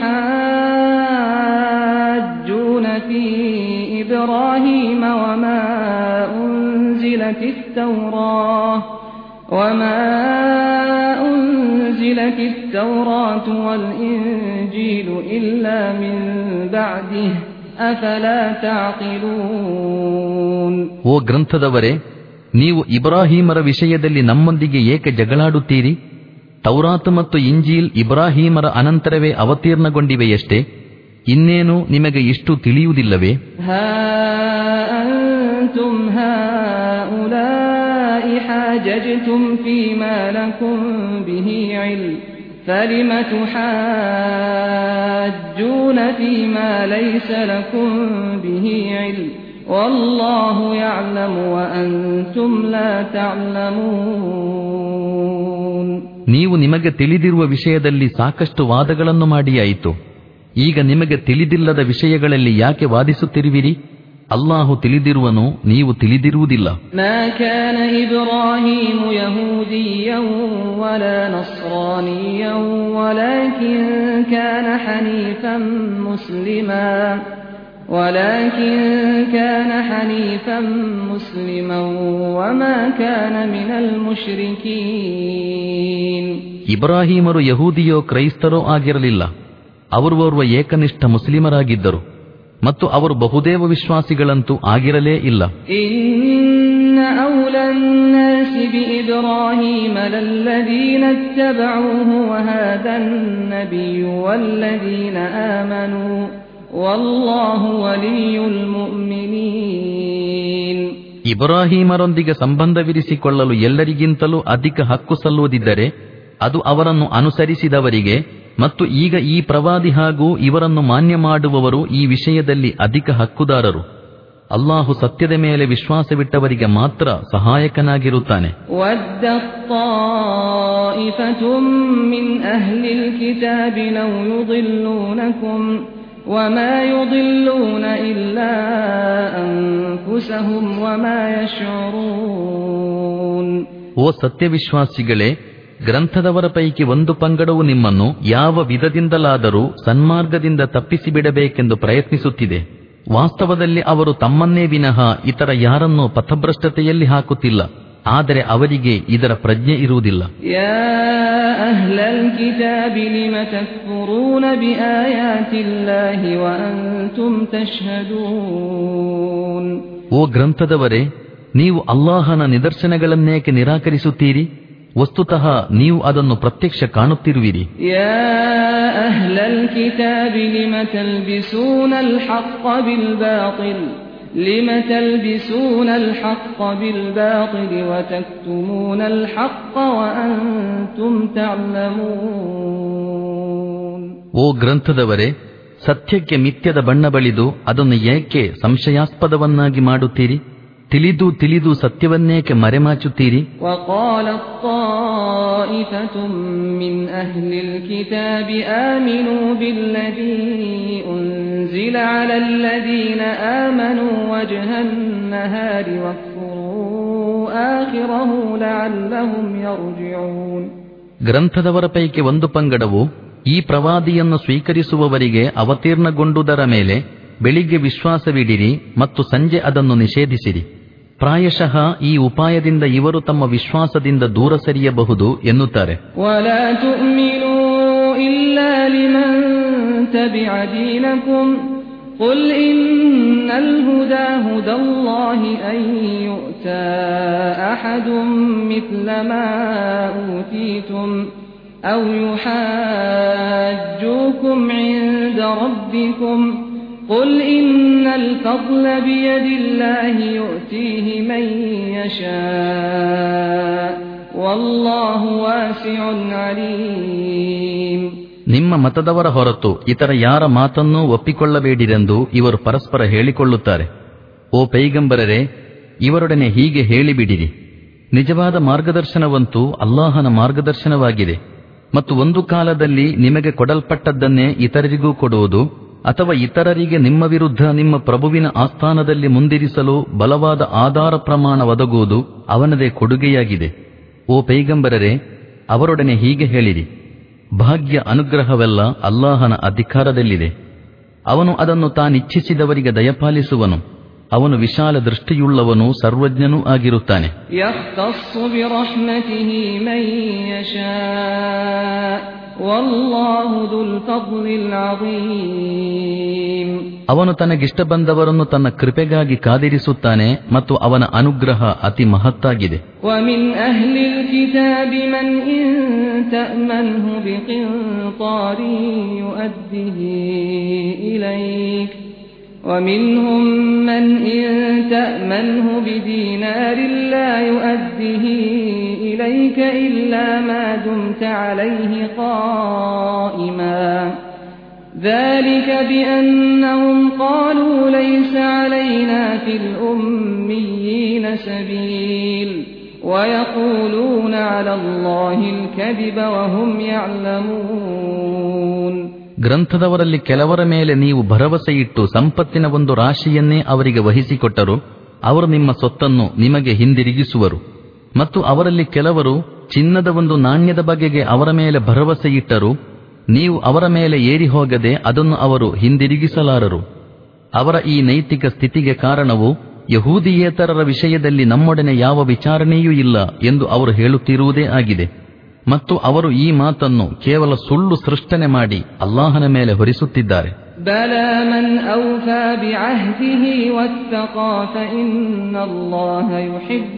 A: تحاجون في إبراهيم وما أنزلت التوراة وما أنزلت التوراة والإنجيل إلا من بعده أفلا تعقلون
B: ಓ ಗ್ರಂಥದವರೇ ನೀವು ಇಬ್ರಾಹೀಮರ ವಿಷಯದಲ್ಲಿ ನಮ್ಮೊಂದಿಗೆ ಏಕೆ ಜಗಳಾಡುತ್ತೀರಿ ತೌರಾತ್ ಮತ್ತು ಇಂಜೀಲ್ ಇಬ್ರಾಹೀಮರ ಅನಂತರವೇ ಅವತೀರ್ಣಗೊಂಡಿವೆಯಷ್ಟೇ ಇನ್ನೇನು ನಿಮಗೆ ಇಷ್ಟು ತಿಳಿಯುವುದಿಲ್ಲವೇ
A: ها أنتم هؤلاء حاججتم فيما لكم به علم فلم تحاجون فيما ليس لكم به علم والله يعلم وأنتم لا تعلمون
B: ನೀವು ನಿಮಗೆ ತಿಳಿದಿರುವ ವಿಷಯದಲ್ಲಿ ಸಾಕಷ್ಟು ವಾದಗಳನ್ನು ಮಾಡಿಯಾಯಿತು ಈಗ ನಿಮಗೆ ತಿಳಿದಿಲ್ಲದ ವಿಷಯಗಳಲ್ಲಿ ಯಾಕೆ ವಾದಿಸುತ್ತಿರುವಿರಿ ಅಲ್ಲಾಹು ತಿಳಿದಿರುವನು ನೀವು ತಿಳಿದಿರುವುದಿಲ್ಲ
A: ما كان إبراهيم يهوديا ولا نصرانيا ولكن كان حنيفا مسلما ولكن كان حنيفا مسلما وما كان من المشركين
B: ಇಬ್ರಾಹೀಮರು ಯಹೂದಿಯೋ ಕ್ರೈಸ್ತರೋ ಆಗಿರಲಿಲ್ಲ ಅವರು ಓರ್ವ ಏಕನಿಷ್ಠ ಮುಸ್ಲಿಮರಾಗಿದ್ದರು ಮತ್ತು ಅವರು ಬಹುದೇವ ವಿಶ್ವಾಸಿಗಳಂತೂ ಆಗಿರಲೇ ಇಲ್ಲ
A: إن أولى الناس بإبراهيم للذين اتبعوه وهذا النبي والذين آمنوا والله ولي المؤمنين
B: ಇಬ್ರಾಹೀಮರೊಂದಿಗೆ ಸಂಬಂಧವಿರಿಸಿಕೊಳ್ಳಲು ಎಲ್ಲರಿಗಿಂತಲೂ ಅಧಿಕ ಹಕ್ಕು ಸಲ್ಲುವುದಿದ್ದರೆ ಅದು ಅವರನ್ನು ಅನುಸರಿಸಿದವರಿಗೆ ಮತ್ತು ಈಗ ಈ ಪ್ರವಾದಿ ಹಾಗೂ ಇವರನ್ನು ಮಾನ್ಯ ಮಾಡುವವರು ಈ ವಿಷಯದಲ್ಲಿ ಅಧಿಕ ಹಕ್ಕುದಾರರು ಅಲ್ಲಾಹು ಸತ್ಯದ ಮೇಲೆ ವಿಶ್ವಾಸವಿಟ್ಟವರಿಗೆ ಮಾತ್ರ ಸಹಾಯಕನಾಗಿರುತ್ತಾನೆ
A: ودت طائفة من أهل الكتاب لو يضلونكم وما يضلون إلا أنفسهم وما يشعرون
B: ಓ ಸತ್ಯವಿಶ್ವಾಸಿಗಳೇ ಗ್ರಂಥದವರ ಪೈಕಿ ಒಂದು ಪಂಗಡವು ನಿಮ್ಮನ್ನು ಯಾವ ವಿಧದಿಂದಲಾದರೂ ಸನ್ಮಾರ್ಗದಿಂದ ತಪ್ಪಿಸಿಬಿಡಬೇಕೆಂದು ಪ್ರಯತ್ನಿಸುತ್ತಿದೆ ವಾಸ್ತವದಲ್ಲಿ ಅವರು ತಮ್ಮನ್ನೇ ವಿನಃ ಇತರ ಯಾರನ್ನೂ ಪಥಭ್ರಷ್ಟತೆಯಲ್ಲಿ ಹಾಕುತ್ತಿಲ್ಲ ಆದರೆ ಅವರಿಗೆ ಇದರ ಪ್ರಜ್ಞೆ ಇರುವುದಿಲ್ಲ
A: يا أهل الكتاب لم تكفرون بآيات الله وأنتم تشهدون
B: ಓ ಗ್ರಂಥದವರೇ ನೀವು ಅಲ್ಲಾಹನ ನಿದರ್ಶನಗಳನ್ನೇಕೆ ನಿರಾಕರಿಸುತ್ತೀರಿ ವಸ್ತುತಃ ನೀವು ಅದನ್ನು ಪ್ರತ್ಯಕ್ಷ ಕಾಣುತ್ತಿರುವಿರಿ
A: يا أهل الكتاب لم تلبسون الحق بالباطل لم تلبسون الحق بالباطل وتكتمون الحق وأنتم تعلمون
B: ಓ ಗ್ರಂಥದವರೇ ಸತ್ಯಕ್ಕೆ ಮಿಥ್ಯದ ಬಣ್ಣ ಬಳಿದು ಅದನ್ನು ಏಕೆ ಸಂಶಯಾಸ್ಪದವನ್ನಾಗಿ ಮಾಡುತ್ತೀರಿ ತಿಳಿದು ತಿಳಿದು ಸತ್ಯವನ್ನೇಕೆ ಮರೆಮಾಚುತ್ತೀರಿ
A: وقالت طائفة من أهل الكتاب آمنوا بالذي أنزل على الذين آمنوا وجه النهار واكفروا آخره لعلهم يرجعون
B: ಗ್ರಂಥದವರ ಪೈಕಿ ಒಂದು ಪಂಗಡವು ಈ ಪ್ರವಾದಿಯನ್ನು ಸ್ವೀಕರಿಸುವವರಿಗೆ ಅವತೀರ್ಣಗೊಂಡುದರ ಮೇಲೆ ಬೆಳಿಗ್ಗೆ ವಿಶ್ವಾಸವಿಡಿರಿ ಮತ್ತು ಸಂಜೆ ಅದನ್ನು ನಿಷೇಧಿಸಿರಿ ಪ್ರಾಯಶಃ ಈ ಉಪಾಯದಿಂದ ಇವರು ತಮ್ಮ ವಿಶ್ವಾಸದಿಂದ ದೂರ ಸರಿಯಬಹುದು ಎನ್ನುತ್ತಾರೆ
A: ولا تؤمنوا إلا لمن تبع دينكم قل إن الهدى هدى الله أن يؤتى أحد مثل ما أوتيتم أو يحاجوكم عند ربكم قل إن الفضل بيد الله يؤتيه من يشاء والله واسع عليم
B: ನಿಮ್ಮ ಮತದವರ ಹೊರತು ಇತರ ಯಾರ ಮಾತನ್ನೂ ಒಪ್ಪಿಕೊಳ್ಳಬೇಡಿರೆಂದು ಇವರು ಪರಸ್ಪರ ಹೇಳಿಕೊಳ್ಳುತ್ತಾರೆ ಓ ಪೈಗಂಬರರೆ ಇವರೊಡನೆ ಹೀಗೆ ಹೇಳಿಬಿಡಿರಿ ನಿಜವಾದ ಮಾರ್ಗದರ್ಶನವಂತೂ ಅಲ್ಲಾಹನ ಮಾರ್ಗದರ್ಶನವಾಗಿದೆ ಮತ್ತು ಒಂದು ಕಾಲದಲ್ಲಿ ನಿಮಗೆ ಕೊಡಲ್ಪಟ್ಟದ್ದನ್ನೇ ಇತರರಿಗೂ ಕೊಡುವುದು ಅಥವಾ ಇತರರಿಗೆ ನಿಮ್ಮ ವಿರುದ್ಧ ನಿಮ್ಮ ಪ್ರಭುವಿನ ಆಸ್ಥಾನದಲ್ಲಿ ಮುಂದಿರಿಸಲು ಬಲವಾದ ಆಧಾರ ಪ್ರಮಾಣ ಒದಗುವುದು ಅವನದೇ ಕೊಡುಗೆಯಾಗಿದೆ ಓ ಪೈಗಂಬರರೆ ಅವರೊಡನೆ ಹೀಗೆ ಹೇಳಿರಿ ಭಾಗ್ಯ ಅನುಗ್ರಹವೆಲ್ಲ ಅಲ್ಲಾಹನ ಅಧಿಕಾರದಲ್ಲಿದೆ ಅವನು ಅದನ್ನು ತಾನಿಚ್ಛಿಸಿದವರಿಗೆ ದಯಪಾಲಿಸುವನು ಅವನು ವಿಶಾಲ ದೃಷ್ಟಿಯುಳ್ಳವನೂ ಸರ್ವಜ್ಞನೂ ಆಗಿರುತ್ತಾನೆ
A: يختص برحمته من يشاء والله ذو الفضل العظيم
B: ಅವನು ತನಗಿಷ್ಟ ಬಂದವರನ್ನು ತನ್ನ ಕೃಪೆಗಾಗಿ ಕಾದಿರಿಸುತ್ತಾನೆ ಮತ್ತು ಅವನ ಅನುಗ್ರಹ ಅತಿ ಮಹತ್ತಾಗಿದೆ
A: ومن أهل الكتاب من إن تأمنه بقنطار يؤده إليك ومنهم من إن تأمنه بدينار لا يؤده إليك إلا ما دمت عليه قائما ذلك بأنهم قالوا ليس علينا في الأميين سبيل ويقولون على الله الكذب وهم يعلمون
B: ಗ್ರಂಥದವರಲ್ಲಿ ಕೆಲವರ ಮೇಲೆ ನೀವು ಭರವಸೆಯಿಟ್ಟು ಸಂಪತ್ತಿನ ಒಂದು ರಾಶಿಯನ್ನೇ ಅವರಿಗೆ ವಹಿಸಿಕೊಟ್ಟರು ಅವರು ನಿಮ್ಮ ಸೊತ್ತನ್ನು ನಿಮಗೆ ಹಿಂದಿರುಗಿಸುವರು ಮತ್ತು ಅವರಲ್ಲಿ ಕೆಲವರು ಚಿನ್ನದ ಒಂದು ನಾಣ್ಯದ ಬಗೆಗೆ ಅವರ ಮೇಲೆ ಭರವಸೆಯಿಟ್ಟರು ನೀವು ಅವರ ಮೇಲೆ ಏರಿ ಹೋಗದೆ ಅದನ್ನು ಅವರು ಹಿಂದಿರುಗಿಸಲಾರರು ಅವರ ಈ ನೈತಿಕ ಸ್ಥಿತಿಗೆ ಕಾರಣವು ಯಹೂದಿಯೇತರರ ವಿಷಯದಲ್ಲಿ ನಮ್ಮೊಡನೆ ಯಾವ ವಿಚಾರಣೆಯೂ ಇಲ್ಲ ಎಂದು ಅವರು ಹೇಳುತ್ತಿರುವುದೇ ಆಗಿದೆ ಮತ್ತು ಅವರು ಈ ಮಾತನ್ನು ಕೇವಲ ಸುಳ್ಳು ಸೃಷ್ಟನೆ ಮಾಡಿ ಅಲ್ಲಾಹನ ಮೇಲೆ ಹೊರಿಸುತ್ತಿದ್ದಾರೆ
A: بلى من أوفى بعهده واتقى فإن الله يحب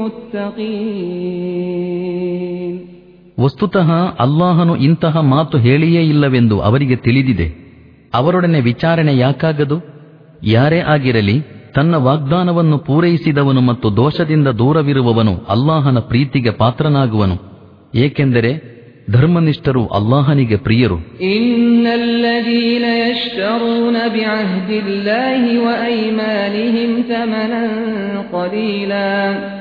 A: المتقين
B: ವಸ್ತುತಃ ಅಲ್ಲಾಹನು ಇಂತಹ ಮಾತು ಹೇಳಿಯೇ ಇಲ್ಲವೆಂದು ಅವರಿಗೆ ತಿಳಿದಿದೆ ಅವರೊಡನೆ ವಿಚಾರಣೆ ಯಾಕಾಗದು ಯಾರೇ ಆಗಿರಲಿ ತನ್ನ ವಾಗ್ದಾನವನ್ನು ಪೂರೈಸಿದವನು ಮತ್ತು ದೋಷದಿಂದ ದೂರವಿರುವವನು ಅಲ್ಲಾಹನ ಪ್ರೀತಿಗೆ ಪಾತ್ರನಾಗುವನು ಏಕೆಂದರೆ ಧರ್ಮನಿಷ್ಠರು ಅಲ್ಲಾಹನಿಗೆ ಪ್ರಿಯರು
A: إن الذين يشترون بعهد الله وأيمانهم ثمنا قليلا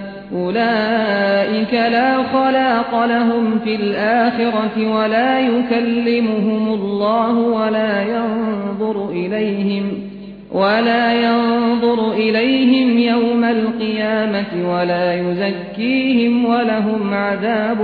A: أولئك لا خلاق لهم في الآخرة ولا يكلمهم الله ولا ينظر إليهم ولا ينظر إليهم يوم القيامة ولا يزكيهم ولهم عذاب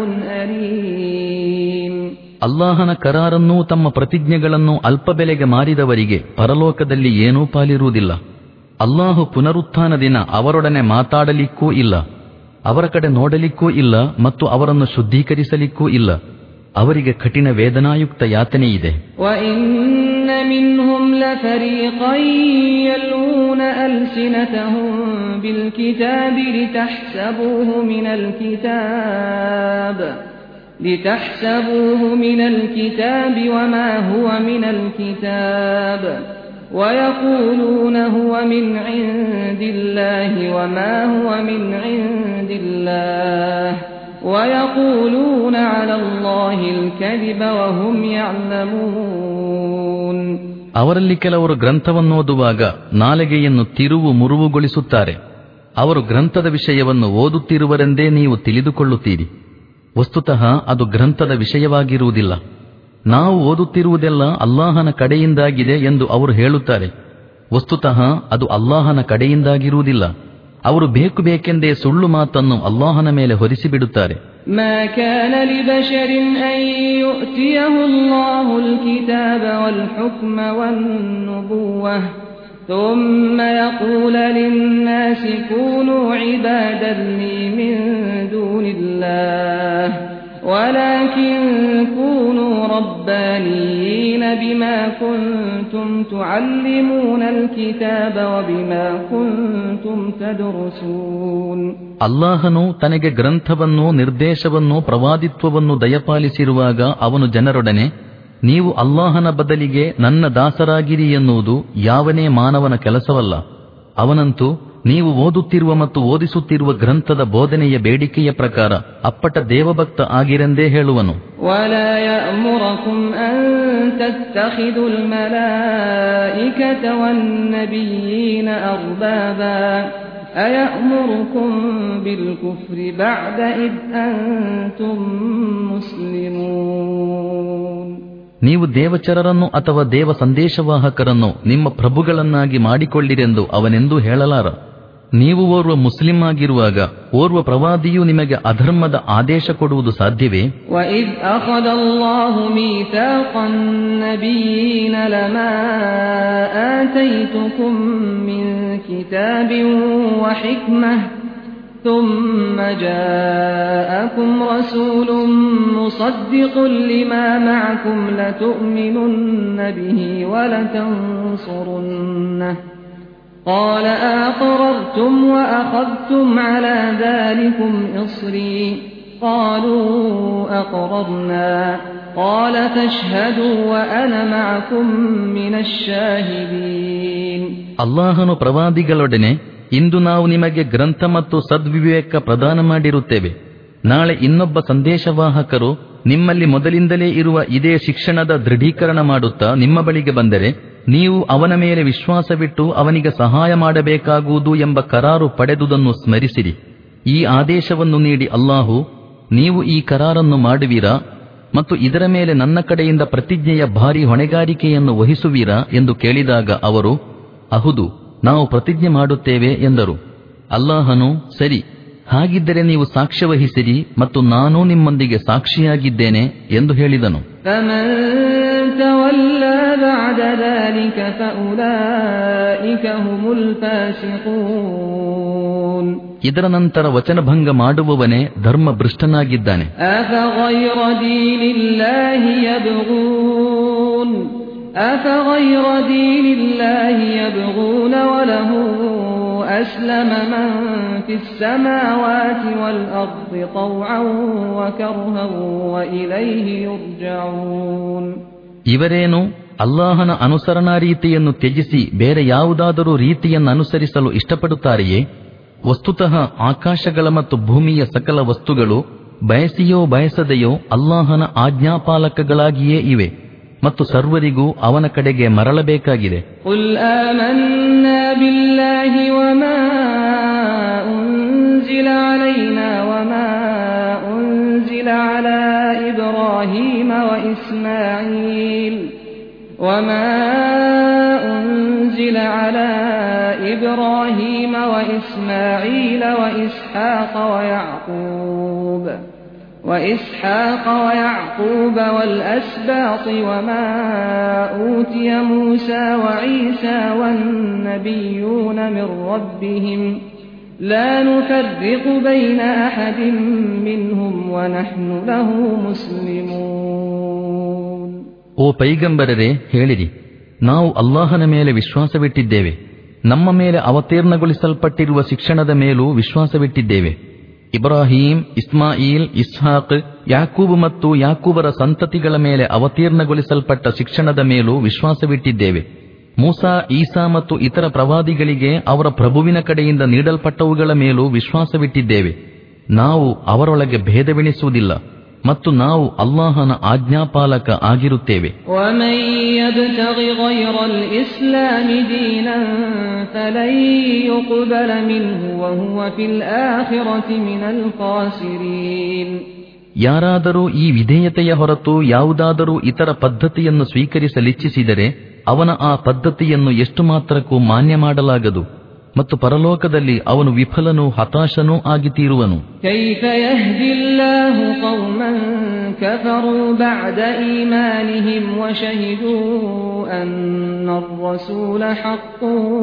A: أليم
B: ಅಲ್ಲಾಹನ ಕರಾರನ್ನೂ ತಮ್ಮ ಪ್ರತಿಜ್ಞೆಗಳನ್ನು ಅಲ್ಪ ಬೆಲೆಗೆ ಮಾರಿದವರಿಗೆ ಪರಲೋಕದಲ್ಲಿ ಏನೂ ಪಾಲಿರುವುದಿಲ್ಲ ಅಲ್ಲಾಹು ಪುನರುತ್ಥಾನ ದಿನ ಅವರೊಡನೆ ಮಾತಾಡಲಿಕ್ಕೂ ಇಲ್ಲ ಅವರ ಕಡೆ ನೋಡಲಿಕ್ಕೂ ಇಲ್ಲ ಮತ್ತು ಅವರನ್ನು ಶುದ್ಧೀಕರಿಸಲಿಕ್ಕೂ ಇಲ್ಲ ಅವರಿಗೆ ಕಠಿಣ ವೇದನಾಯುಕ್ತ ಯಾತನೆಯಿದೆ
A: وإن منهم لفريقا يلوون ألسنتهم بالكتاب لتحسبوه من الكتاب لتحسبوه من الكتاب وما هو من الكتاب ويقولون هو من عند الله وما هو من عند الله ويقولون على الله الكذب وهم يعلمون
B: ಅವರಲ್ಲಿ ಕೆಲವರು ಗ್ರಂಥವನ್ನೋದುವಾಗ ನಾಲಿಗೆಯನ್ನು ತಿರುವು ಮುರುವುಗೊಳಿಸುತ್ತಾರೆ ಅವರು ಗ್ರಂಥದ ವಿಷಯವನ್ನು ಓದುತ್ತಿರುವರೆಂದೇ ನೀವು ತಿಳಿದುಕೊಳ್ಳುತ್ತೀರಿ ವಸ್ತುತಃ ಅದು ಗ್ರಂಥದ ವಿಷಯವಾಗಿರುವುದಿಲ್ಲ ನಾವು ಓದುತ್ತಿರುವುದೆಲ್ಲ ಅಲ್ಲಾಹನ ಕಡೆಯಿಂದಾಗಿದೆ ಎಂದು ಅವರು ಹೇಳುತ್ತಾರೆ ವಸ್ತುತಃ ಅದು ಅಲ್ಲಾಹನ ಕಡೆಯಿಂದಾಗಿರುವುದಿಲ್ಲ ಅವರು ಬೇಕು ಬೇಕೆಂದೇ ಸುಳ್ಳು ಮಾತನ್ನು ಅಲ್ಲಾಹನ ಮೇಲೆ ಹೊರಿಸಿಬಿಡುತ್ತಾರೆ
A: ما كان لبشر أن يؤتيه الله الكتاب والحكم والنبوة ثم يقول للناس كونوا عبادا لي من دون الله ولكن كونوا ربانيين بما كنتم تعلمون الكتاب وبما كنتم تدرسون
B: ಅಲ್ಲಾಹನು ತನಗೆ ಗ್ರಂಥವನ್ನು ನಿರ್ದೇಶವನ್ನು ಪ್ರವಾದಿತ್ವವನ್ನು ದಯಪಾಲಿಸಿರುವಾಗ ಅವನು ಜನರೊಡನೆ ನೀವು ಅಲ್ಲಾಹನ ಬದಲಿಗೆ ನನ್ನ ದಾಸರಾಗಿರಿ ಎನ್ನುವುದು ಯಾವನೇ ಮಾನವನ ಕೆಲಸವಲ್ಲ ಅವನಂತೂ ನೀವು ಓದುತ್ತಿರುವ ಮತ್ತು ಓದಿಸುತ್ತಿರುವ ಗ್ರಂಥದ ಬೋಧನೆಯ ಬೇಡಿಕೆಯ ಪ್ರಕಾರ ಅಪ್ಪಟ ದೇವಭಕ್ತ ಆಗಿರೆಂದೇ ಹೇಳುವನು
A: ولا يأمركم أن تتخذوا الملائكة والنبيين أربابا أيأمركم بالكفر بعد إذ أنتم مسلمون
B: ನೀವು ದೇವಚರರನ್ನು ಅಥವಾ ದೇವ ಸಂದೇಶವಾಹಕರನ್ನು ನಿಮ್ಮ ಪ್ರಭುಗಳನ್ನಾಗಿ ಮಾಡಿಕೊಳ್ಳಿರೆಂದು ಅವನೆಂದೂ ಹೇಳಲಾರ ನೀವು ಓರ್ವ ಮುಸ್ಲಿಂ ಆಗಿರುವಾಗ ಓರ್ವ ಪ್ರವಾದಿಯು ನಿಮಗೆ ಅಧರ್ಮದ ಆದೇಶ ಕೊಡುವುದು ಸಾಧ್ಯವೇ
A: وإذ أخذ الله ميثاق النبيين لما آتيتكم من كتاب وحكمة ثم جاءكم رسول مصدق لما معكم لتؤمنن به ولتنصرنه قال أقررتم وأخذتم على ذلكم إصري قالوا أقررنا قال فاشهدوا وأنا معكم من الشاهدين
B: ಅಲ್ಲಾಹನು ಪ್ರವಾದಿಗಳೊಡನೆ ಇಂದು ನಾವು ನಿಮಗೆ ಗ್ರಂಥ ಮತ್ತು ಸದ್ವಿವೇಕ ಪ್ರದಾನ ಮಾಡಿರುತ್ತೇವೆ ನಾಳೆ ಇನ್ನೊಬ್ಬ ಸಂದೇಶವಾಹಕರು ನಿಮ್ಮಲ್ಲಿ ಮೊದಲಿಂದಲೇ ಇರುವ ಇದೇ ಶಿಕ್ಷಣದ ದೃಢೀಕರಣ ಮಾಡುತ್ತಾ ನಿಮ್ಮ ಬಳಿಗೆ ಬಂದರೆ ನೀವು ಅವನ ಮೇಲೆ ವಿಶ್ವಾಸವಿಟ್ಟು ಅವನಿಗೆ ಸಹಾಯ ಮಾಡಬೇಕಾಗುವುದು ಎಂಬ ಕರಾರು ಪಡೆದುದನ್ನು ಸ್ಮರಿಸಿರಿ ಈ ಆದೇಶವನ್ನು ನೀಡಿ ಅಲ್ಲಾಹು ನೀವು ಈ ಕರಾರನ್ನು ಮಾಡುವಿರಾ ಮತ್ತು ಇದರ ಮೇಲೆ ನನ್ನ ಕಡೆಯಿಂದ ಪ್ರತಿಜ್ಞೆಯ ಭಾರಿ ಹೊಣೆಗಾರಿಕೆಯನ್ನು ವಹಿಸುವಿರಾ ಎಂದು ಕೇಳಿದಾಗ ಅವರು ಅಹುದು ನಾವು ಪ್ರತಿಜ್ಞೆ ಮಾಡುತ್ತೇವೆ ಎಂದರು ಅಲ್ಲಾಹನು ಸರಿ ಹಾಗಿದ್ದರೆ ನೀವು ಸಾಕ್ಷ್ಯ ವಹಿಸಿರಿ ಮತ್ತು ನಾನೂ ನಿಮ್ಮೊಂದಿಗೆ ಸಾಕ್ಷಿಯಾಗಿದ್ದೇನೆ ಎಂದು ಹೇಳಿದನು
A: فمن تولى بعد ذلك فأولئك هم الفاسقون
B: ಇದರ ನಂತರ ವಚನಭಂಗ ಮಾಡುವವನೇ ಧರ್ಮ ಭ್ರಷ್ಟನಾಗಿದ್ದಾನೆ
A: أفغير دين الله يبغون أفغير دين الله يبغون وله أسلم من في السماوات والأرض طوعا وكرها وإليه يرجعون
B: ಇವರೇನು ಅಲ್ಲಾಹನ ಅನುಸರಣಾ ರೀತಿಯನ್ನು ತ್ಯಜಿಸಿ ಬೇರೆ ಯಾವುದಾದರೂ ರೀತಿಯನ್ನು ಅನುಸರಿಸಲು ಇಷ್ಟಪಡುತ್ತಾರೆಯೇ ವಸ್ತುತಃ ಆಕಾಶಗಳ ಮತ್ತು ಭೂಮಿಯ ಸಕಲ ವಸ್ತುಗಳು ಬಯಸಿಯೋ ಬಯಸದೆಯೋ ಅಲ್ಲಾಹನ ಆಜ್ಞಾಪಾಲಕಗಳಾಗಿಯೇ ಇವೆ ಮತ್ತು ಸರ್ವರಿಗೂ ಅವನ ಕಡೆಗೆ ಮರಳಬೇಕಾಗಿದೆ
A: قل آمنا بالله وما أنزل علينا وما أنزل على إبراهيم وإسماعيل وما أنزل على إبراهيم وإسماعيل وإسحاق ويعقوب وإسحاق ويعقوب والأسباط وما أوتي موسى وعيسى والنبيون من ربهم لا نفرق بين أحد منهم ونحن له مسلمون
B: ಓ ಪೈಗಂಬರರೇ ಹೇಳಿರಿ ನಾವು ಅಲ್ಲಾಹನ ಮೇಲೆ ವಿಶ್ವಾಸವಿಟ್ಟಿದ್ದೇವೆ ನಮ್ಮ ಮೇಲೆ ಅವತೀರ್ಣಗೊಳಿಸಲ್ಪಟ್ಟಿರುವ ಶಿಕ್ಷಣದ ಮೇಲೂ ವಿಶ್ವಾಸವಿಟ್ಟಿದ್ದೇವೆ ಇಬ್ರಾಹೀಂ ಇಸ್ಮಾಯಿಲ್ ಇಸ್ಹಾಕ್ ಯಾಕೂಬ್ ಮತ್ತು ಯಾಕೂಬರ ಸಂತತಿಗಳ ಮೇಲೆ ಅವತೀರ್ಣಗೊಳಿಸಲ್ಪಟ್ಟ ಶಿಕ್ಷಣದ ಮೇಲೂ ವಿಶ್ವಾಸವಿಟ್ಟಿದ್ದೇವೆ ಮೂಸಾ ಈಸಾ ಮತ್ತು ಇತರ ಪ್ರವಾದಿಗಳಿಗೆ ಅವರ ಪ್ರಭುವಿನ ಕಡೆಯಿಂದ ನೀಡಲ್ಪಟ್ಟವುಗಳ ಮೇಲೂ ವಿಶ್ವಾಸವಿಟ್ಟಿದ್ದೇವೆ ನಾವು ಅವರೊಳಗೆ ಭೇದವೆಣಿಸುವುದಿಲ್ಲ ಮತ್ತು ನಾವು ಅಲ್ಲಾಹನ ಆಜ್ಞಾಪಾಲಕ ಆಗಿರುತ್ತೇವೆ
A: ومن يبتغ غير الإسلام دينا فلن يقبل منه وهو في الآخرة من الخاسرين
B: ಯಾರಾದರೂ ಈ ವಿಧೇಯತೆಯ ಹೊರತು ಯಾವುದಾದರೂ ಇತರ ಪದ್ಧತಿಯನ್ನು ಸ್ವೀಕರಿಸಲಿಚ್ಛಿಸಿದರೆ ಅವನ ಆ ಪದ್ಧತಿಯನ್ನು ಎಷ್ಟು ಮಾತ್ರಕ್ಕೂ ಮಾನ್ಯ ಮಾಡಲಾಗದು ಮತ್ತು ಪರಲೋಕದಲ್ಲಿ ಅವನು ವಿಫಲನೂ ಹತಾಶನೂ ಆಗಿ ತೀರುವನು
A: كيف يهدي الله قوما كفروا بعد إيمانهم وشهدوا أن الرسول حق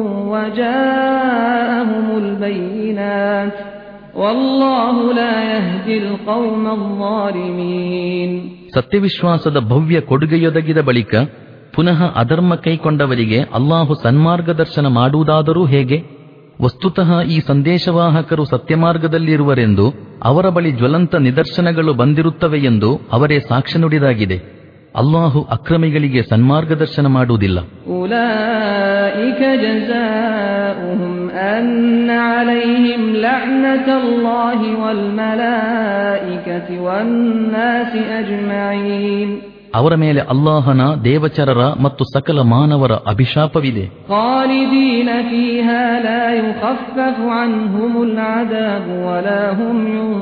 A: وجاءهم البينات والله لا يهدي القوم الظالمين
B: ಸತ್ಯವಿಶ್ವಾಸದ ಭವ್ಯ ಕೊಡುಗೆಯೊದಗಿದ ಬಳಿಕ ಪುನಃ ಅಧರ್ಮ ಕೈಕೊಂಡವರಿಗೆ ಅಲ್ಲಾಹು ಸನ್ಮಾರ್ಗದರ್ಶನ ಮಾಡುವುದಾದರೂ ಹೇಗೆ ವಸ್ತುತಃ ಈ ಸಂದೇಶವಾಹಕರು ಸತ್ಯಮಾರ್ಗದಲ್ಲಿರುವರೆಂದು ಅವರ ಬಳಿ ಜ್ವಲಂತ ನಿದರ್ಶನಗಳು ಬಂದಿರುತ್ತವೆ ಎಂದು ಅವರೇ ಸಾಕ್ಷ್ಯ ನುಡಿದಾಗಿದೆ ಅಲ್ಲಾಹು ಅಕ್ರಮಿಗಳಿಗೆ ಸನ್ಮಾರ್ಗದರ್ಶನ ಮಾಡುವುದಿಲ್ಲ
A: أولئك جزاؤهم أن عليهم لعنة الله والملائكة والناس أجمعين
B: ಅವರ ಮೇಲೆ ಅಲ್ಲಾಹನ ದೇವಚರರ ಮತ್ತು ಸಕಲ ಮಾನವರ ಅಭಿಶಾಪವಿದೆ
A: خالدين فيها لا يخفف عنهم العذاب ولا هم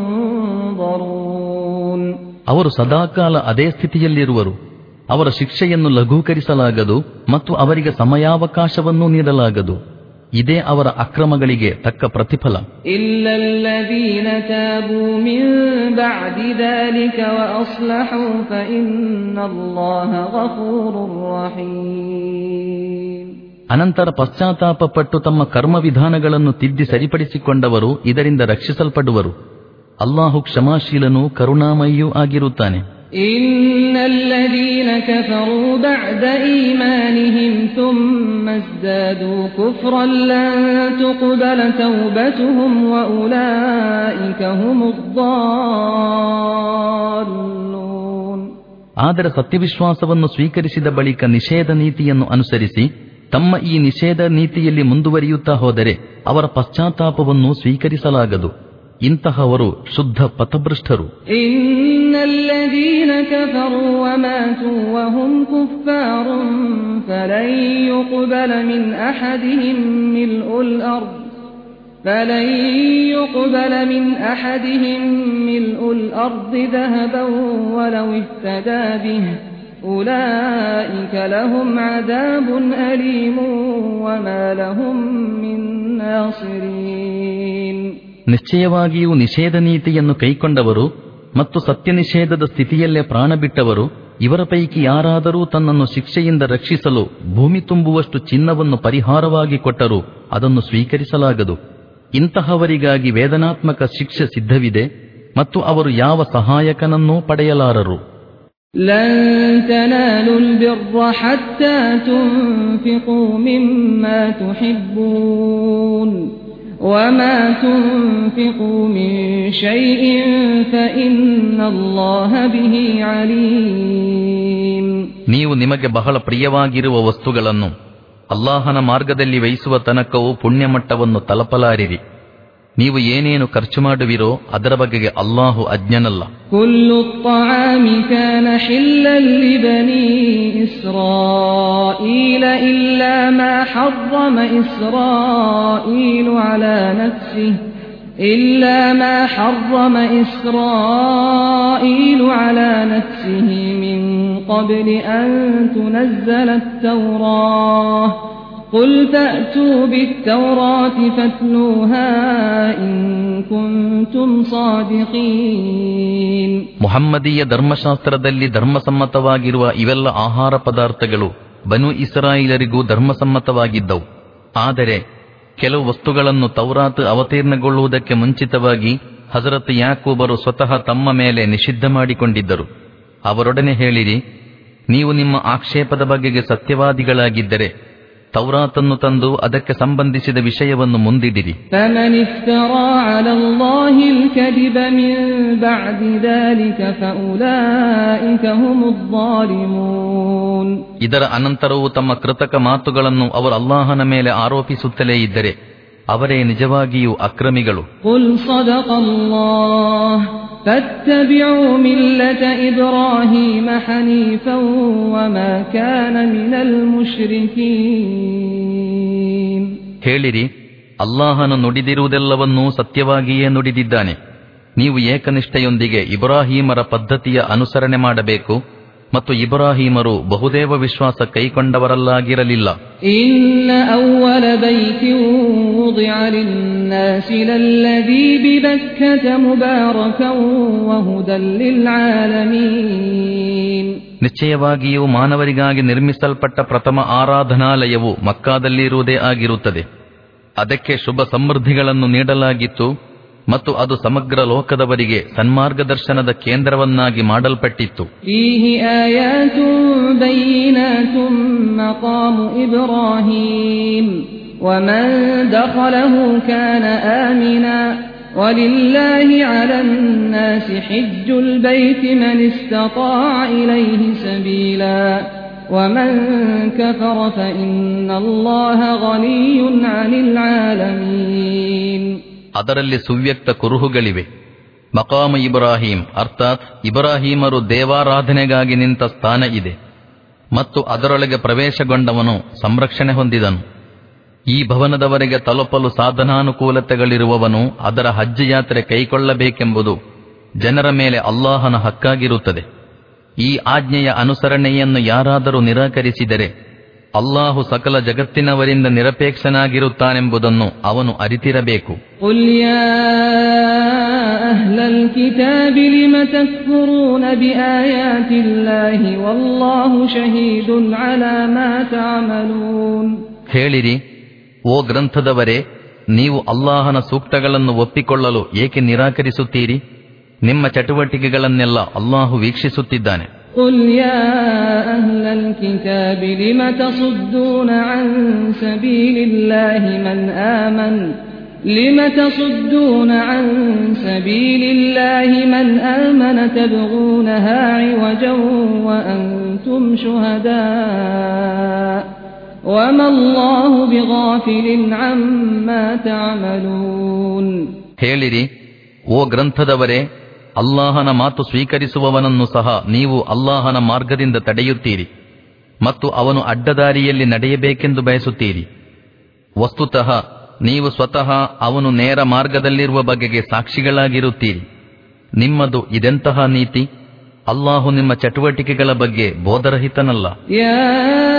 A: ينظرون
B: ಅವರು ಸದಾಕಾಲ ಅದೇ ಸ್ಥಿತಿಯಲ್ಲಿರುವರು ಅವರ ಶಿಕ್ಷೆಯನ್ನು ಲಘೂಕರಿಸಲಾಗದು ಮತ್ತು ಅವರಿಗೆ ಸಮಯಾವಕಾಶವನ್ನೂ ನೀಡಲಾಗದು ಇದೇ ಅವರ ಅಕ್ರಮಗಳಿಗೆ ತಕ್ಕ ಪ್ರತಿಫಲ
A: إلا الذين تابوا من بعد ذلك وأصلحوا فإن الله غفور رحيم
B: ಅನಂತರ ಪಶ್ಚಾತ್ತಾಪಪಟ್ಟು ತಮ್ಮ ಕರ್ಮವಿಧಾನಗಳನ್ನು ತಿದ್ದಿ ಸರಿಪಡಿಸಿಕೊಂಡವರು ಇದರಿಂದ ರಕ್ಷಿಸಲ್ಪಡುವರು ಅಲ್ಲಾಹು ಕ್ಷಮಾಶೀಲನೂ ಕರುಣಾಮಯಿಯೂ ಆಗಿರುತ್ತಾನೆ
A: إن الذين كفروا بعد إيمانهم ثم ازدادوا كفرا لن تقبل توبتهم وأولئك هم الضالون
B: ಆದರೆ ಸತ್ಯವಿಶ್ವಾಸವನ್ನು ಸ್ವೀಕರಿಸಿದ ಬಳಿಕ ನಿಷೇಧ ನೀತಿಯನ್ನು ಅನುಸರಿಸಿ ತಮ್ಮ ಈ ನಿಷೇಧ ನೀತಿಯಲ್ಲಿ ಮುಂದುವರಿಯುತ್ತಾ ಹೋದರೆ ಅವರ ಪಶ್ಚಾತ್ತಾಪವನ್ನು ಸ್ವೀಕರಿಸಲಾಗದು ಇಂತಹವರು ಶುದ್ಧ ಪಥಭೃಷ್ಟರು
A: إن الذين كفروا وماتوا وهم كفار فلن يقبل من أحدهم ملء الأرض فلن يقبل من أحدهم ملء الأرض ذهبا ولو افتدى به أولئك لهم عذاب أليم وما لهم من ناصرين
B: ನಿಶ್ಚಯವಾಗಿಯೂ ನಿಷೇಧ ನೀತಿಯನ್ನು ಕೈಕೊಂಡವರು ಮತ್ತು ಸತ್ಯ ನಿಷೇಧದ ಸ್ಥಿತಿಯಲ್ಲೇ ಪ್ರಾಣ ಬಿಟ್ಟವರು ಇವರ ಪೈಕಿ ಯಾರಾದರೂ ತನ್ನನ್ನು ಶಿಕ್ಷೆಯಿಂದ ರಕ್ಷಿಸಲು ಭೂಮಿ ತುಂಬುವಷ್ಟು ಚಿನ್ನವನ್ನು ಪರಿಹಾರವಾಗಿ ಕೊಟ್ಟರೂ ಅದನ್ನು ಸ್ವೀಕರಿಸಲಾಗದು ಇಂತಹವರಿಗಾಗಿ ವೇದನಾತ್ಮಕ ಶಿಕ್ಷೆ ಸಿದ್ಧವಿದೆ ಮತ್ತು ಅವರು ಯಾವ ಸಹಾಯಕನನ್ನೂ ಪಡೆಯಲಾರರು
A: لن تنالوا البر حتى تنفقوا مما تحبون وما تنفقوا من شيء فإن الله به عليم
B: ನೀವು ನಿಮಗೆ ಬಹಳ ಪ್ರಿಯವಾಗಿರುವ ವಸ್ತುಗಳನ್ನು ಅಲ್ಲಾಹನ ಮಾರ್ಗದಲ್ಲಿ ವಹಿಸುವ ತನಕವೂ ಪುಣ್ಯಮಟ್ಟವನ್ನು ತಲಪಲಾರಿರಿ ನೀವು ಏನೇನು ಖರ್ಚು ಮಾಡುವಿರೋ ಅದರ ಬಗೆಗೆ ಅಲ್ಲಾಹು ಅಜ್ಞನಲ್ಲ
A: كل الطعام كان حلا لبني إسرائيل إلا ما حرم إسرائيل على نفسه إلا ما حرم إسرائيل على نفسه من قبل أن تنزل التوراة قل فأتوا بالتوراة فاتلوها إن كنتم صادقين
B: ಮುಹಮ್ಮದೀಯ ಧರ್ಮಶಾಸ್ತ್ರದಲ್ಲಿ ಧರ್ಮಸಮ್ಮತವಾಗಿರುವ ಇವೆಲ್ಲ ಆಹಾರ ಪದಾರ್ಥಗಳು ಬನು ಇಸ್ರಾಯಿಲರಿಗೂ ಧರ್ಮಸಮ್ಮತವಾಗಿದ್ದವು ಆದರೆ ಕೆಲವು ವಸ್ತುಗಳನ್ನು ತೌರಾತ್ ಅವತೀರ್ಣಗೊಳ್ಳುವುದಕ್ಕೆ ಮುಂಚಿತವಾಗಿ ಹಜರತ್ ಯಾಕೂಬರು ಸ್ವತಃ ತಮ್ಮ ಮೇಲೆ ನಿಷಿದ್ಧ ಮಾಡಿಕೊಂಡಿದ್ದರು ಅವರೊಡನೆ ಹೇಳಿರಿ ನೀವು ನಿಮ್ಮ ಆಕ್ಷೇಪದ ಬಗೆಗೆ ಸತ್ಯವಾದಿಗಳಾಗಿದ್ದರೆ ತೌರಾತನ್ನು ತಂದು ಅದಕ್ಕೆ ಸಂಬಂಧಿಸಿದ ವಿಷಯವನ್ನು ಮುಂದಿಡಿರಿ
A: فمن افترى على الله الكذب من بعد ذلك فأولئك هم الظالمون
B: ಇದರ ಅನಂತರವೂ ತಮ್ಮ ಕೃತಕ ಮಾತುಗಳನ್ನು ಅವರು ಅಲ್ಲಾಹನ ಮೇಲೆ ಆರೋಪಿಸುತ್ತಲೇ ಇದ್ದರೆ ಅವರೇ ನಿಜವಾಗಿಯೂ ಅಕ್ರಮಿಗಳು
A: قل صدق الله فاتبعوا ملة إبراهيم حنيفا وما كان من المشركين
B: ಹೇಳಿರಿ ಅಲ್ಲಾಹನು ನುಡಿದಿರುವುದೆಲ್ಲವನ್ನೂ ಸತ್ಯವಾಗಿಯೇ ನುಡಿದಿದ್ದಾನೆ ನೀವು ಏಕನಿಷ್ಠೆಯೊಂದಿಗೆ ಇಬ್ರಾಹೀಮರ ಪದ್ಧತಿಯ ಅನುಸರಣೆ ಮಾಡಬೇಕು ಮತ್ತು ಇಬ್ರಾಹೀಮರು ಬಹುದೇವ ವಿಶ್ವಾಸ ಕೈಕೊಂಡವರಲ್ಲಾಗಿರಲಿಲ್ಲ
A: إن أول بيت وضع للناس للذي ببكة مباركا وهدى للعالمين
B: ನಿಶ್ಚಯವಾಗಿಯೂ ಮಾನವರಿಗಾಗಿ ನಿರ್ಮಿಸಲ್ಪಟ್ಟ ಪ್ರಥಮ ಆರಾಧನಾಲಯವು ಮಕ್ಕಾದಲ್ಲಿರುವುದೇ ಆಗಿರುತ್ತದೆ ಅದಕ್ಕೆ ಶುಭ ಸಮೃದ್ಧಿಗಳನ್ನು ನೀಡಲಾಗಿತ್ತು ಮತ್ತು ಅದು ಸಮಗ್ರ ಲೋಕದವರಿಗೆ ಸನ್ಮಾರ್ಗದರ್ಶನದ ಕೇಂದ್ರವನ್ನಾಗಿ ಮಾಡಲ್ಪಟ್ಟಿತ್ತು
A: فيه آيات بينات مقام إبراهيم ومن دخله كان آمنا ولله على الناس حج البيت من استطاع إليه سبيلا ومن كفر فإن الله غني عن العالمين
B: ಅದರಲ್ಲಿ ಸುವ್ಯಕ್ತ ಕುರುಹುಗಳಿವೆ ಮಕಾಮ ಇಬ್ರಾಹಿಂ ಅರ್ಥಾತ್ ಇಬ್ರಾಹಿಮರು ದೇವಾರಾಧನೆಗಾಗಿ ನಿಂತ ಸ್ಥಾನ ಇದೆ ಮತ್ತು ಅದರೊಳಗೆ ಪ್ರವೇಶಗೊಂಡವನು ಸಂರಕ್ಷಣೆ ಹೊಂದಿದನು ಈ ಭವನದವರೆಗೆ ತಲುಪಲು ಸಾಧನಾನುಕೂಲತೆಗಳಿರುವವನು ಅದರ ಹಜ್ಜ್ ಯಾತ್ರೆ ಕೈಕೊಳ್ಳಬೇಕೆಂಬುದು ಜನರ ಮೇಲೆ ಅಲ್ಲಾಹನ ಹಕ್ಕಾಗಿರುತ್ತದೆ ಈ ಆಜ್ಞೆಯ ಅನುಸರಣೆಯನ್ನು ಯಾರಾದರೂ ನಿರಾಕರಿಸಿದರೆ ಅಲ್ಲಾಹು ಸಕಲ ಜಗತ್ತಿನವರಿಂದ ನಿರಪೇಕ್ಷನಾಗಿರುತ್ತಾನೆಂಬುದನ್ನು ಅವನು ಅರಿತಿರಬೇಕು
A: قل يا أهل الكتاب لم تكفرون بآيات الله والله شهيد على ما تعملون
B: ಹೇಳಿರಿ ಓ ಗ್ರಂಥದವರೇ ನೀವು ಅಲ್ಲಾಹನ ಸೂಕ್ತಗಳನ್ನು ಒಪ್ಪಿಕೊಳ್ಳಲು ಏಕೆ ನಿರಾಕರಿಸುತ್ತೀರಿ ನಿಮ್ಮ ಚಟುವಟಿಕೆಗಳನ್ನೆಲ್ಲ ಅಲ್ಲಾಹು ವೀಕ್ಷಿಸುತ್ತಿದ್ದಾನೆ
A: قل يا أهل الكتاب لم تصدون عن سبيل الله من آمن لم تصدون عن سبيل الله من آمن تبغونها عوجا وأنتم شهداء وما الله بغافل عما تعملون
B: ಹೇಳಿರಿ ಓ ಗ್ರಂಥದವರೇ ಅಲ್ಲಾಹನ ಮಾತು ಸ್ವೀಕರಿಸುವವನನ್ನು ಸಹ ನೀವು ಅಲ್ಲಾಹನ ಮಾರ್ಗದಿಂದ ತಡೆಯುತ್ತೀರಿ ಮತ್ತು ಅವನು ಅಡ್ಡದಾರಿಯಲ್ಲಿ ನಡೆಯಬೇಕೆಂದು ಬಯಸುತ್ತೀರಿ ವಸ್ತುತಃ ನೀವು ಸ್ವತಃ ಅವನು ನೇರ ಮಾರ್ಗದಲ್ಲಿರುವ ಬಗೆಗೆ ಸಾಕ್ಷಿಗಳಾಗಿರುತ್ತೀರಿ ನಿಮ್ಮದು ಇದೆಂತಹ ನೀತಿ ಅಲ್ಲಾಹು ನಿಮ್ಮ ಚಟುವಟಿಕೆಗಳ ಬಗ್ಗೆ ಬೋಧರಹಿತನಲ್ಲ
A: يا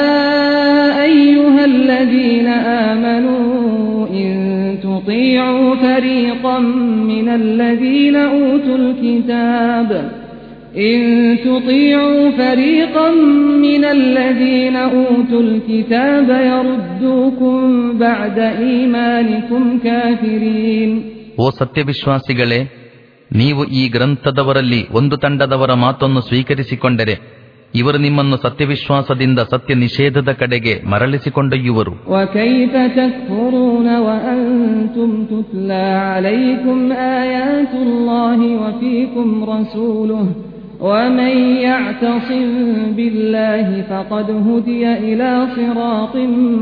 A: أيها الذين آمنوا إن تطيعوا فريقا من الذين أوتوا الكتاب إن تطيعوا فريقا من الذين أوتوا الكتاب يردوكم بعد إيمانكم كافرين
B: ಓ ಸತ್ಯವಿಶ್ವಾಸಿಗಳೇ ನೀವು ಈ ಗ್ರಂಥದವರಲ್ಲಿ ಒಂದು ತಂಡದವರ ಮಾತನ್ನು ಸ್ವೀಕರಿಸಿಕೊಂಡರೆ ಇವರು ನಿಮ್ಮನ್ನು ಸತ್ಯವಿಶ್ವಾಸದಿಂದ ಸತ್ಯ ನಿಷೇಧದ ಕಡೆಗೆ ಮರಳಿಸಿಕೊಂಡೊಯ್ಯುವರು
A: وكيف تكفرون وأنتم تتلى عليكم آيات الله وفيكم رسوله ومن يعتصم بالله فقد هدي إلى صراط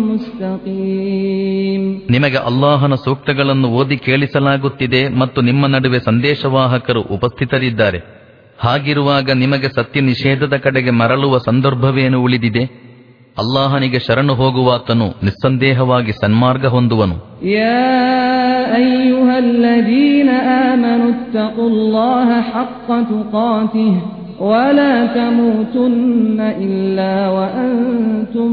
A: مستقيم
B: ನಿಮಗೆ ಅಲ್ಲಾಹನ ಸೂಕ್ತಗಳನ್ನು ಓದಿ ಕೇಳಿಸಲಾಗುತ್ತಿದೆ ಮತ್ತು ನಿಮ್ಮ ನಡುವೆ ಸಂದೇಶವಾಹಕರು ಉಪಸ್ಥಿತರಿದ್ದಾರೆ ಹಾಗಿರುವಾಗ ನಿಮಗೆ ಸತ್ಯ ನಿಷೇಧದ ಕಡೆಗೆ ಮರಳುವ ಸಂದರ್ಭವೇನು ಉಳಿದಿದೆ ಅಲ್ಲಾಹನಿಗೆ ಶರಣು ಹೋಗುವಾತನು ನಿಸ್ಸಂದೇಹವಾಗಿ ಸನ್ಮಾರ್ಗ ಹೊಂದುವನು
A: يا أيها الذين آمنوا اتقوا الله حق تقاته ولا تموتن إلا وأنتم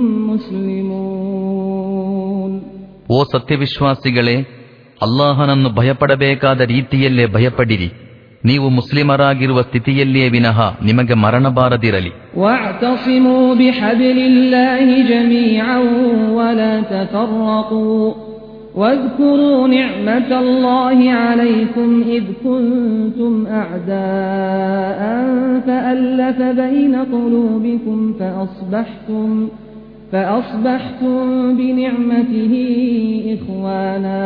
A: مسلمون
B: ಓ ಸತ್ಯವಿಶ್ವಾಸಿಗಳೇ ಅಲ್ಲಾಹನನ್ನು ಭಯಪಡಬೇಕಾದ ರೀತಿಯಲ್ಲೇ ಭಯಪಡಿರಿ ನೀವು ಮುಸ್ಲಿಮರಾಗಿರುವ ಸ್ಥಿತಿಯಲ್ಲಿಯೇ ವಿನಃ ನಿಮಗೆ ಮರಣ ಬಾರದಿರಲಿ
A: واعتصموا بحبل الله جميعا ولا تفرقوا واذكروا نعمة الله عليكم إذ كنتم أعداء فألف بين قلوبكم فأصبحتم فأصبحتم بنعمته إخوانا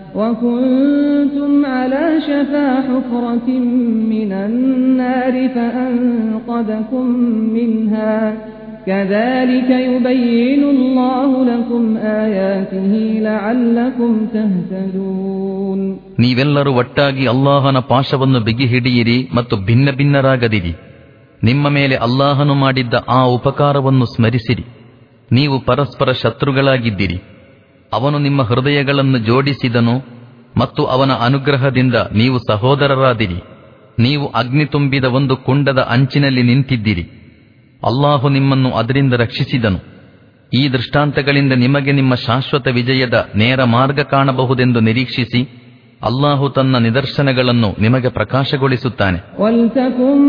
A: وكنتم على شفا حفرة من النار فأنقذكم منها كذلك يبين الله لكم آياته لعلكم تهتدون
B: ನೀವೆಲ್ಲರೂ ಒಟ್ಟಾಗಿ ಅಲ್ಲಾಹನ ಪಾಶವನ್ನು ಬಿಗಿ ಹಿಡಿಯಿರಿ ಮತ್ತು ಭಿನ್ನ ಭಿನ್ನರಾಗದಿರಿ ನಿಮ್ಮ ಮೇಲೆ ಅಲ್ಲಾಹನು ಮಾಡಿದ್ದ ಆ ಉಪಕಾರವನ್ನು ಸ್ಮರಿಸಿರಿ ನೀವು ಪರಸ್ಪರ ಶತ್ರುಗಳಾಗಿದ್ದಿರಿ ಅವನು ನಿಮ್ಮ ಹೃದಯಗಳನ್ನು ಜೋಡಿಸಿದನು ಮತ್ತು ಅವನ ಅನುಗ್ರಹದಿಂದ ನೀವು ಸಹೋದರರಾದಿರಿ ನೀವು ಅಗ್ನಿ ತುಂಬಿದ ಒಂದು ಕುಂಡದ ಅಂಚಿನಲ್ಲಿ ನಿಂತಿದ್ದಿರಿ ಅಲ್ಲಾಹು ನಿಮ್ಮನ್ನು ಅದರಿಂದ ರಕ್ಷಿಸಿದನು ಈ ದೃಷ್ಟಾಂತಗಳಿಂದ ನಿಮಗೆ ನಿಮ್ಮ ಶಾಶ್ವತ ವಿಜಯದ ನೇರ ಮಾರ್ಗ ಕಾಣಬಹುದೆಂದು ನಿರೀಕ್ಷಿಸಿ ಅಲ್ಲಾಹು ತನ್ನ ನಿದರ್ಶನಗಳನ್ನು ನಿಮಗೆ ಪ್ರಕಾಶಗೊಳಿಸುತ್ತಾನೆ
A: ولتكن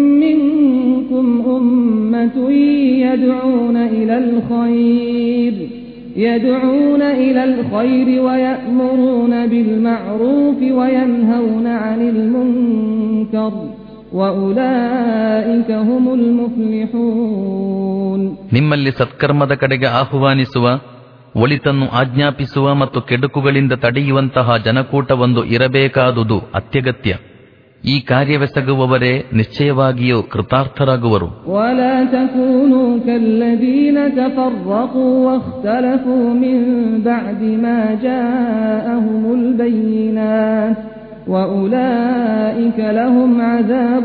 A: منكم أمة يدعون إلى الخير يدعون إلى الخير ويأمرون بالمعروف وينهون عن المنكر وأولئك هم المفلحون
B: ನಿಮ್ಮಲ್ಲಿ ಸತ್ಕರ್ಮದ ಕಡೆಗೆ ಆಹ್ವಾನಿಸುವ ಒಳಿತನ್ನು ಆಜ್ಞಾಪಿಸುವ ಮತ್ತು ಕೆಡುಕುಗಳಿಂದ ತಡೆಯುವಂತಹ ಜನಕೂಟವೊಂದು ಇರಬೇಕಾದುದು ಅತ್ಯಗತ್ಯ ಈ ಕಾರ್ಯವೆಸಗುವವರೇ ನಿಶ್ಚಯವಾಗಿಯೂ ಕೃತಾರ್ಥರಾಗುವರು
A: ولا تكونوا كالذين تفرقوا واختلفوا من بعد ما جاءهم البينات وأولئك لهم عذاب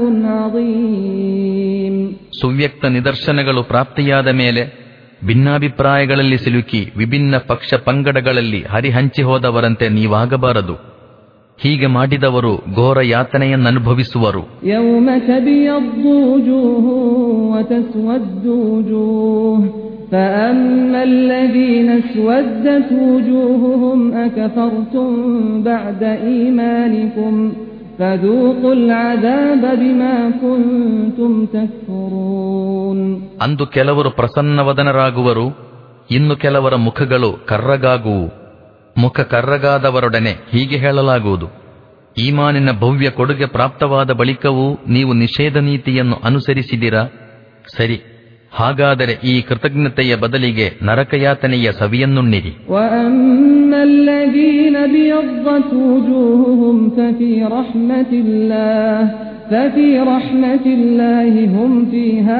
A: عظيم
B: ಸುವ್ಯಕ್ತ ನಿದರ್ಶನಗಳು ಪ್ರಾಪ್ತಿಯಾದ ಮೇಲೆ ಭಿನ್ನಾಭಿಪ್ರಾಯಗಳಲ್ಲಿ ಸಿಲುಕಿ ವಿಭಿನ್ನ ಪಕ್ಷ ಪಂಗಡಗಳಲ್ಲಿ ಹರಿಹಂಚಿ ಹೋದವರಂತೆ ನೀವಾಗಬಾರದು ಹೀಗೆ ಮಾಡಿದವರು ಘೋರ ಯಾತನೆಯನ್ನನುಭವಿಸುವರು
A: يوم تبيض وجوه وتسود وجوه فأما الذين اسودت وجوههم أكفرتم بعد إيمانكم فذوقوا العذاب بما كنتم تكفرون
B: ಅಂದು ಕೆಲವರು ಪ್ರಸನ್ನವದನರಾಗುವರು ಇನ್ನು ಕೆಲವರ ಮುಖಗಳು ಕರ್ರಗಾಗುವು ಮುಖ ಕರ್ರಗಾದವರೊಡನೆ ಹೀಗೆ ಹೇಳಲಾಗುವುದು ಈಮಾನಿನ ಭವ್ಯ ಕೊಡುಗೆ ಪ್ರಾಪ್ತವಾದ ಬಳಿಕವೂ ನೀವು ನಿಷೇಧ ನೀತಿಯನ್ನು ಅನುಸರಿಸಿದಿರಾ ಸರಿ ಹಾಗಾದರೆ ಈ ಕೃತಜ್ಞತೆಯ ಬದಲಿಗೆ ನರಕಯಾತನೆಯ ಸವಿಯನ್ನುಣ್ಣಿರಿ
A: وأما الذين ابيضت وجوههم ففي رحمة الله ففي رحمة الله هم فيها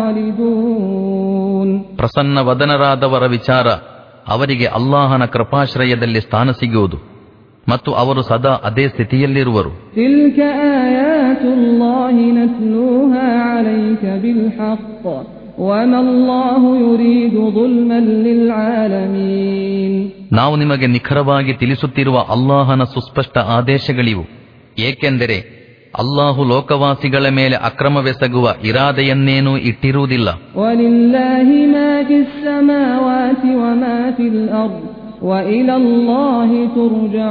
A: خالدون
B: ಪ್ರಸನ್ನವದನರಾದವರ ವಿಚಾರ ಅವರಿಗೆ ಅಲ್ಲಾಹನ ಕೃಪಾಶ್ರಯದಲ್ಲಿ ಸ್ಥಾನ ಸಿಗುವುದು ಮತ್ತು ಅವರು ಸದಾ ಅದೇ ಸ್ಥಿತಿಯಲ್ಲಿರುವರು
A: تلك آيات الله نتلوها عليك بالحق وما الله يريد ظلما للعالمين
B: ನಾವು ನಿಮಗೆ ನಿಖರವಾಗಿ ತಿಳಿಸುತ್ತಿರುವ ಅಲ್ಲಾಹನ ಸುಸ್ಪಷ್ಟ ಆದೇಶಗಳಿವು ಏಕೆಂದರೆ ಅಲ್ಲಾಹು ಲೋಕವಾಸಿಗಳ ಮೇಲೆ ಅಕ್ರಮವೆಸಗುವ ಇರಾದೆಯನ್ನೇನೂ ಇಟ್ಟಿರುವುದಿಲ್ಲ
A: ولله ما في السماوات وما في الأرض وإلى الله ترجع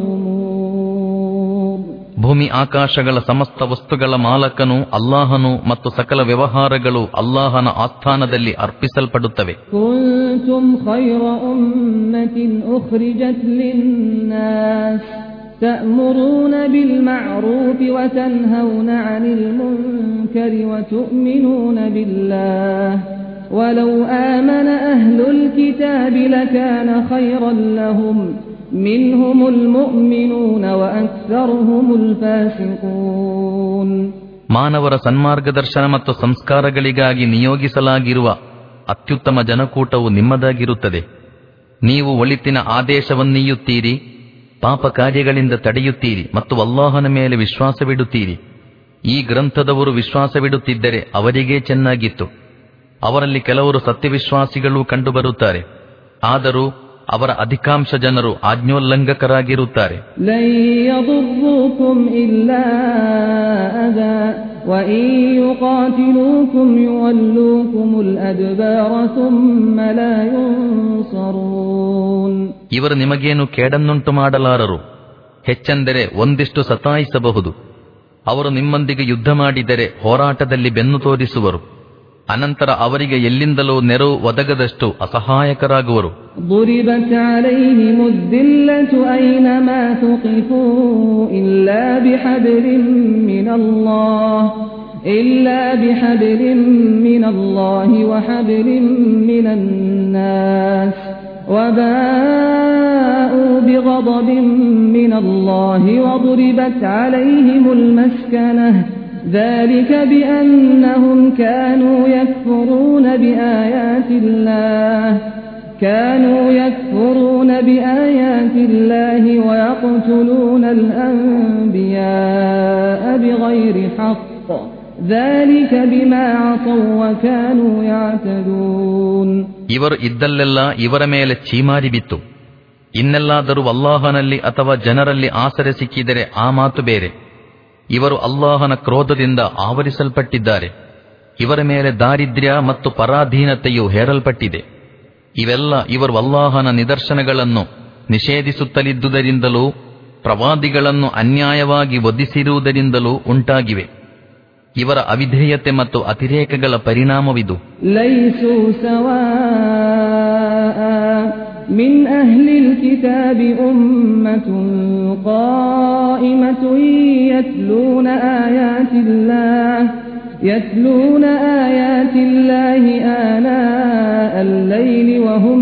A: الأمور
B: ಭೂಮಿ ಆಕಾಶಗಳ ಸಮಸ್ತ ವಸ್ತುಗಳ ಮಾಲಕನು ಅಲ್ಲಾಹನು ಮತ್ತು ಸಕಲ ವ್ಯವಹಾರಗಳು ಅಲ್ಲಾಹನ ಆಸ್ಥಾನದಲ್ಲಿ ಅರ್ಪಿಸಲ್ಪಡುತ್ತವೆ
A: كنتم خير أمة أخرجت للناس تأمرون بالمعروف وتنهون عن المنكر وتؤمنون بالله ولو آمن أهل الكتاب لكان خيرا لهم منهم المؤمنون وأكثرهم الفاسقون
B: ಮಾನವರ ಸನ್ಮಾರ್ಗದರ್ಶನ ಮತ್ತು ಸಂಸ್ಕಾರಗಳಿಗಾಗಿ ನಿಯೋಗಿಸಲಾಗಿರುವ ಅತ್ಯುತ್ತಮ ಜನಕೂಟವು ನಿಮ್ಮದಾಗಿರುತ್ತದೆ ನೀವು ಒಳಿತಿನ ಆದೇಶವನ್ನೀಯುತ್ತೀರಿ ಪಾಪ ಕಾರ್ಯಗಳಿಂದ ತಡೆಯುತ್ತೀರಿ ಮತ್ತು ಅಲ್ಲಾಹನ ಮೇಲೆ ವಿಶ್ವಾಸವಿಡುತ್ತೀರಿ ಈ ಗ್ರಂಥದವರು ವಿಶ್ವಾಸವಿಡುತ್ತಿದ್ದರೆ ಅವರಿಗೇ ಚೆನ್ನಾಗಿತ್ತು ಅವರಲ್ಲಿ ಕೆಲವರು ಸತ್ಯವಿಶ್ವಾಸಿಗಳೂ ಕಂಡುಬರುತ್ತಾರೆ ಆದರೂ ಅವರ ಅಧಿಕಾಂಶ ಜನರು ಆಜ್ಞೋಲ್ಲಂಘಕರಾಗಿರುತ್ತಾರೆ
A: لن يضروكم إلا أذى وإن يقاتلوكم يولوكم الأدبار ثم لا ينصرون
B: ಇವರು ನಿಮಗೇನು ಕೇಡನ್ನುಂಟು ಮಾಡಲಾರರು ಹೆಚ್ಚೆಂದರೆ ಒಂದಿಷ್ಟು ಸತಾಯಿಸಬಹುದು ಅವರು ನಿಮ್ಮೊಂದಿಗೆ ಯುದ್ಧ ಮಾಡಿದರೆ ಹೋರಾಟದಲ್ಲಿ ಬೆನ್ನು ತೋರಿಸುವರು ಅನಂತರ ಅವರಿಗೆ ಎಲ್ಲಿಂದಲೂ ನೆರವು ಒದಗದಷ್ಟು ಅಸಹಾಯಕರಾಗುವರು
A: ضربت عليهم الذلة أينما ثقفوا إلا بحبل من الله إلا بحبل من الله وحبل من الناس وباءوا بغضب من الله وضربت عليهم المسكنة ذلك بأنهم كانوا يكفرون بآيات الله كانوا يكفرون بآيات الله ويقتلون الأنبياء بغير حق ذلك بما عصوا وكانوا يعتدون
B: ಇವರು ಇದ್ದಲ್ಲೆಲ್ಲ ಇವರ ಮೇಲೆ ಚೀಮಾರಿ ಬಿತ್ತು ಇನ್ನೆಲ್ಲಾದರೂ ಅಲ್ಲಾಹನಲ್ಲಿ ಅಥವಾ ಜನರಲ್ಲಿ ಆಸರೆ ಸಿಕ್ಕಿದರೆ ಆ ಮಾತು ಬೇರೆ ಇವರು ಅಲ್ಲಾಹನ ಕ್ರೋಧದಿಂದ ಆವರಿಸಲ್ಪಟ್ಟಿದ್ದಾರೆ ಇವರ ಮೇಲೆ ದಾರಿದ್ರ್ಯ ಮತ್ತು ಪರಾಧೀನತೆಯು ಹೇರಲ್ಪಟ್ಟಿದೆ ಇವೆಲ್ಲ ಇವರು ಅಲ್ಲಾಹನ ನಿದರ್ಶನಗಳನ್ನು ನಿಷೇಧಿಸುತ್ತಲಿದ್ದುದರಿಂದಲೂ ಪ್ರವಾದಿಗಳನ್ನು ಅನ್ಯಾಯವಾಗಿ ವಧಿಸಿರುವುದರಿಂದಲೂ ಉಂಟಾಗಿವೆ ಇವರ ಅವಿಧೇಯತೆ ಮತ್ತು ಅತಿರೇಕಗಳ ಪರಿಣಾಮವಿದು
A: ليسوا سواء من أهل الكتاب أمة قائمة يتلون آيات الله يتلون آيات الله آناء الليل وهم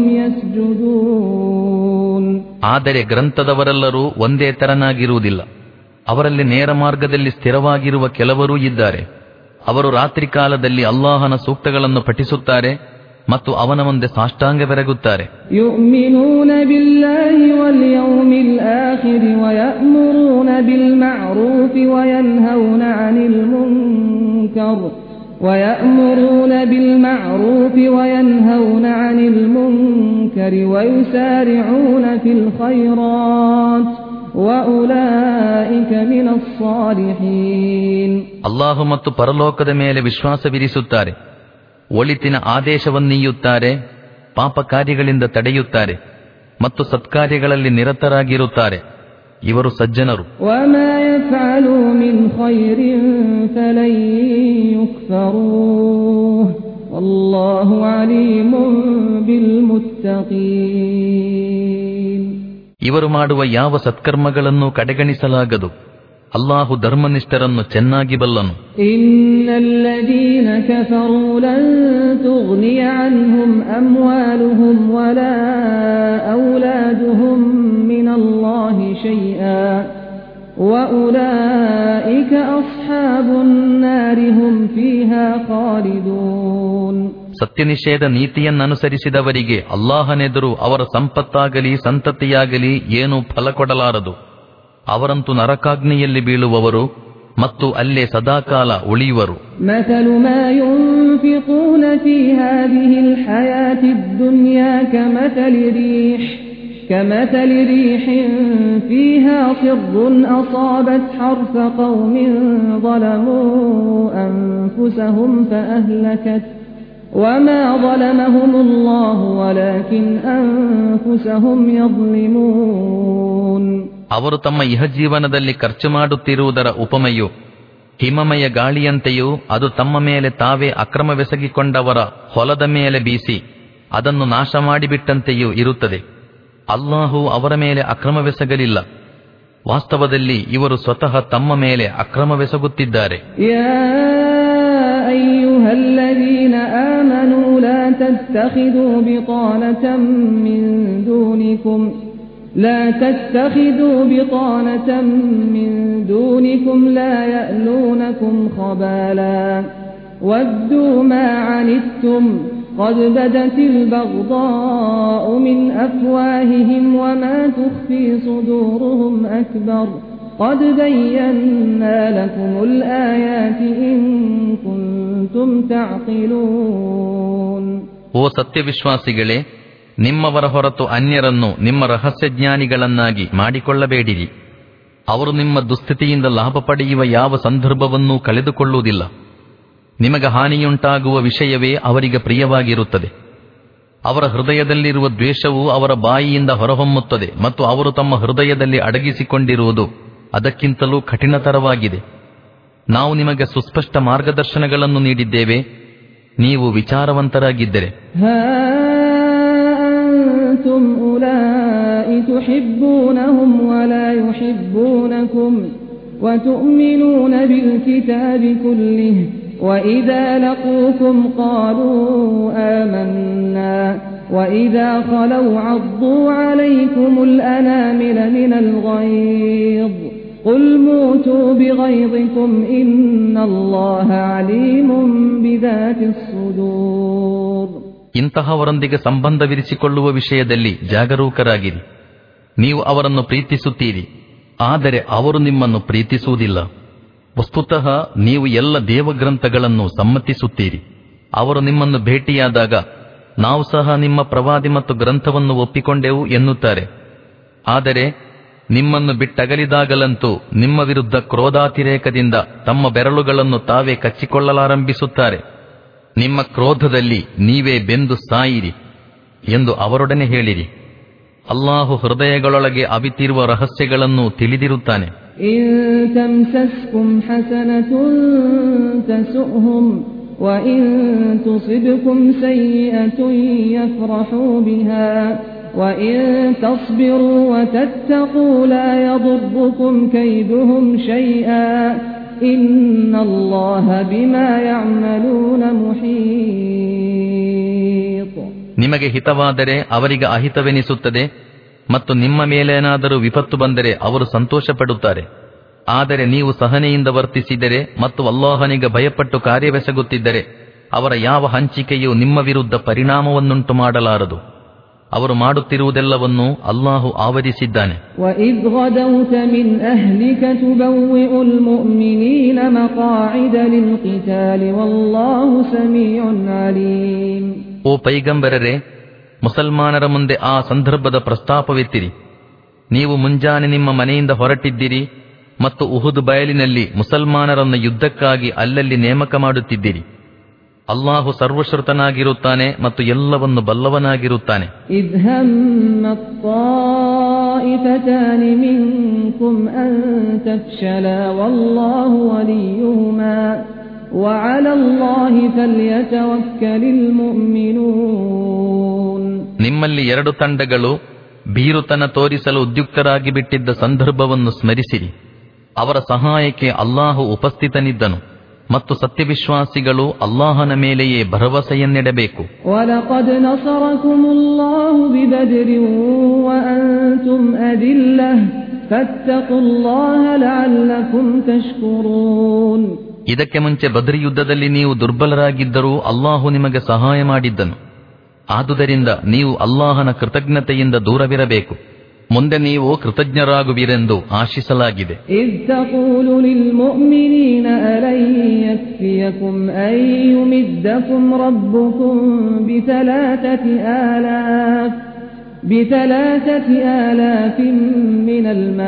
A: يسجدون
B: ಆದರೆ ಗ್ರಂಥದವರೆಲ್ಲರೂ ಒಂದೇ ತೆರನಾಗಿರುವುದಿಲ್ಲ ಅವರಲ್ಲಿ ನೇರ ಮಾರ್ಗದಲ್ಲಿ ಸ್ಥಿರವಾಗಿರುವ ಕೆಲವರೂ ಇದ್ದಾರೆ ಅವರು ರಾತ್ರಿ ಕಾಲದಲ್ಲಿ ಅಲ್ಲಾಹನ ಸೂಕ್ತಗಳನ್ನು ಪಠಿಸುತ್ತಾರೆ ಮತ್ತು ಅವನ ಮುಂದೆ ಸಾಷ್ಟಾಂಗವೆರಗುತ್ತಾರೆ
A: يؤمنون بالله واليوم الآخر ويأمرون بالمعروف وينهون عن المنكر ويأمرون بالمعروف وينهون عن المنكر ويسارعون في الخيرات وأولئك من الصالحين
B: ಅಲ್ಲಾಹು ಮತ್ತು ಪರಲೋಕದ ಮೇಲೆ ವಿಶ್ವಾಸವಿರಿಸುತ್ತಾರೆ ಒಳಿತಿನ ಆದೇಶವನ್ನೀಯುತ್ತಾರೆ ಪಾಪ ಕಾರ್ಯಗಳಿಂದ ತಡೆಯುತ್ತಾರೆ ಮತ್ತು ಸತ್ಕಾರ್ಯಗಳಲ್ಲಿ ನಿರತರಾಗಿರುತ್ತಾರೆ ಇವರು ಸಜ್ಜನರು
A: وما يفعلوا من خير فلن يكفروه والله عليم بالمتقين
B: ಇವರು ಮಾಡುವ ಯಾವ ಸತ್ಕರ್ಮಗಳನ್ನು ಕಡೆಗಣಿಸಲಾಗದು ಅಲ್ಲಾಹು ಧರ್ಮನಿಷ್ಠರನ್ನು ಚೆನ್ನಾಗಿ ಬಲ್ಲನು
A: إن الذين كفروا لن تغني عنهم أموالهم ولا أولادهم من الله شيئا وأولئك أصحاب النار هم فيها خالدون
B: ಸತ್ಯನಿಷೇಧ ನೀತಿಯನ್ನನುಸರಿಸಿದವರಿಗೆ ಅಲ್ಲಾಹನೆದುರು ಅವರ ಸಂಪತ್ತಾಗಲಿ ಸಂತತಿಯಾಗಲಿ ಏನೂ ಫಲ ಕೊಡಲಾರದು ಅವರಂತೂ ನರಕಾಗ್ನಿಯಲ್ಲಿ ಬೀಳುವವರು ಮತ್ತು ಅಲ್ಲೇ ಸದಾಕಾಲ ಉಳಿಯುವರು
A: مثل ما ينفقون في هذه الحياة الدنيا كمثل ريح كمثل ريح فيها صر أصابت حرث قوم ظلموا أنفسهم فأهلكت وما ظلمهم الله ولكن أنفسهم يظلمون
B: ಅವರು ತಮ್ಮ ಇಹಜೀವನದಲ್ಲಿ ಖರ್ಚು ಮಾಡುತ್ತಿರುವುದರ ಉಪಮೆಯು ಹಿಮಮಯ ಗಾಳಿಯಂತೆಯೂ ಅದು ತಮ್ಮ ಮೇಲೆ ತಾವೇ ಅಕ್ರಮವೆಸಗಿಕೊಂಡವರ ಹೊಲದ ಮೇಲೆ ಬೀಸಿ ಅದನ್ನು ನಾಶ ಮಾಡಿಬಿಟ್ಟಂತೆಯೂ ಇರುತ್ತದೆ ಅಲ್ಲಾಹು ಅವರ ಮೇಲೆ ಅಕ್ರಮವೆಸಗಲಿಲ್ಲ ವಾಸ್ತವದಲ್ಲಿ ಇವರು ಸ್ವತಃ ತಮ್ಮ ಮೇಲೆ ಅಕ್ರಮವೆಸಗುತ್ತಿದ್ದಾರೆ
A: يا أيها الذين آمنوا لا تتخذوا بطانة من دونكم لا تتخذوا بطانة من دونكم لا يألونكم خبالا ودوا ما عنتم قد بدت البغضاء من أفواههم وما تخفي صدورهم أكبر قد بينا لكم الآيات إن كنتم تعقلون
B: ಓ ಸತ್ಯವಿಶ್ವಾಸಿಗಳೇ ನಿಮ್ಮವರ ಹೊರತು ಅನ್ಯರನ್ನು ನಿಮ್ಮ ರಹಸ್ಯಜ್ಞಾನಿಗಳನ್ನಾಗಿ ಮಾಡಿಕೊಳ್ಳಬೇಡಿರಿ ಅವರು ನಿಮ್ಮ ದುಸ್ಥಿತಿಯಿಂದ ಲಾಭ ಪಡೆಯುವ ಯಾವ ಸಂದರ್ಭವನ್ನೂ ಕಳೆದುಕೊಳ್ಳುವುದಿಲ್ಲ ನಿಮಗೆ ಹಾನಿಯುಂಟಾಗುವ ವಿಷಯವೇ ಅವರಿಗೆ ಪ್ರಿಯವಾಗಿರುತ್ತದೆ ಅವರ ಹೃದಯದಲ್ಲಿರುವ ದ್ವೇಷವು ಅವರ ಬಾಯಿಯಿಂದ ಹೊರಹೊಮ್ಮುತ್ತದೆ ಮತ್ತು ಅವರು ತಮ್ಮ ಹೃದಯದಲ್ಲಿ ಅಡಗಿಸಿಕೊಂಡಿರುವುದು ಅದಕ್ಕಿಂತಲೂ ಕಠಿಣತರವಾಗಿದೆ ನಾವು ನಿಮಗೆ ಸುಸ್ಪಷ್ಟ ಮಾರ್ಗದರ್ಶನಗಳನ್ನು ನೀಡಿದ್ದೇವೆ ನೀವು ವಿಚಾರವಂತರಾಗಿದ್ದರೆ
A: ها أنتم أولئك تحبونهم ولا يحبونكم وتؤمنون بالكتاب كله وإذا لقوكم قالوا آمنا وإذا خلوا عضوا عليكم الأنامل من الغيظ قل موتوا بغيظكم إن الله عليم بذات الصدور
B: ಇಂತಹವರೊಂದಿಗೆ ಸಂಬಂಧವಿರಿಸಿಕೊಳ್ಳುವ ವಿಷಯದಲ್ಲಿ ಜಾಗರೂಕರಾಗಿರಿ ನೀವು ಅವರನ್ನು ಪ್ರೀತಿಸುತ್ತೀರಿ ಆದರೆ ಅವರು ನಿಮ್ಮನ್ನು ಪ್ರೀತಿಸುವುದಿಲ್ಲ ವಸ್ತುತಃ ನೀವು ಎಲ್ಲ ದೇವಗ್ರಂಥಗಳನ್ನು ಸಮ್ಮತಿಸುತ್ತೀರಿ ಅವರು ನಿಮ್ಮನ್ನು ಭೇಟಿಯಾದಾಗ ನಾವು ಸಹ ನಿಮ್ಮ ಪ್ರವಾದಿ ಮತ್ತು ಗ್ರಂಥವನ್ನು ಒಪ್ಪಿಕೊಂಡೆವು ಎನ್ನುತ್ತಾರೆ ಆದರೆ ನಿಮ್ಮನ್ನು ಬಿಟ್ಟಗಲಿದಾಗಲಂತೂ ನಿಮ್ಮ ವಿರುದ್ಧ ಕ್ರೋಧಾತಿರೇಕದಿಂದ ತಮ್ಮ ಬೆರಳುಗಳನ್ನು ತಾವೇ ಕಚ್ಚಿಕೊಳ್ಳಲಾರಂಭಿಸುತ್ತಾರೆ ನಿಮ್ಮ ಕ್ರೋಧದಲ್ಲಿ ನೀವೇ ಬೆಂದು ಸಾಯಿರಿ ಎಂದು ಅವರೊಡನೆ ಹೇಳಿರಿ ಅಲ್ಲಾಹು ಹೃದಯಗಳೊಳಗೆ ಅವಿತಿರುವ ರಹಸ್ಯಗಳನ್ನು ತಿಳಿದಿರುತ್ತಾನೆ
A: إن تمسسكم حسنة تسؤهم وإن تصبكم سيئة يفرحوا بها وإن تصبروا وتتقوا لا يضركم كيدهم شيئا إن الله بما يعملون محيط
B: ನಿಮಗೆ ಹಿತವಾದರೆ ಅವರಿಗೆ ಅಹಿತವೆನಿಸುತ್ತದೆ ಮತ್ತು ನಿಮ್ಮ ಮೇಲೇನಾದರೂ ವಿಪತ್ತು ಬಂದರೆ ಅವರು ಸಂತೋಷ ಪಡುತ್ತಾರೆ ಆದರೆ ನೀವು ಸಹನೆಯಿಂದ ವರ್ತಿಸಿದರೆ ಮತ್ತು ಅಲ್ಲಾಹನಿಗೆ ಭಯಪಟ್ಟು ಕಾರ್ಯವೆಸಗುತ್ತಿದ್ದರೆ ಅವರ ಯಾವ ಹಂಚಿಕೆಯೂ ನಿಮ್ಮ ವಿರುದ್ಧ ಪರಿಣಾಮವನ್ನುಂಟು ಮಾಡಲಾರದು ಅವರು ಮಾಡುತ್ತಿರುವುದೆಲ್ಲವನ್ನೂ ಅಲ್ಲಾಹು ಆವರಿಸಿದ್ದಾನೆ
A: وإذ غدوت من أهلك تبوئ المؤمنين مقاعد للقتال والله سميع عليم
B: ಓ ಪೈಗಂಬರರೆ ಮುಸಲ್ಮಾನರ ಮುಂದೆ ಆ ಸಂದರ್ಭದ ಪ್ರಸ್ತಾಪವೆತ್ತಿರಿ ನೀವು ಮುಂಜಾನೆ ನಿಮ್ಮ ಮನೆಯಿಂದ ಹೊರಟಿದ್ದಿರಿ ಮತ್ತು ಉಹುದು ಬಯಲಿನಲ್ಲಿ ಮುಸಲ್ಮಾನರನ್ನು ಯುದ್ಧಕ್ಕಾಗಿ ಅಲ್ಲಲ್ಲಿ ನೇಮಕ ಮಾಡುತ್ತಿದ್ದಿರಿ ಅಲ್ಲಾಹು ಸರ್ವಶ್ರುತನಾಗಿರುತ್ತಾನೆ ಮತ್ತು ಎಲ್ಲವನ್ನು ಬಲ್ಲವನಾಗಿರುತ್ತಾನೆ
A: إذ هم الطائفتان منكم أن تفشلا والله وليهما وعلى الله فليتوكل المؤمنون
B: ನಿಮ್ಮಲ್ಲಿ ಎರಡು ತಂಡಗಳು ಭೀರುತನ ತೋರಿಸಲು ಉದ್ಯುಕ್ತರಾಗಿ ಬಿಟ್ಟಿದ್ದ ಸಂದರ್ಭವನ್ನು ಸ್ಮರಿಸಿರಿ ಅವರ ಸಹಾಯಕ್ಕೆ ಅಲ್ಲಾಹು ಉಪಸ್ಥಿತನಿದ್ದನು ಮತ್ತು ಸತ್ಯವಿಶ್ವಾಸಿಗಳು ಅಲ್ಲಾಹನ ಮೇಲೆಯೇ ಭರವಸೆಯನ್ನಿಡಬೇಕು
A: ولقد نصركم الله ببدر وأنتم أذلة فاتقوا الله لعلكم تشكرون
B: ಇದಕ್ಕೆ ಮುಂಚೆ ಬದ್ರಿ ಯುದ್ಧದಲ್ಲಿ ನೀವು ದುರ್ಬಲರಾಗಿದ್ದರೂ ಅಲ್ಲಾಹು ನಿಮಗೆ ಸಹಾಯ ಮಾಡಿದ್ದನು ಆದುದರಿಂದ ನೀವು ಅಲ್ಲಾಹನ ಕೃತಜ್ಞತೆಯಿಂದ ದೂರವಿರಬೇಕು ಮುಂದೆ ನೀವು ಕೃತಜ್ಞರಾಗುವಿರೆಂದು ಆಶಿಸಲಾಗಿದೆ
A: إذ تقول للمؤمنين ألن يكفيكم أن يمدكم ربكم بثلاثة آلاف بثلاثة آلاف من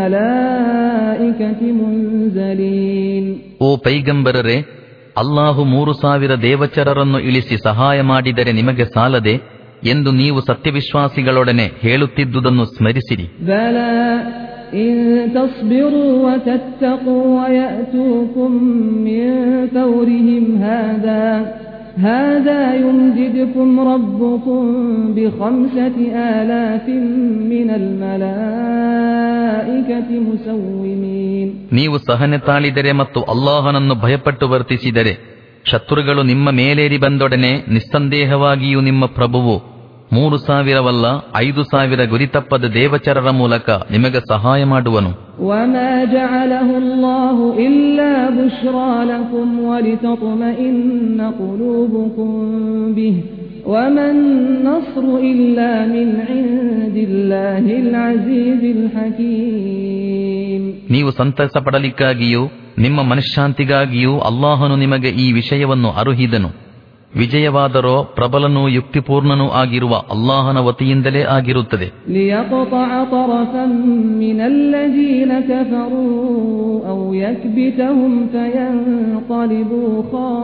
A: الملائكة منزلين
B: ಓ ಪೈಗಂಬರರೆ ಅಲ್ಲಾಹು ಮೂರು ಸಾವಿರ ದೇವಚರರನ್ನು ಇಳಿಸಿ ಸಹಾಯ ಮಾಡಿದರೆ ನಿಮಗೆ ಸಾಲದೆ ಎಂದು ನೀವು ಸತ್ಯವಿಶ್ವಾಸಿಗಳೊಡನೆ ಹೇಳುತ್ತಿದ್ದುದನ್ನು ಸ್ಮರಿಸಿರಿ
A: بلى إن تصبروا وتتقوا ويأتوكم من فورهم هذا هذا يمددكم ربكم بخمسة آلاف من الملائكة مسومين
B: ನೀವು ಸಹನೆ ತಾಳಿದರೆ ಮತ್ತು ಅಲ್ಲಾಹನನ್ನು ಭಯಪಟ್ಟು ವರ್ತಿಸಿದರೆ ಶತ್ರುಗಳು ನಿಮ್ಮ ಮೇಲೇರಿ ಬಂದೊಡನೆ ನಿಸ್ಸಂದೇಹವಾಗಿಯೂ ನಿಮ್ಮ ಪ್ರಭುವು ಮೂರು ಸಾವಿರವಲ್ಲ ಐದು ಸಾವಿರ ಗುರಿತಪ್ಪದ ದೇವಚರರ ಮೂಲಕ ನಿಮಗೆ ಸಹಾಯ ಮಾಡುವನು
A: وما جعله الله إلا بشرى لكم ولتطمئن قلوبكم به وما النصر إلا من عند الله العزيز الحكيم
B: ನೀವು ಸಂತಸ ಪಡಲಿಕ್ಕಾಗಿಯೂ ನಿಮ್ಮ ಮನಃಶಾಂತಿಗಾಗಿಯೂ ಅಲ್ಲಾಹನು ನಿಮಗೆ ಈ ವಿಷಯವನ್ನು ಅರುಹಿದನು ವಿಜಯವಾದರೋ ಪ್ರಬಲನೂ ಯುಕ್ತಿಪೂರ್ಣನೂ ಆಗಿರುವ ಅಲ್ಲಾಹನ ವತಿಯಿಂದಲೇ ಆಗಿರುತ್ತದೆ
A: ليقطع طرفا من الذين كفروا أو يكبتهم فينقلبوا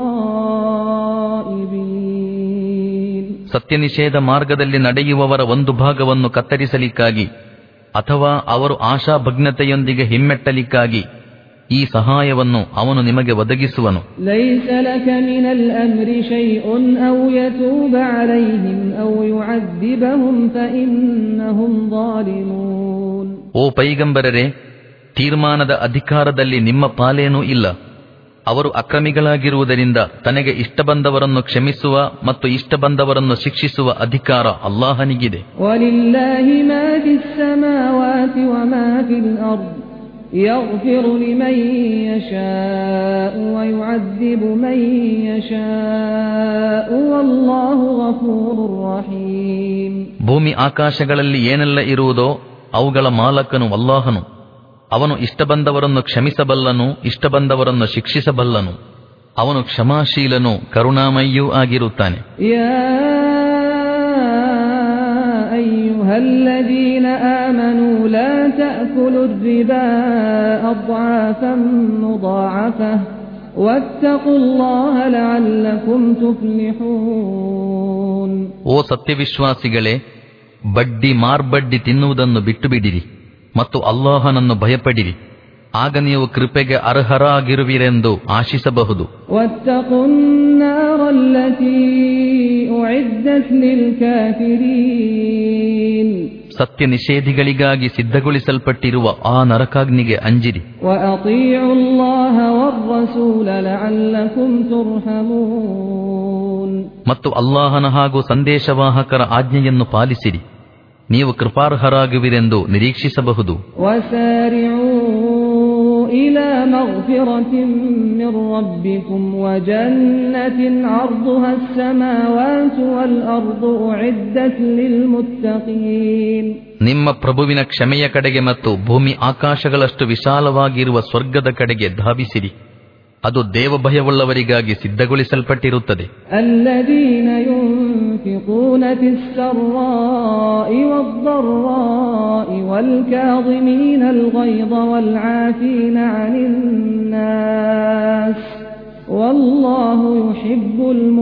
A: خائبين
B: ಸತ್ಯನಿಷೇಧ ಮಾರ್ಗದಲ್ಲಿ ನಡೆಯುವವರ ಒಂದು ಭಾಗವನ್ನು ಕತ್ತರಿಸಲಿಕ್ಕಾಗಿ ಅಥವಾ ಅವರು ಆಶಾಭಗ್ನತೆಯೊಂದಿಗೆ ಹಿಮ್ಮೆಟ್ಟಲಿಕ್ಕಾಗಿ ಈ ಸಹಾಯವನ್ನು ಅವನು ನಿಮಗೆ ಒದಗಿಸುವನು
A: ليس لك من الأمر شيء أو يتوب عليهم أو يعذبهم فإنهم ظالمون
B: ಓ ಪೈಗಂಬರರೆ ತೀರ್ಮಾನದ ಅಧಿಕಾರದಲ್ಲಿ ನಿಮ್ಮ ಪಾಲೇನೂ ಇಲ್ಲ ಅವರು ಅಕ್ರಮಿಗಳಾಗಿರುವುದರಿಂದ ತನಗೆ ಇಷ್ಟ ಬಂದವರನ್ನು ಕ್ಷಮಿಸುವ ಮತ್ತು ಇಷ್ಟ ಬಂದವರನ್ನು ಶಿಕ್ಷಿಸುವ ಅಧಿಕಾರ ಅಲ್ಲಾಹನಿಗಿದೆ
A: ولله ما في السماوات وما في الأرض يغفر لمن يشاء ويعذب من يشاء والله غفور رحيم
B: ಭೂಮಿ ಆಕಾಶಗಳಲ್ಲಿ ಏನೆಲ್ಲ ಇರುವುದೋ ಅವುಗಳ ಮಾಲಕನು ಅಲ್ಲಾಹನು ಅವನು ಇಷ್ಟ ಬಂದವರನ್ನು ಕ್ಷಮಿಸಬಲ್ಲನು ಇಷ್ಟ ಬಂದವರನ್ನು ಶಿಕ್ಷಿಸಬಲ್ಲನು ಅವನು ಕ್ಷಮಾಶೀಲನು ಕರುಣಾಮಯ್ಯೂ ಆಗಿರುತ್ತಾನೆ
A: يا أيها الذين آمنوا لا تأكلوا الربا أضعافا مضاعفة واتقوا الله لعلكم تفلحون
B: ಓ ಸತ್ಯವಿಶ್ವಾಸಿಗಳೇ ಬಡ್ಡಿ ಮಾರ್ಬಡ್ಡಿ ತಿನ್ನುವುದನ್ನು ಬಿಟ್ಟು ಬಿಡಿರಿ ಮತ್ತು ಅಲ್ಲಾಹನನ್ನು ಭಯಪಡಿರಿ ಆಗ ನೀವು ಕೃಪೆಗೆ ಅರ್ಹರಾಗಿರುವಿರೆಂದು ಆಶಿಸಬಹುದು
A: واتقوا النار التي أعدت للكافرين
B: ಸತ್ಯ ನಿಷೇಧಿಗಳಿಗಾಗಿ ಸಿದ್ಧಗೊಳಿಸಲ್ಪಟ್ಟಿರುವ ಆ ನರಕಾಗ್ನಿಗೆ ಅಂಜಿರಿ
A: وأطيعوا الله والرسول لعلكم ترحمون
B: ಮತ್ತು ಅಲ್ಲಾಹನ ಹಾಗೂ ಸಂದೇಶವಾಹಕರ ಆಜ್ಞೆಯನ್ನು ಪಾಲಿಸಿರಿ ನೀವು ಕೃಪಾರ್ಹರಾಗುವಿರೆಂದು ನಿರೀಕ್ಷಿಸಬಹುದು
A: وسارعوا إلى مغفرة من ربكم وجنة عرضها السماوات والأرض أعدت للمتقين
B: ನಿಮ್ಮ ಪ್ರಭುವಿನ ಕ್ಷಮೆಯ ಕಡೆಗೆ ಮತ್ತು ಭೂಮಿ ಆಕಾಶಗಳಷ್ಟು ವಿಶಾಲವಾಗಿರುವ ಸ್ವರ್ಗದ ಕಡೆಗೆ ಧಾವಿಸಿರಿ ಅದು ದೇವಭಯವುಳ್ಳವರಿಗಾಗಿ ಸಿದ್ಧಗೊಳಿಸಲ್ಪಟ್ಟಿರುತ್ತದೆ
A: الذين ينفقون في السراء والضراء والكاظمين الغيظ والعافين عن الناس والله يحب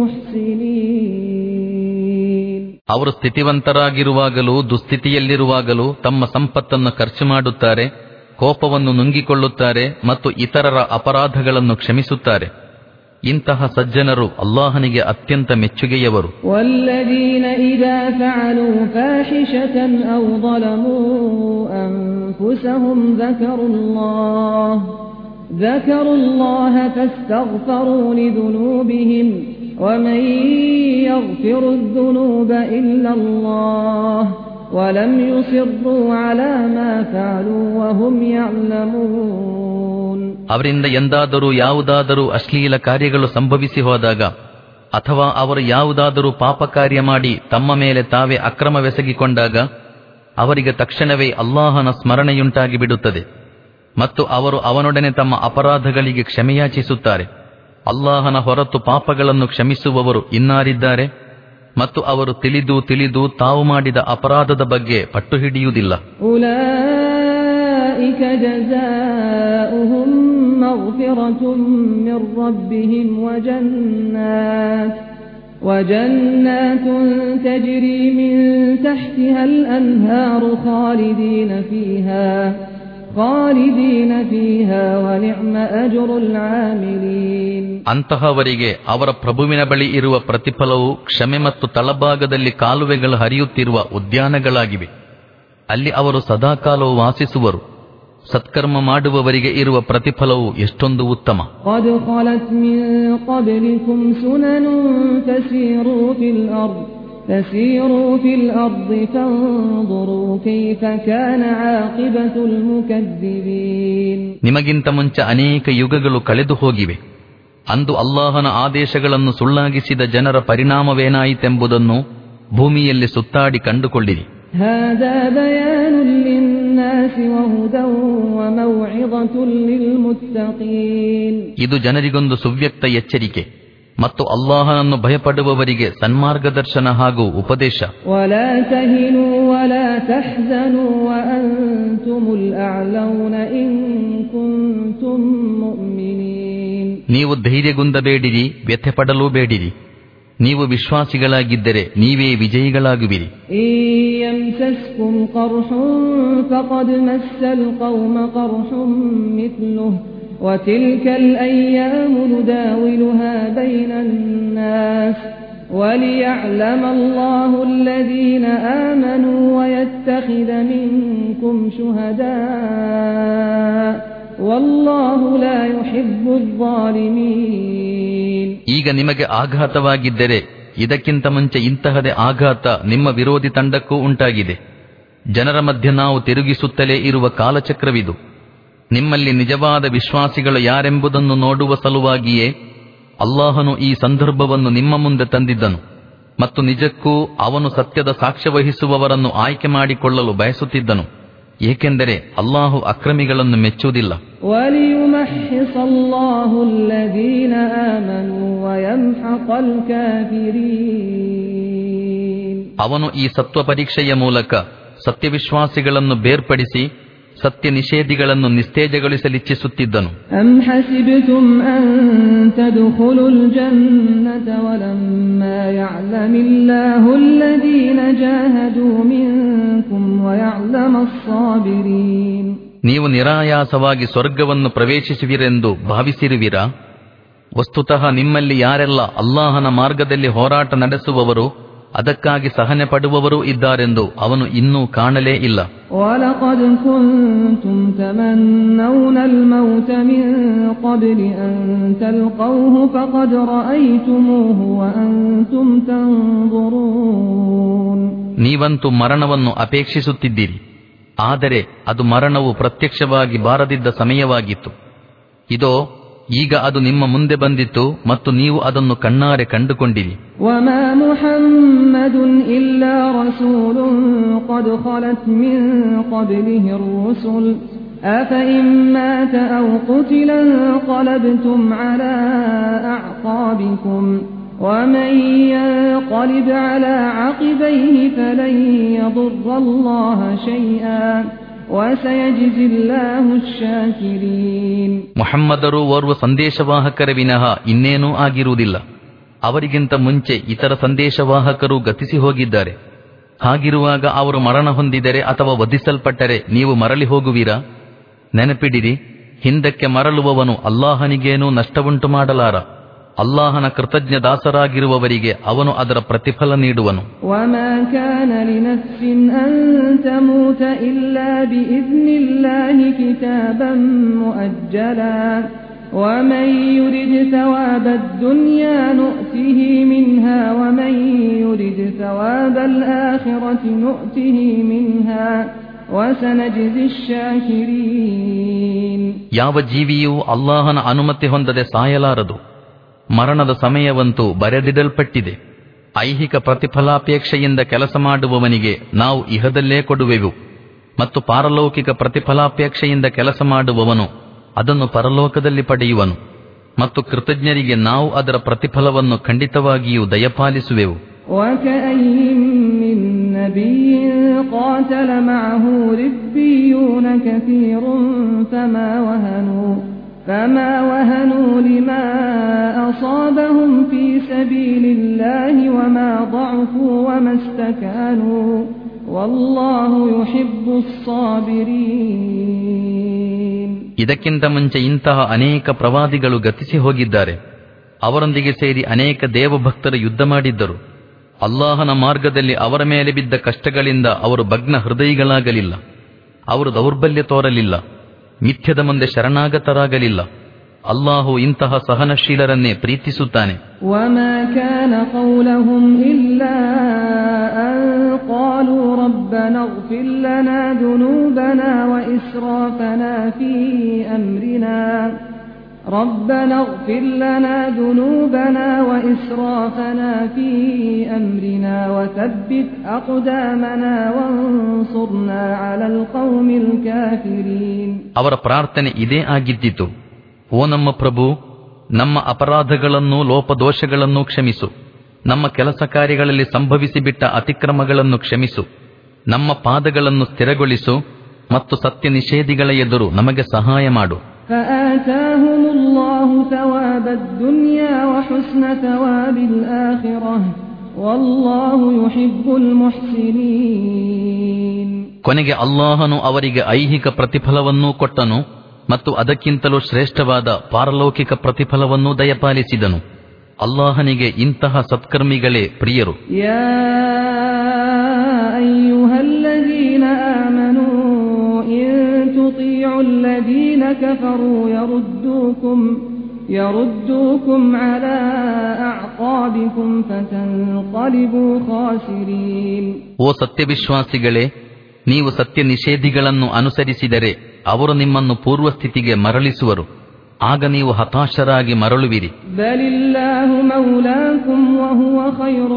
A: المحسنين
B: ಅವರು ಸ್ಥಿತಿವಂತರಾಗಿರುವಾಗಲೂ ದುಸ್ಥಿತಿಯಲ್ಲಿರುವಾಗಲೂ ತಮ್ಮ ಸಂಪತ್ತನ್ನು ಖರ್ಚು ಮಾಡುತ್ತಾರೆ ಕೋಪವನ್ನು ನುಂಗಿಕೊಳ್ಳುತ್ತಾರೆ ಮತ್ತು ಇತರರ ಅಪರಾಧಗಳನ್ನು ಕ್ಷಮಿಸುತ್ತಾರೆ ಇಂತಹ ಸಜ್ಜನರು ಅಲ್ಲಾಹನಿಗೆ ಅತ್ಯಂತ ಮೆಚ್ಚುಗೆಯವರು
A: والذين إذا فعلوا فاحشة أو ظلموا أنفسهم ذكروا الله ذكروا الله فاستغفروا لذنوبهم ومن يغفر الذنوب إلا الله ولم يصروا على ما فعلوا وهم يعلمون
B: ಅವರಿಂದ ಎಂದಾದರೂ ಯಾವುದಾದರೂ ಅಶ್ಲೀಲ ಕಾರ್ಯಗಳು ಸಂಭವಿಸಿ ಹೋದಾಗ ಅಥವಾ ಅವರು ಯಾವುದಾದರೂ ಪಾಪ ಕಾರ್ಯ ಮಾಡಿ ತಮ್ಮ ಮೇಲೆ ತಾವೇ ಅಕ್ರಮವೆಸಗಿಕೊಂಡಾಗ ಅವರಿಗೆ ತಕ್ಷಣವೇ ಅಲ್ಲಾಹನ ಸ್ಮರಣೆಯುಂಟಾಗಿ ಬಿಡುತ್ತದೆ ಮತ್ತು ಅವರು ಅವನೊಡನೆ ತಮ್ಮ ಅಪರಾಧಗಳಿಗೆ ಕ್ಷಮೆಯಾಚಿಸುತ್ತಾರೆ ಅಲ್ಲಾಹನ ಹೊರತು ಪಾಪಗಳನ್ನು ಕ್ಷಮಿಸುವವರು ಇನ್ನಾರಿದ್ದಾರೆ ಮತ್ತು ಅವರು ತಿಳಿದು ತಿಳಿದು ತಾವು ಮಾಡಿದ ಅಪರಾಧದ ಬಗ್ಗೆ ಪಟ್ಟು ಹಿಡಿಯುವುದಿಲ್ಲ
A: أولئك جزاؤهم مغفرة من ربهم وجنات وجنات تجري من تحتها الأنهار خالدين فيها خالدين فيها ونعم أجر العاملين
B: ಅಂತಹವರಿಗೆ ಅವರ ಪ್ರಭುವಿನ ಬಳಿ ಇರುವ ಪ್ರತಿಫಲವು ಕ್ಷಮೆ ಮತ್ತು ತಳಭಾಗದಲ್ಲಿ ಕಾಲುವೆಗಳು ಹರಿಯುತ್ತಿರುವ ಉದ್ಯಾನಗಳಾಗಿವೆ ಅಲ್ಲಿ ಅವರು ಸದಾಕಾಲವು ವಾಸಿಸುವರು ಸತ್ಕರ್ಮ ಮಾಡುವವರಿಗೆ ಇರುವ ಪ್ರತಿಫಲವು ಎಷ್ಟೊಂದು ಉತ್ತಮ
A: قد خلت من قبلكم سنن فسيروا في الأرض فسيروا في الأرض فانظروا كيف كان عاقبة المكذبين
B: ನಿಮಗಿಂತ ಮುಂಚೆ ಅನೇಕ ಯುಗಗಳು ಕಳೆದು ಹೋಗಿವೆ ಅಂದು ಅಲ್ಲಾಹನ ಆದೇಶಗಳನ್ನು ಸುಳ್ಳಾಗಿಸಿದ ಜನರ ಪರಿಣಾಮವೇನಾಯಿತೆಂಬುದನ್ನು ಭೂಮಿಯಲ್ಲಿ ಸುತ್ತಾಡಿ ಕಂಡುಕೊಳ್ಳಿರಿ
A: هذا بيان للناس وهدى وموعظة للمتقين
B: ಇದು ಜನರಿಗೊಂದು ಸುವ್ಯಕ್ತ ಎಚ್ಚರಿಕೆ ಮತ್ತು ಅಲ್ಲಾಹನನ್ನು ಭಯಪಡುವವರಿಗೆ ಸನ್ಮಾರ್ಗದರ್ಶನ ಹಾಗೂ ಉಪದೇಶ
A: ولا تهنوا ولا تحزنوا وأنتم الأعلون إن كنتم مؤمنين
B: ನೀವು ಧೈರ್ಯಗುಂದಬೇಡಿರಿ ವ್ಯಥೆಪಡಲೂ ಬೇಡಿರಿ ನೀವು ವಿಶ್ವಾಸಿಗಳಾಗಿದ್ದರೆ ನೀವೇ ವಿಜಯಿಗಳಾಗುವಿರಿ
A: إن يمسسكم قرح فقد مس القوم قرح مثله وتلك الأيام نداولها بين الناس وليعلم الله الذين آمنوا ويتخذ منكم شهداء والله لا يحب الظالمين
B: ಈಗ ನಿಮಗೆ ಆಘಾತವಾಗಿದ್ದರೆ ಇದಕ್ಕಿಂತ ಮುಂಚೆ ಇಂತಹದೇ ಆಘಾತ ನಿಮ್ಮ ವಿರೋಧಿ ತಂಡಕ್ಕೂ ಉಂಟಾಗಿದೆ ಜನರ ಮಧ್ಯೆ ನಾವು ತಿರುಗಿಸುತ್ತಲೇ ಇರುವ ಕಾಲಚಕ್ರವಿದು ನಿಮ್ಮಲ್ಲಿ ನಿಜವಾದ ವಿಶ್ವಾಸಿಗಳು ಯಾರೆಂಬುದನ್ನು ನೋಡುವ ಸಲುವಾಗಿಯೇ ಅಲ್ಲಾಹನು ಈ ಸಂದರ್ಭವನ್ನು ನಿಮ್ಮ ಮುಂದೆ ತಂದಿದ್ದನು ಮತ್ತು ನಿಜಕ್ಕೂ ಅವನು ಸತ್ಯದ ಸಾಕ್ಷ್ಯ ವಹಿಸುವವರನ್ನು ಆಯ್ಕೆ ಮಾಡಿಕೊಳ್ಳಲು ಬಯಸುತ್ತಿದ್ದನು ಏಕೆಂದರೆ ಅಲ್ಲಾಹು ಅಕ್ರಮಿಗಳನ್ನು ಮೆಚ್ಚುವುದಿಲ್ಲ
A: وليمحص الله الذين آمنوا ويمحق الكافرين
B: ಅವನು ಈ ಸತ್ವ ಪರೀಕ್ಷೆಯ ಮೂಲಕ ಸತ್ಯವಿಶ್ವಾಸಿಗಳನ್ನು ಬೇರ್ಪಡಿಸಿ ಸತ್ಯ ನಿಷೇಧಿಗಳನ್ನು ನಿಸ್ತೇಜಗೊಳಿಸಲಿಚ್ಛಿಸುತ್ತಿದ್ದನು
A: أم حسبتم أن تدخلوا الجنة ولما يعلم الله الذين جاهدوا منكم ويعلم الصابرين
B: ನೀವು ನಿರಾಯಾಸವಾಗಿ ಸ್ವರ್ಗವನ್ನು ಪ್ರವೇಶಿಸುವಿರೆಂದು ಭಾವಿಸಿರುವಿರಾ ವಸ್ತುತಃ ನಿಮ್ಮಲ್ಲಿ ಯಾರೆಲ್ಲ ಅಲ್ಲಾಹನ ಮಾರ್ಗದಲ್ಲಿ ಹೋರಾಟ ನಡೆಸುವವರು ಅದಕ್ಕಾಗಿ ಸಹನೆ ಪಡುವವರೂ ಇದ್ದಾರೆಂದು ಅವನು ಇನ್ನೂ ಕಾಣಲೇ ಇಲ್ಲ
A: ولقد كنتم تمنون الموت من قبل أن تلقوه فقد رأيتموه وأنتم تنظرون
B: ನೀವಂತೂ ಮರಣವನ್ನು ಅಪೇಕ್ಷಿಸುತ್ತಿದ್ದೀರಿ ಆದರೆ ಅದು ಮರಣವು ಪ್ರತ್ಯಕ್ಷವಾಗಿ ಬಾರದಿದ್ದ ಸಮಯವಾಗಿತ್ತು ಇದೋ ಈಗ ಅದು ನಿಮ್ಮ ಮುಂದೆ ಬಂದಿತ್ತು ಮತ್ತು ನೀವು ಅದನ್ನು ಕಣ್ಣಾರೆ ಕಂಡುಕೊಂಡಿರಿ
A: وما محمد إلا رسول قد خلت من قبله الرسل أفإن مات أو قتل انقلبتم على أعقابكم ومن ينقلب على عقبيه فلن يضر الله شيئا وسيجزي الله الشاكرين
B: ಮೊಹಮ್ಮದರು ಓರ್ವ ಸಂದೇಶವಾಹಕರ ವಿನಃ ಇನ್ನೇನೂ ಆಗಿರುವುದಿಲ್ಲ ಅವರಿಗಿಂತ ಮುಂಚೆ ಇತರ ಸಂದೇಶವಾಹಕರು ಗತಿಸಿ ಹೋಗಿದ್ದಾರೆ ಹಾಗಿರುವಾಗ ಅವರು ಮರಣ ಹೊಂದಿದರೆ ಅಥವಾ ವಧಿಸಲ್ಪಟ್ಟರೆ ನೀವು ಮರಳಿ ಹೋಗುವಿರಾ ನೆನಪಿಡಿರಿ ಹಿಂದಕ್ಕೆ ಮರಳುವವನು ಅಲ್ಲಾಹನಿಗೇನೂ ನಷ್ಟವುಂಟು ಮಾಡಲಾರ ಅಲ್ಲಾಹನ ಕೃತಜ್ಞ ದಾಸರಾಗಿರುವವರಿಗೆ ಅವನು ಅದರ ಪ್ರತಿಫಲ ನೀಡುವನು
A: وما كان لنفس أن تموت إلا بإذن الله كتابا مؤجلا ومن يرد ثواب الدنيا نؤته منها ومن يرد ثواب الآخرة نؤته منها وسنجزي الشاكرين
B: ಯಾವ ಜೀವಿಯೂ ಅಲ್ಲಾಹನ ಅನುಮತಿ ಹೊಂದದೆ ಸಾಯಲಾರದು ಮರಣದ ಸಮಯವಂತೂ ಬರೆದಿಡಲ್ಪಟ್ಟಿದೆ ಐಹಿಕ ಪ್ರತಿಫಲಾಪೇಕ್ಷೆಯಿಂದ ಕೆಲಸ ಮಾಡುವವನಿಗೆ ನಾವು ಇಹದಲ್ಲೇ ಕೊಡುವೆವು ಮತ್ತು ಪಾರಲೌಕಿಕ ಪ್ರತಿಫಲಾಪೇಕ್ಷೆಯಿಂದ ಕೆಲಸ ಮಾಡುವವನು ಅದನ್ನು ಪರಲೋಕದಲ್ಲಿ ಪಡೆಯುವನು ಮತ್ತು ಕೃತಜ್ಞರಿಗೆ ನಾವು ಅದರ ಪ್ರತಿಫಲವನ್ನು ಖಂಡಿತವಾಗಿಯೂ ದಯಪಾಲಿಸುವೆವು
A: وكأي من نبي قاتل معه ربيون كثير فما وهنوا فما وهنوا لما أصابهم في سبيل الله وما ضعفوا وما استكانوا والله يحب الصابرين
B: ಇದಕ್ಕಿಂತ ಮುಂಚೆ ಇಂತಹ ಅನೇಕ ಪ್ರವಾದಿಗಳು ಗತಿಸಿ ಹೋಗಿದ್ದಾರೆ ಅವರೊಂದಿಗೆ ಸೇರಿ ಅನೇಕ ದೇವಭಕ್ತರು ಯುದ್ಧ ಮಾಡಿದ್ದರು ಅಲ್ಲಾಹನ ಮಾರ್ಗದಲ್ಲಿ ಅವರ ಮೇಲೆ ಬಿದ್ದ ಕಷ್ಟಗಳಿಂದ ಅವರು ಭಗ್ನ ಹೃದಯಿಗಳಾಗಲಿಲ್ಲ ಅವರು ದೌರ್ಬಲ್ಯ ತೋರಲಿಲ್ಲ ಮಿಥ್ಯದ ಮುಂದೆ ಶರಣಾಗತರಾಗಲಿಲ್ಲ ಅಲ್ಲಾಹು ಇಂತಹ ಸಹನಶೀಲರನ್ನೇ ಪ್ರೀತಿಸುತ್ತಾನೆ
A: وما كان قولهم إلا أن قالوا ربنا اغفر لنا ذنوبنا وإسرافنا في أمرنا ربنا اغفر لنا ذنوبنا وإسرافنا في أمرنا وثبت أقدامنا وانصرنا على القوم الكافرين
B: ಅವರ ಪ್ರಾರ್ಥನೆ ಇದೇ ಆಗಿದ್ದಿತು ಓ ನಮ್ಮ ಪ್ರಭು ನಮ್ಮ ಅಪರಾಧಗಳನ್ನು ಲೋಪದೋಷಗಳನ್ನು ಕ್ಷಮಿಸು ನಮ್ಮ ಕೆಲಸ ಕಾರ್ಯಗಳಲ್ಲಿ ಸಂಭವಿಸಿಬಿಟ್ಟ ಅತಿಕ್ರಮಗಳನ್ನು ಕ್ಷಮಿಸು ನಮ್ಮ ಪಾದಗಳನ್ನು ಸ್ಥಿರಗೊಳಿಸು ಮತ್ತು ಸತ್ಯ ನಿಷೇಧಿಗಳ ಎದುರು ನಮಗೆ ಸಹಾಯ ಮಾಡು
A: فآتاهم الله ثواب الدنيا وحسن ثواب الآخرة والله يحب المحسنين
B: ಕೊನೆಗೆ ಅಲ್ಲಾಹನು ಅವರಿಗೆ ಐಹಿಕ ಪ್ರತಿಫಲವನ್ನೂ ಕೊಟ್ಟನು ಮತ್ತು ಅದಕ್ಕಿಂತಲೂ ಶ್ರೇಷ್ಠವಾದ ಪಾರಲೌಕಿಕ ಪ್ರತಿಫಲವನ್ನೂ ದಯಪಾಲಿಸಿದನು ಅಲ್ಲಾಹನಿಗೆ ಇಂತಹ ಸತ್ಕರ್ಮಿಗಳೇ ಪ್ರಿಯರು
A: يا أيها الذين آمنوا إن تطيعوا الذين كفروا يردوكم يردوكم على أعقابكم فتنقلبوا خاسرين
B: ಓ ಸತ್ಯವಿಶ್ವಾಸಿಗಳೇ ನೀವು ಸತ್ಯ ನಿಷೇಧಿಗಳನ್ನು ಅನುಸರಿಸಿದರೆ ಅವರು ನಿಮ್ಮನ್ನು ಪೂರ್ವಸ್ಥಿತಿಗೆ ಮರಳಿಸುವರು ಆಗ ನೀವು ಹತಾಶರಾಗಿ ಮರಳುವಿರಿ
A: بل الله مولاكم وهو خير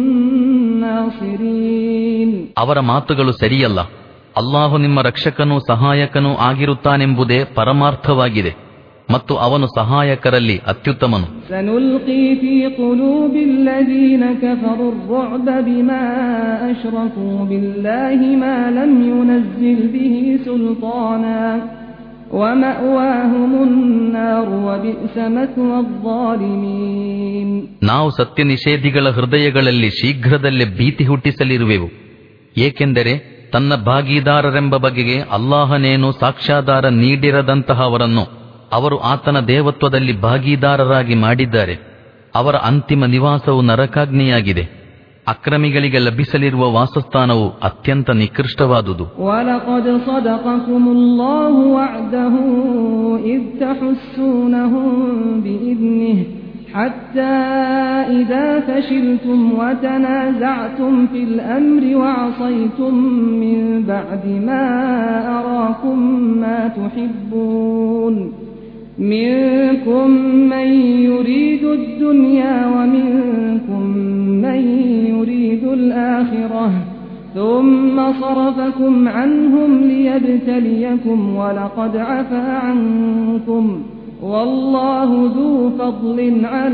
A: الناصرين
B: ಅವರ ಮಾತುಗಳು ಸರಿಯಲ್ಲ ಅಲ್ಲಾಹು ನಿಮ್ಮ ರಕ್ಷಕನೂ ಸಹಾಯಕನೂ ಆಗಿರುತ್ತಾನೆಂಬುದೇ ಪರಮಾರ್ಥವಾಗಿದೆ ಮತ್ತು ಅವನು ಸಹಾಯಕರಲ್ಲಿ ಅತ್ಯುತ್ತಮನು
A: سنلقي في قلوب الذين كفروا الرعب بما أشركوا بالله ما لم ينزل به سلطانا ومأواهم النار وبئس مثوى الظالمين
B: ನಾವು ಸತ್ಯ ನಿಷೇಧಿಗಳ ಹೃದಯಗಳಲ್ಲಿ ಶೀಘ್ರದಲ್ಲೇ ಭೀತಿ ಹುಟ್ಟಿಸಲಿರುವೆವು ಏಕೆಂದರೆ ತನ್ನ ಭಾಗೀದಾರರೆಂಬ ಬಗೆಗೆ ಅಲ್ಲಾಹನೇನು ಸಾಕ್ಷ್ಯಾಧಾರ ನೀಡಿರದಂತಹವರನ್ನು ಅವರು ಆತನ ದೇವತ್ವದಲ್ಲಿ ಭಾಗೀದಾರರಾಗಿ ಮಾಡಿದ್ದಾರೆ ಅವರ ಅಂತಿಮ ನಿವಾಸವು ನರಕಾಗ್ನಿಯಾಗಿದೆ ಅಕ್ರಮಿಗಳಿಗೆ ಲಭಿಸಲಿರುವ ವಾಸಸ್ಥಾನವು ಅತ್ಯಂತ ನಿಕೃಷ್ಟವಾದುದು
A: ولقد صدقكم الله وعده إذ تحسونهم بإذنه حتى إذا فشلتم وتنازعتم في الأمر وعصيتم من بعد ما أراكم ما تحبون منكم من يريد الدنيا ومنكم من يريد الآخرة ثم صرفكم عنهم ليبتليكم ولقد عفا عنكم والله ذو فضل على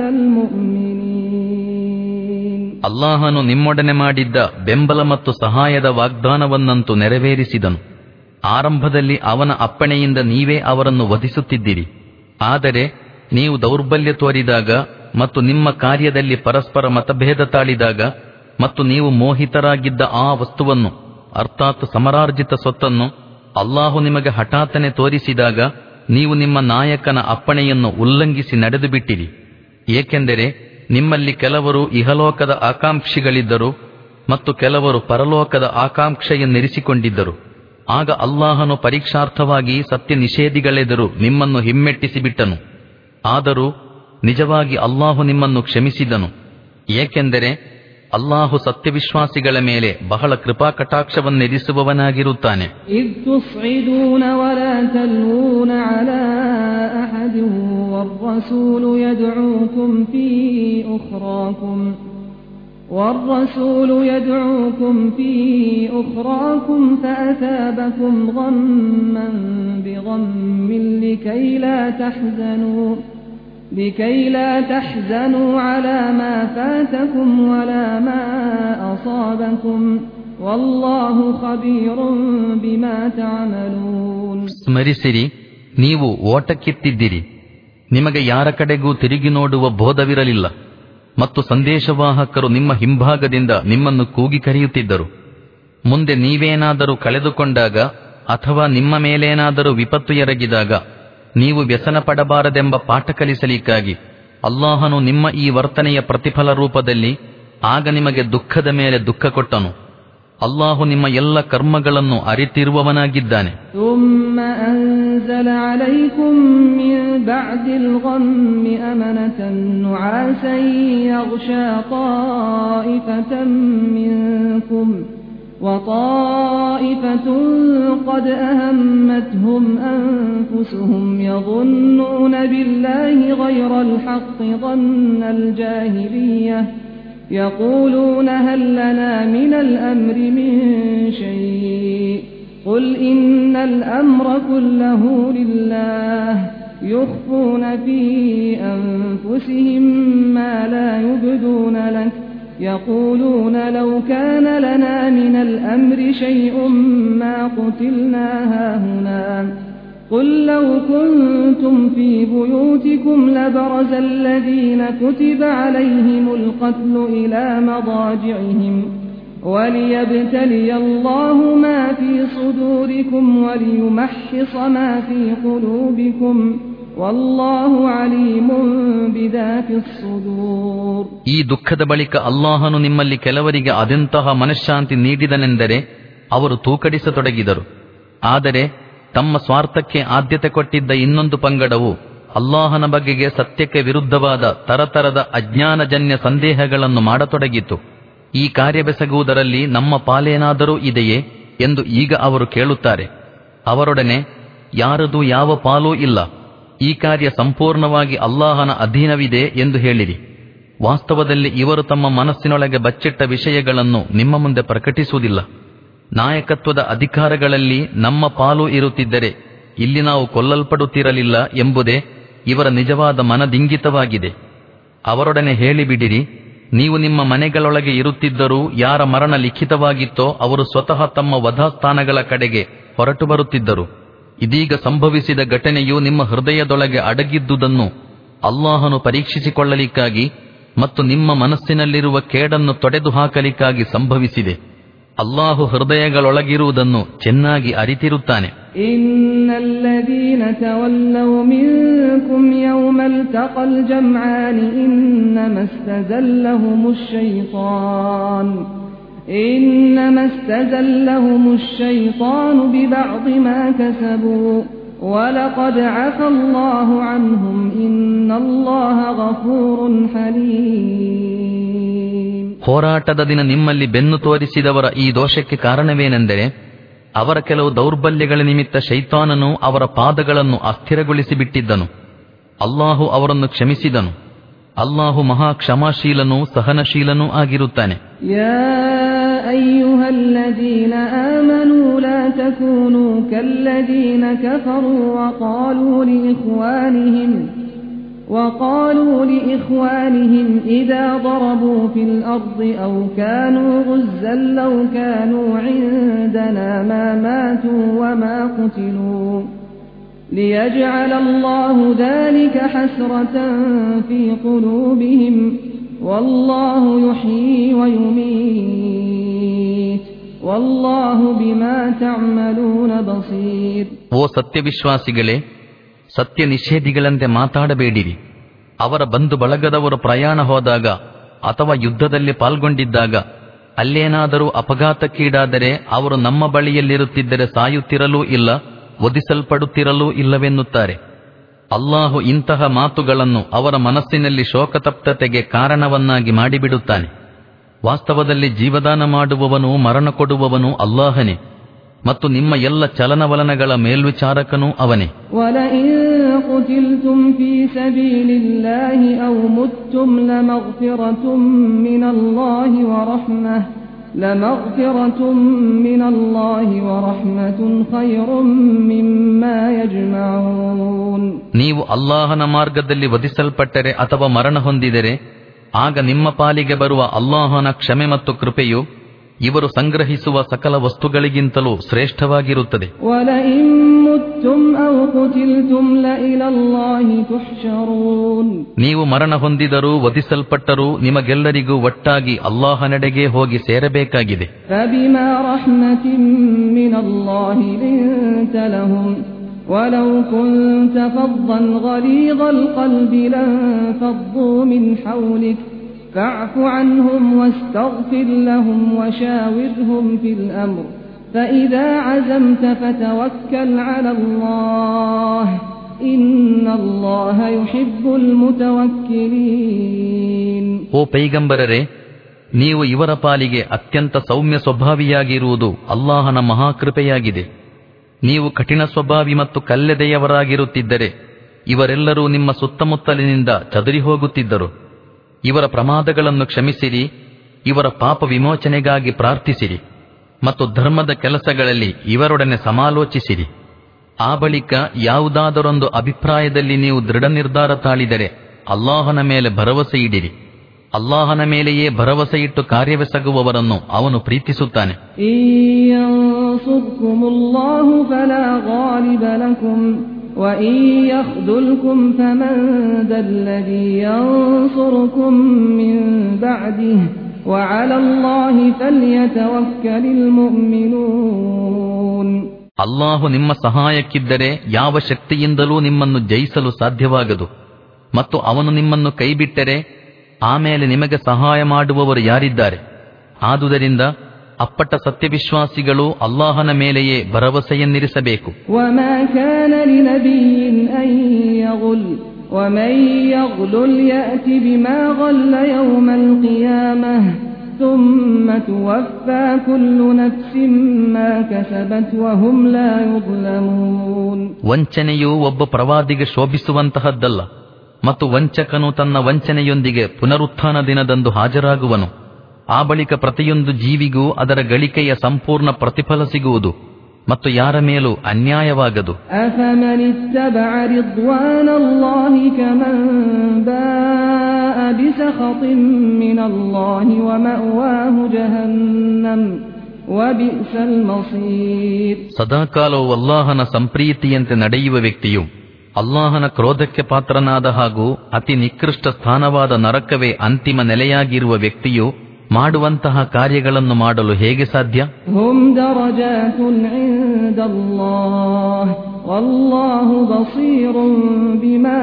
A: المؤمنين
B: ಅಲ್ಲಾಹನು ನಿಮ್ಮೊಡನೆ ಮಾಡಿದ್ದ ಬೆಂಬಲ ಮತ್ತು ಸಹಾಯದ ವಾಗ್ದಾನವನ್ನಂತೂ ನೆರವೇರಿಸಿದನು ಆರಂಭದಲ್ಲಿ ಅವನ ಅಪ್ಪಣೆಯಿಂದ ನೀವೇ ಅವರನ್ನು ವಧಿಸುತ್ತಿದ್ದಿರಿ ಆದರೆ ನೀವು ದೌರ್ಬಲ್ಯ ತೋರಿದಾಗ ಮತ್ತು ನಿಮ್ಮ ಕಾರ್ಯದಲ್ಲಿ ಪರಸ್ಪರ ಮತಭೇದ ತಾಳಿದಾಗ ಮತ್ತು ನೀವು ಮೋಹಿತರಾಗಿದ್ದ ಆ ವಸ್ತುವನ್ನು ಅರ್ಥಾತ್ ಸಮರಾರ್ಜಿತ ಸ್ವತ್ತನ್ನು ಅಲ್ಲಾಹು ನಿಮಗೆ ಹಠಾತ್ತನೆ ತೋರಿಸಿದಾಗ ನೀವು ನಿಮ್ಮ ನಾಯಕನ ಅಪ್ಪಣೆಯನ್ನು ಉಲ್ಲಂಘಿಸಿ ನಡೆದು ಬಿಟ್ಟಿರಿ ಏಕೆಂದರೆ ನಿಮ್ಮಲ್ಲಿ ಕೆಲವರು ಇಹಲೋಕದ ಆಕಾಂಕ್ಷಿಗಳಿದ್ದರು ಮತ್ತು ಕೆಲವರು ಪರಲೋಕದ ಆಕಾಂಕ್ಷೆಯನ್ನಿರಿಸಿಕೊಂಡಿದ್ದರು ಆಗ ಅಲ್ಲಾಹನು ಪರೀಕ್ಷಾರ್ಥವಾಗಿ ಸತ್ಯ ನಿಷೇಧಿಗಳೆದುರು ನಿಮ್ಮನ್ನು ಹಿಮ್ಮೆಟ್ಟಿಸಿಬಿಟ್ಟನು ಆದರೂ ನಿಜವಾಗಿ ಅಲ್ಲಾಹು ನಿಮ್ಮನ್ನು ಕ್ಷಮಿಸಿದನು ಏಕೆಂದರೆ ಅಲ್ಲಾಹು ಸತ್ಯವಿಶ್ವಾಸಿಗಳ ಮೇಲೆ ಬಹಳ ಕೃಪಾಕಟಾಕ್ಷವನ್ನೆರಿಸುವವನಾಗಿರುತ್ತಾನೆ
A: إذ تصعدون ولا تلوون على أحد والرسول يدعوكم في أخراكم والرسول يدعوكم في أخراكم فأثابكم غما بغم لكي لا تحزنوا لكي لا تحزنوا على ما فاتكم ولا ما أصابكم والله خبير بما تعملون
B: ಸ್ಮರಿಸಿರಿ ನೀವು ಓಟಕ್ಕಿತ್ತಿದ್ದಿರಿ ನಿಮಗೆ ಯಾರ ಕಡೆಗೂ ತಿರುಗಿ ನೋಡುವ ಬೋಧವಿರಲಿಲ್ಲ ಮತ್ತು ಸಂದೇಶವಾಹಕರು ನಿಮ್ಮ ಹಿಂಭಾಗದಿಂದ ನಿಮ್ಮನ್ನು ಕೂಗಿ ಕರೆಯುತ್ತಿದ್ದರು ಮುಂದೆ ನೀವೇನಾದರೂ ಕಳೆದುಕೊಂಡಾಗ ಅಥವಾ ನಿಮ್ಮ ಮೇಲೇನಾದರೂ ವಿಪತ್ತು ಎರಗಿದಾಗ ನೀವು ವ್ಯಸನ ಪಡಬಾರದೆಂಬ ಪಾಠ ಕಲಿಸಲಿಕ್ಕಾಗಿ ಅಲ್ಲಾಹನು ನಿಮ್ಮ ಈ ವರ್ತನೆಯ ಪ್ರತಿಫಲ ರೂಪದಲ್ಲಿ ಆಗ ನಿಮಗೆ ದುಃಖದ ಮೇಲೆ ದುಃಖ ಕೊಟ್ಟನು ಅಲ್ಲಾಹು ನಿಮ್ಮ ಎಲ್ಲ ಕರ್ಮಗಳನ್ನು ಅರಿತಿರುವವನಾಗಿದ್ದಾನೆ
A: ثم أنزل عليكم من بعد الغم أمنة نعاسا يغشى طائفة منكم وطائفة قد أهمتهم أنفسهم يظنون بالله غير الحق ظن الجاهلية يقولون هل لنا من الأمر من شيء قل إن الأمر كله لله يخفون في أنفسهم ما لا يبدون لك يقولون لو كان لنا من الأمر شيء ما قتلنا هاهنا قل لو كنتم في بيوتكم لبرز الذين كتب عليهم القتل إلى مضاجعهم وليبتلي الله ما في صدوركم وليمحص ما في قلوبكم والله عليم بذات الصدور
B: ಈ ದುಃಖದ ಬಳಿಕ ಅಲ್ಲಾಹನು ನಿಮ್ಮಲ್ಲಿ ಕೆಲವರಿಗೆ ಅದೆಂತಹ ಮನಃಶಾಂತಿ ನೀಡಿದನೆಂದರೆ ಅವರು ತೂಕಡಿಸತೊಡಗಿದರು ಆದರೆ ತಮ್ಮ ಸ್ವಾರ್ಥಕ್ಕೆ ಆದ್ಯತೆ ಕೊಟ್ಟಿದ್ದ ಇನ್ನೊಂದು ಪಂಗಡವು ಅಲ್ಲಾಹನ ಬಗೆಗೆ ಸತ್ಯಕ್ಕೆ ವಿರುದ್ಧವಾದ ತರತರದ ಅಜ್ಞಾನಜನ್ಯ ಸಂದೇಹಗಳನ್ನು ಮಾಡತೊಡಗಿತು ಈ ಕಾರ್ಯಬೆಸಗುವುದರಲ್ಲಿ ನಮ್ಮ ಪಾಲೇನಾದರೂ ಇದೆಯೇ ಎಂದು ಈಗ ಅವರು ಕೇಳುತ್ತಾರೆ ಅವರೊಡನೆ ಯಾರದು ಯಾವ ಪಾಲೂ ಇಲ್ಲ ಈ ಕಾರ್ಯ ಸಂಪೂರ್ಣವಾಗಿ ಅಲ್ಲಾಹನ ಅಧೀನವಿದೆ ಎಂದು ಹೇಳಿರಿ ವಾಸ್ತವದಲ್ಲಿ ಇವರು ತಮ್ಮ ಮನಸ್ಸಿನೊಳಗೆ ಬಚ್ಚಿಟ್ಟ ವಿಷಯಗಳನ್ನು ನಿಮ್ಮ ಮುಂದೆ ಪ್ರಕಟಿಸುವುದಿಲ್ಲ ನಾಯಕತ್ವದ ಅಧಿಕಾರಗಳಲ್ಲಿ ನಮ್ಮ ಪಾಲು ಇರುತ್ತಿದ್ದರೆ ಇಲ್ಲಿ ನಾವು ಕೊಲ್ಲಲ್ಪಡುತ್ತಿರಲಿಲ್ಲ ಎಂಬುದೇ ಇವರ ನಿಜವಾದ ಮನದಿಂಗಿತವಾಗಿದೆ ಅವರೊಡನೆ ಹೇಳಿಬಿಡಿರಿ ನೀವು ನಿಮ್ಮ ಮನೆಗಳೊಳಗೆ ಇರುತ್ತಿದ್ದರೂ ಯಾರ ಮರಣ ಲಿಖಿತವಾಗಿತ್ತೋ ಅವರು ಸ್ವತಃ ತಮ್ಮ ವಧಾಸ್ಥಾನಗಳ ಕಡೆಗೆ ಹೊರಟು ಬರುತ್ತಿದ್ದರು ಇದೀಗ ಸಂಭವಿಸಿದ ಘಟನೆಯು ನಿಮ್ಮ ಹೃದಯದೊಳಗೆ ಅಡಗಿದ್ದುದನ್ನು ಅಲ್ಲಾಹನು ಪರೀಕ್ಷಿಸಿಕೊಳ್ಳಲಿಕ್ಕಾಗಿ ಮತ್ತು ನಿಮ್ಮ ಮನಸ್ಸಿನಲ್ಲಿರುವ ಕೇಡನ್ನು ತೊಡೆದು ಹಾಕಲಿಕ್ಕಾಗಿ ಸಂಭವಿಸಿದೆ ಅಲ್ಲಾಹು ಹೃದಯಗಳೊಳಗಿರುವುದನ್ನು ಚೆನ್ನಾಗಿ ಅರಿತಿರುತ್ತಾನೆ
A: إن الذين تولوا منكم يوم التقى الجمعان إنما استزلهم الشيطان إنما استزلهم الشيطان ببعض ما كسبوا ولقد عفى الله عنهم إن الله غفور حليم
B: ಹೋರಾಟದ ದಿನ ನಿಮ್ಮಲ್ಲಿ ಬೆನ್ನು ತೋರಿಸಿದವರ ಈ ದೋಷಕ್ಕೆ ಕಾರಣವೇನೆಂದರೆ ಅವರ ಕೆಲವು ದೌರ್ಬಲ್ಯಗಳ ನಿಮಿತ್ತ ಶೈತಾನನು ಅವರ ಪಾದಗಳನ್ನು ಅಸ್ಥಿರಗೊಳಿಸಿ ಬಿಟ್ಟಿದ್ದನು ಅಲ್ಲಾಹು ಅವರನ್ನು ಕ್ಷಮಿಸಿದನು ಅಲ್ಲಾಹು ಮಹಾ ಕ್ಷಮಾಶೀಲನೂ ಸಹನಶೀಲನೂ ಆಗಿರುತ್ತಾನೆ
A: يا أيها الذين آمنوا لا تكونوا كالذين كفروا وقالوا لإخوانهم وقالوا لإخوانهم إذا ضربوا في الأرض أو كانوا غزا لو كانوا عندنا ما ماتوا وما قتلوا ليجعل الله ذلك حسرة في قلوبهم والله يحيي ويميت والله بما تعملون بصير
B: ಓ ಸತ್ಯವಿಶ್ವಾಸಿಗಳೇ ಸತ್ಯ ನಿಷೇಧಿಗಳಂತೆ ಮಾತಾಡಬೇಡಿರಿ ಅವರ ಬಂಧು ಬಳಗದವರು ಪ್ರಯಾಣ ಹೋದಾಗ ಅಥವಾ ಯುದ್ಧದಲ್ಲಿ ಪಾಲ್ಗೊಂಡಿದ್ದಾಗ ಅಲ್ಲೇನಾದರೂ ಅಪಘಾತಕ್ಕೀಡಾದರೆ ಅವರು ನಮ್ಮ ಬಳಿಯಲ್ಲಿರುತ್ತಿದ್ದರೆ ಸಾಯುತ್ತಿರಲೂ ಇಲ್ಲ ವಧಿಸಲ್ಪಡುತ್ತಿರಲೂ ಇಲ್ಲವೆನ್ನುತ್ತಾರೆ ಅಲ್ಲಾಹು ಇಂತಹ ಮಾತುಗಳನ್ನು ಅವರ ಮನಸ್ಸಿನಲ್ಲಿ ಶೋಕತಪ್ತತೆಗೆ ಕಾರಣವನ್ನಾಗಿ ಮಾಡಿಬಿಡುತ್ತಾನೆ ವಾಸ್ತವದಲ್ಲಿ ಜೀವದಾನ ಮಾಡುವವನು ಮರಣ ಕೊಡುವವನು ಅಲ್ಲಾಹನೇ ಮತ್ತು ನಿಮ್ಮ ಎಲ್ಲ ಚಲನವಲನಗಳ ಮೇಲ್ವಿಚಾರಕನೂ ಅವನೇ
A: ولئن قتلتم في سبيل الله أو متم لمغفرة من الله ورحمة لمغفرة من الله ورحمة خير مما يجمعون
B: ನೀವು ಅಲ್ಲಾಹನ ಮಾರ್ಗದಲ್ಲಿ ವಧಿಸಲ್ಪಟ್ಟರೆ ಅಥವಾ ಮರಣ ಹೊಂದಿದರೆ ಆಗ ನಿಮ್ಮ ಪಾಲಿಗೆ ಬರುವ ಅಲ್ಲಾಹನ ಕ್ಷಮೆ ಮತ್ತು ಕೃಪೆಯು ಇವರು ಸಂಗ್ರಹಿಸುವ ಸಕಲ ವಸ್ತುಗಳಿಗಿಂತಲೂ ಶ್ರೇಷ್ಠವಾಗಿರುತ್ತದೆ
A: ولئن متم أو قتلتم لإلى الله تحشرون
B: ನೀವು ಮರಣ ಹೊಂದಿದರೂ ವಧಿಸಲ್ಪಟ್ಟರೂ ನಿಮಗೆಲ್ಲರಿಗೂ ಒಟ್ಟಾಗಿ ಅಲ್ಲಾಹನೆಡೆಗೆ ಹೋಗಿ ಸೇರಬೇಕಾಗಿದೆ
A: فبما رحمة من الله لنت لهم ولو كنت فظا غليظ القلب لانفضوا من حولك فاعف عنهم واستغفر لهم وشاورهم في الأمر فإذا عزمت فتوكل على الله إن الله يحب المتوكلين
B: ಓ ಪೈಗಂಬರರೆ ನೀವು ಇವರ ಪಾಲಿಗೆ ಅತ್ಯಂತ ಸೌಮ್ಯ ಸ್ವಭಾವಿಯಾಗಿರುವುದು ಅಲ್ಲಾಹನ ಮಹಾಕೃಪೆಯಾಗಿದೆ ನೀವು ಕಠಿಣ ಸ್ವಭಾವಿ ಮತ್ತು ಕಲ್ಲೆದೆಯವರಾಗಿರುತ್ತಿದ್ದರೆ ಇವರೆಲ್ಲರೂ ನಿಮ್ಮ ಸುತ್ತಮುತ್ತಲಿನಿಂದ ಚದುರಿ ಹೋಗುತ್ತಿದ್ದರು ಇವರ ಪ್ರಮಾದಗಳನ್ನು ಕ್ಷಮಿಸಿರಿ ಇವರ ಪಾಪ ವಿಮೋಚನೆಗಾಗಿ ಪ್ರಾರ್ಥಿಸಿರಿ ಮತ್ತು ಧರ್ಮದ ಕೆಲಸಗಳಲ್ಲಿ ಇವರೊಡನೆ ಸಮಾಲೋಚಿಸಿರಿ ಆ ಬಳಿಕ ಯಾವುದಾದರೊಂದು ಅಭಿಪ್ರಾಯದಲ್ಲಿ ನೀವು ದೃಢ ನಿರ್ಧಾರ ತಾಳಿದರೆ ಅಲ್ಲಾಹನ ಮೇಲೆ ಭರವಸೆ ಇಡಿರಿ ಅಲ್ಲಾಹನ ಮೇಲೆಯೇ ಭರವಸೆ ಇಟ್ಟು ಕಾರ್ಯವೆಸಗುವವರನ್ನು ಅವನು ಪ್ರೀತಿಸುತ್ತಾನೆ
A: إن ينصركم الله فلا غالب لكم وإن يخذلكم فمن ذا الذي ينصركم من بعده وعلى الله فليتوكل المؤمنون
B: ಅಲ್ಲಾಹು ನಿಮ್ಮ ಸಹಾಯಕ್ಕಿದ್ದರೆ ಯಾವ ಶಕ್ತಿಯಿಂದಲೂ ನಿಮ್ಮನ್ನು ಜಯಿಸಲು ಸಾಧ್ಯವಾಗದು ಮತ್ತು ಅವನು ನಿಮ್ಮನ್ನು ಕೈಬಿಟ್ಟರೆ ಆಮೇಲೆ ನಿಮಗೆ ಸಹಾಯ ಮಾಡುವವರು ಯಾರಿದ್ದಾರೆ ಆದುದರಿಂದ ಅಪ್ಪಟ ಸತ್ಯವಿಶ್ವಾಸಿಗಳು ಅಲ್ಲಾಹನ ಮೇಲೆಯೇ ಭರವಸೆಯನ್ನಿರಿಸಬೇಕು
A: وما كان لنبي أن يغل ومن يغلل يأت بما غل يوم القيامة ثم توفى كل نفس ما كسبت وهم لا يظلمون
B: ವಂಚನೆಯು ಒಬ್ಬ ಪ್ರವಾದಿಗೆ ಶೋಭಿಸುವಂತಹದ್ದಲ್ಲ ಮತ್ತು ವಂಚಕನು ತನ್ನ ವಂಚನೆಯೊಂದಿಗೆ ಪುನರುತ್ಥಾನ ದಿನದಂದು ಹಾಜರಾಗುವನು ಆ ಬಳಿಕ ಪ್ರತಿಯೊಂದು ಜೀವಿಗೂ ಅದರ ಗಳಿಕೆಯ ಸಂಪೂರ್ಣ ಪ್ರತಿಫಲ ಸಿಗುವುದು ಮತ್ತು ಯಾರ ಮೇಲೂ ಅನ್ಯಾಯವಾಗದು
A: أفمن اتبع رضوان الله كمن باء بسخط من الله ومأواه جهنم وبئس المصير
B: ಸದಾಕಾಲವು ಅಲ್ಲಾಹನ ಸಂಪ್ರೀತಿಯಂತೆ ನಡೆಯುವ ವ್ಯಕ್ತಿಯು ಅಲ್ಲಾಹನ ಕ್ರೋಧಕ್ಕೆ ಪಾತ್ರನಾದ ಹಾಗೂ ಅತಿ ನಿಕೃಷ್ಟ ಸ್ಥಾನವಾದ ನರಕವೇ ಅಂತಿಮ ನೆಲೆಯಾಗಿರುವ ವ್ಯಕ್ತಿಯು ಮಾಡುವಂತಹ ಕಾರ್ಯಗಳನ್ನು ಮಾಡಲು ಹೇಗೆ ಸಾಧ್ಯ
A: هم درجات عند الله والله بصير بما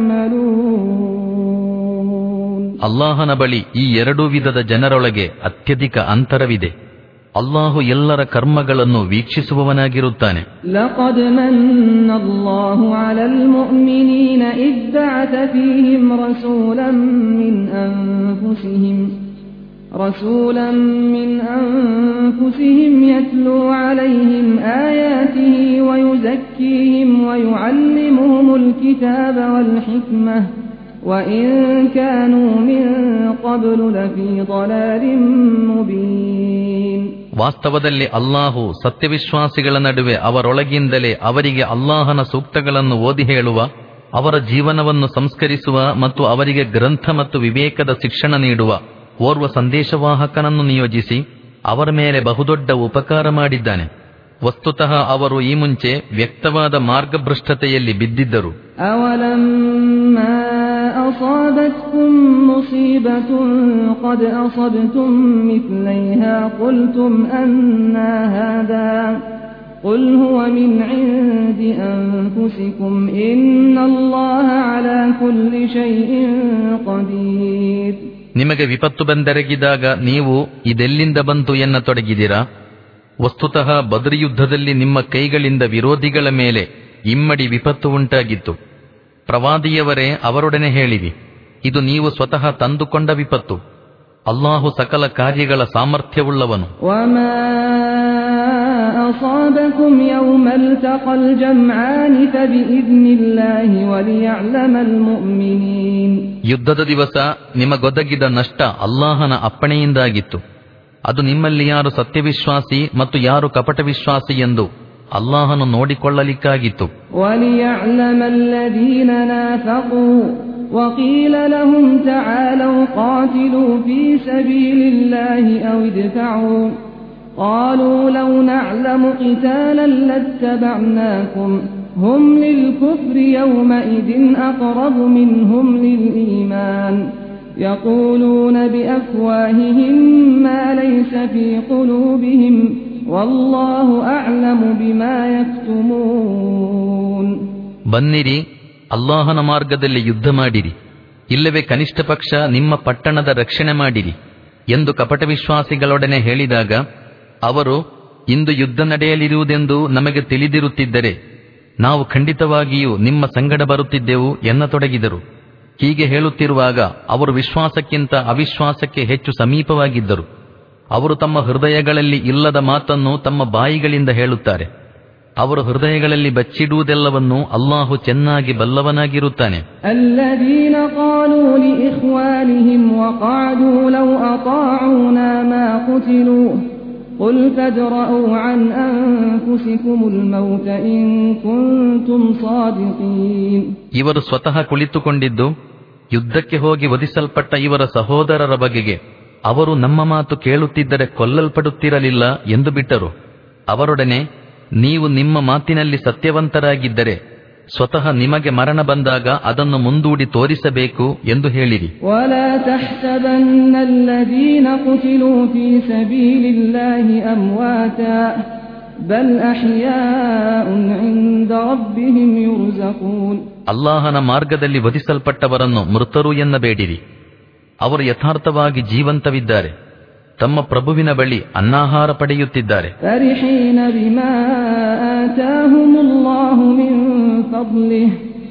A: يعملون
B: ಅಲ್ಲಾಹನ ಬಳಿ ಈ ಎರಡೂ ವಿಧದ ಜನರೊಳಗೆ ಅತ್ಯಧಿಕ ಅಂತರವಿದೆ ಅಲ್ಲಾಹು ಎಲ್ಲರ ಕರ್ಮಗಳನ್ನು ವೀಕ್ಷಿಸುವವನಾಗಿರುತ್ತಾನೆ
A: لقد من الله على المؤمنين إذ بعث فيهم رسولا من أنفسهم رسولا من أنفسهم يتلو عليهم آياته ويزكيهم ويعلمهم الكتاب والحكمة وإن كانوا من قبل لفي ضلال مبين
B: ವಾಸ್ತವದಲ್ಲಿ ಅಲ್ಲಾಹು ಸತ್ಯವಿಶ್ವಾಸಿಗಳ ನಡುವೆ ಅವರೊಳಗಿಂದಲೇ ಅವರಿಗೆ ಅಲ್ಲಾಹನ ಸೂಕ್ತಗಳನ್ನು ಓದಿ ಹೇಳುವ ಅವರ ಜೀವನವನ್ನು ಸಂಸ್ಕರಿಸುವ ಮತ್ತು ಅವರಿಗೆ ಗ್ರಂಥ ಮತ್ತು ವಿವೇಕದ ಶಿಕ್ಷಣ ನೀಡುವ ಓರ್ವ ಸಂದೇಶವಾಹಕನನ್ನು ನಿಯೋಜಿಸಿ ಅವರ ಮೇಲೆ ಬಹುದೊಡ್ಡ ಉಪಕಾರ ಮಾಡಿದ್ದಾನೆ ವಸ್ತುತಃ ಅವರು ಈ ಮುಂಚೆ ವ್ಯಕ್ತವಾದ ಮಾರ್ಗಭ್ರಷ್ಟತೆಯಲ್ಲಿ ಬಿದ್ದಿದ್ದರು
A: أولما أصابتكم مصيبة قد أصبتم مثليها قلتم أنا هذا قل هو من عند أنفسكم إن الله على كل شيء قدير
B: ನಿಮಗೆ ವಿಪತ್ತು ಬಂದೆರಗಿದಾಗ ನೀವು ಇದೆಲ್ಲಿಂದ ಬಂತು ಎನ್ನತೊಡಗಿದಿರಾ ವಸ್ತುತಃ ಬದ್ರಿ ಯುದ್ಧದಲ್ಲಿ ನಿಮ್ಮ ಕೈಗಳಿಂದ ವಿರೋಧಿಗಳ ಮೇಲೆ ಇಮ್ಮಡಿ ವಿಪತ್ತು ಉಂಟಾಗಿತ್ತು ಪ್ರವಾದಿಯವರೇ ಅವರೊಡನೆ ಹೇಳಿರಿ ಇದು ನೀವು ಸ್ವತಃ ತಂದುಕೊಂಡ ವಿಪತ್ತು ಅಲ್ಲಾಹು ಸಕಲ ಕಾರ್ಯಗಳ ಸಾಮರ್ಥ್ಯವುಳ್ಳವನು
A: وما أصابكم يوم التقى الجمعان فبإذن الله وليعلم المؤمنين
B: ಯುದ್ಧದ ದಿವಸ ನಿಮಗೊದಗಿದ ನಷ್ಟ ಅಲ್ಲಾಹನ ಅಪ್ಪಣೆಯಿಂದಾಗಿತ್ತು ಅದು ನಿಮ್ಮಲ್ಲಿ ಯಾರು ಸತ್ಯವಿಶ್ವಾಸಿ ಮತ್ತು ಯಾರು ಕಪಟ ವಿಶ್ವಾಸಿ ಎಂದು ಅಲ್ಲಾಹನು ನೋಡಿಕೊಳ್ಳಲಿಕ್ಕಾಗಿತ್ತು
A: وليعلم الذين نافقوا وقيل لهم تعالوا قاتلوا في سبيل الله أو ادفعوا قالوا لو نعلم قتالا لاتبعناكم هم للكفر يومئذ أقرب منهم للإيمان يقولون بأفواههم ما ليس في قلوبهم والله أعلم بما يكتمون
B: ಬನ್ನಿರಿ ಅಲ್ಲಾಹನ ಮಾರ್ಗದಲ್ಲಿ ಯುದ್ಧ ಮಾಡಿರಿ ಇಲ್ಲವೇ ಕನಿಷ್ಠ ಪಕ್ಷ ನಿಮ್ಮ ಪಟ್ಟಣದ ರಕ್ಷಣೆ ಮಾಡಿರಿ ಎಂದು ಕಪಟ ವಿಶ್ವಾಸಿಗಳೊಡನೆ ಹೇಳಿದಾಗ ಅವರು ಇಂದು ಯುದ್ಧ ನಡೆಯಲಿರುವುದೆಂದು ನಮಗೆ ತಿಳಿದಿರುತ್ತಿದ್ದರೆ ನಾವು ಖಂಡಿತವಾಗಿಯೂ ನಿಮ್ಮ ಸಂಗಡ ಬರುತ್ತಿದ್ದೆವು ಎನ್ನತೊಡಗಿದರು ಹೀಗೆ ಹೇಳುತ್ತಿರುವಾಗ ಅವರು ವಿಶ್ವಾಸಕ್ಕಿಂತ ಅವಿಶ್ವಾಸಕ್ಕೆ ಹೆಚ್ಚು ಸಮೀಪವಾಗಿದ್ದರು ಅವರು ತಮ್ಮ ಹೃದಯಗಳಲ್ಲಿ ಇಲ್ಲದ ಮಾತನ್ನು ತಮ್ಮ ಬಾಯಿಗಳಿಂದ ಹೇಳುತ್ತಾರೆ ಅವರು ಹೃದಯಗಳಲ್ಲಿ ಬಚ್ಚಿಡುವುದೆಲ್ಲವನ್ನೂ ಅಲ್ಲಾಹು ಚೆನ್ನಾಗಿ ಬಲ್ಲವನಾಗಿರುತ್ತಾನೆ
A: الذين قالوا لإخوانهم وقعدوا لو أطاعونا ما قتلوا قل فادرءوا عن أنفسكم الموت إن كنتم صادقين
B: ಇವರು ಸ್ವತಃ ಕುಳಿತುಕೊಂಡಿದ್ದು ಯುದ್ಧಕ್ಕೆ ಹೋಗಿ ವಧಿಸಲ್ಪಟ್ಟ ಇವರ ಸಹೋದರರ ಬಗೆಗೆ ಅವರು ನಮ್ಮ ಮಾತು ಕೇಳುತ್ತಿದ್ದರೆ ಕೊಲ್ಲಲ್ಪಡುತ್ತಿರಲಿಲ್ಲ ಎಂದು ಬಿಟ್ಟರು ಅವರೊಡನೆ ನೀವು ನಿಮ್ಮ ಮಾತಿನಲ್ಲಿ ಸತ್ಯವಂತರಾಗಿದ್ದರೆ ಸ್ವತಃ ನಿಮಗೆ ಮರಣ ಬಂದಾಗ ಅದನ್ನು ಮುಂದೂಡಿ ತೋರಿಸಬೇಕು ಎಂದು ಹೇಳಿರಿ
A: ولا تحسبن الذين قتلوا في سبيل الله أمواتا بل أحياء عند ربهم يرزقون
B: ಅಲ್ಲಾಹನ ಮಾರ್ಗದಲ್ಲಿ ವಧಿಸಲ್ಪಟ್ಟವರನ್ನು ಮೃತರು ಎನ್ನಬೇಡಿರಿ ಅವರು ಯಥಾರ್ಥವಾಗಿ ಜೀವಂತವಿದ್ದಾರೆ ತಮ್ಮ ಪ್ರಭುವಿನ ಬಳಿ ಅನ್ನಾಹಾರ ಪಡೆಯುತ್ತಿದ್ದಾರೆ
A: فرحين بما آتاهم الله من فضله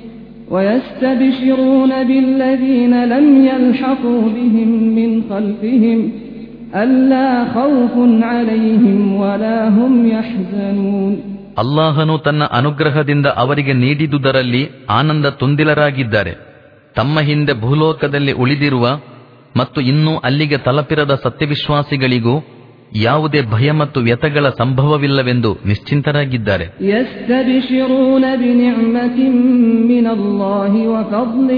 A: ويستبشرون بالذين لم يلحقوا بهم من خلفهم ألا خوف عليهم ولا هم يحزنون
B: ಅಲ್ಲಾಹನು ತನ್ನ ಅನುಗ್ರಹದಿಂದ ಅವರಿಗೆ ನೀಡಿದುದರಲ್ಲಿ ಆನಂದ ತುಂದಿಲರಾಗಿದ್ದಾರೆ ತಮ್ಮ ಹಿಂದೆ ಭೂಲೋಕದಲ್ಲಿ ಉಳಿದಿರುವ ಮತ್ತು ಇನ್ನೂ ಅಲ್ಲಿಗೆ ತಲುಪಿರದ ಸತ್ಯವಿಶ್ವಾಸಿಗಳಿಗೂ ಯಾವುದೇ ಭಯ ಮತ್ತು ವ್ಯತಗಳ ಸಂಭವವಿಲ್ಲವೆಂದು ನಿಶ್ಚಿಂತರಾಗಿದ್ದಾರೆ
A: يستبشرون بنعمة من الله وفضل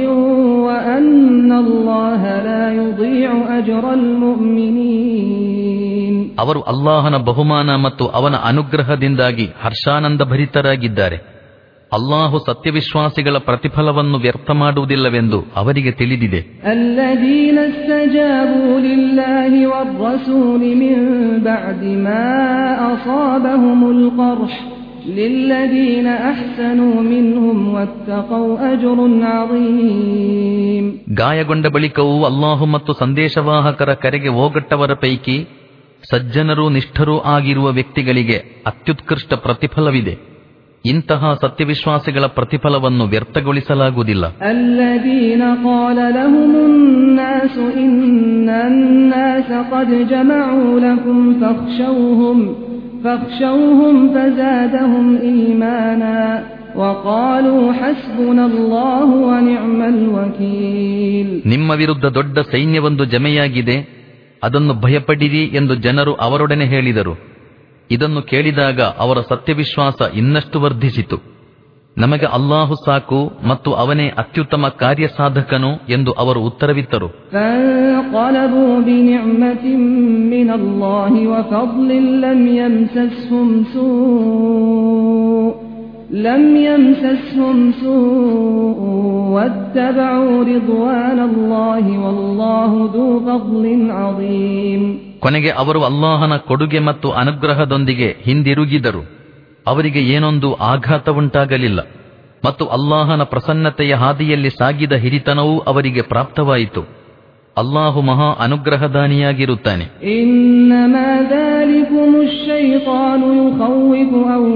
A: وأن الله لا يضيع أجر المؤمنين
B: ಅವರು ಅಲ್ಲಾಹನ ಬಹುಮಾನ ಮತ್ತು ಅವನ ಅನುಗ್ರಹದಿಂದಾಗಿ ಹರ್ಷಾನಂದ ಭರಿತರಾಗಿದ್ದಾರೆ ಅಲ್ಲಾಹು ಸತ್ಯವಿಶ್ವಾಸಿಗಳ ಪ್ರತಿಫಲವನ್ನು ವ್ಯರ್ಥ ಮಾಡುವುದಿಲ್ಲವೆಂದು ಅವರಿಗೆ ತಿಳಿದಿದೆ
A: الذين استجابوا لله والرسول من بعد ما أصابهم القرح للذين أحسنوا منهم واتقوا أجر عظيم
B: ಗಾಯಗೊಂಡ ಬಳಿಕವೂ ಅಲ್ಲಾಹು ಮತ್ತು ಸಂದೇಶವಾಹಕರ ಕರೆಗೆ ಓಗಟ್ಟವರ ಪೈಕಿ ಸಜ್ಜನರೂ ನಿಷ್ಠರೂ ಆಗಿರುವ ವ್ಯಕ್ತಿಗಳಿಗೆ ಅತ್ಯುತ್ಕೃಷ್ಟ ಪ್ರತಿಫಲವಿದೆ ಇಂತಹ ಸತ್ಯವಿಶ್ವಾಸಿಗಳ ಪ್ರತಿಫಲವನ್ನು ವ್ಯರ್ಥಗೊಳಿಸಲಾಗುವುದಿಲ್ಲ
A: الذين قال لهم الناس إن الناس قد جمعوا لكم فاخشوهم فاخشوهم فزادهم إيمانا وقالوا حسبنا الله ونعم الوكيل
B: ನಿಮ್ಮ ವಿರುದ್ಧ ದೊಡ್ಡ ಸೈನ್ಯವೊಂದು ಜಮೆಯಾಗಿದೆ ಅದನ್ನು ಭಯಪಡಿರಿ ಎಂದು ಜನರು ಅವರೊಡನೆ ಹೇಳಿದರು ಇದನ್ನು ಕೇಳಿದಾಗ ಅವರ ಸತ್ಯವಿಶ್ವಾಸ ಇನ್ನಷ್ಟು ವರ್ಧಿಸಿತು ನಮಗೆ ಅಲ್ಲಾಹು ಸಾಕು ಮತ್ತು ಅವನೇ ಅತ್ಯುತ್ತಮ ಕಾರ್ಯಸಾಧಕನು ಎಂದು ಅವರು ಉತ್ತರವಿತ್ತರು
A: فانقلبوا بنعمة من الله وفضل لم يمسسهم سوء لم يمسسهم سوء واتبعوا رضوان الله والله ذو فضل عظيم
B: ಕೊನೆಗೆ ಅವರು ಅಲ್ಲಾಹನ ಕೊಡುಗೆ ಮತ್ತು ಅನುಗ್ರಹದೊಂದಿಗೆ ಹಿಂದಿರುಗಿದರು ಅವರಿಗೆ ಏನೊಂದು ಆಘಾತ ಉಂಟಾಗಲಿಲ್ಲ ಮತ್ತು ಅಲ್ಲಾಹನ ಪ್ರಸನ್ನತೆಯ ಹಾದಿಯಲ್ಲಿ ಸಾಗಿದ ಹಿರಿತನವೂ ಅವರಿಗೆ ಪ್ರಾಪ್ತವಾಯಿತು ಅಲ್ಲಾಹು ಮಹಾ ಅನುಗ್ರಹದಾನಿಯಾಗಿರುತ್ತಾನೆ
A: إنما ذلكم الشيطان يخوف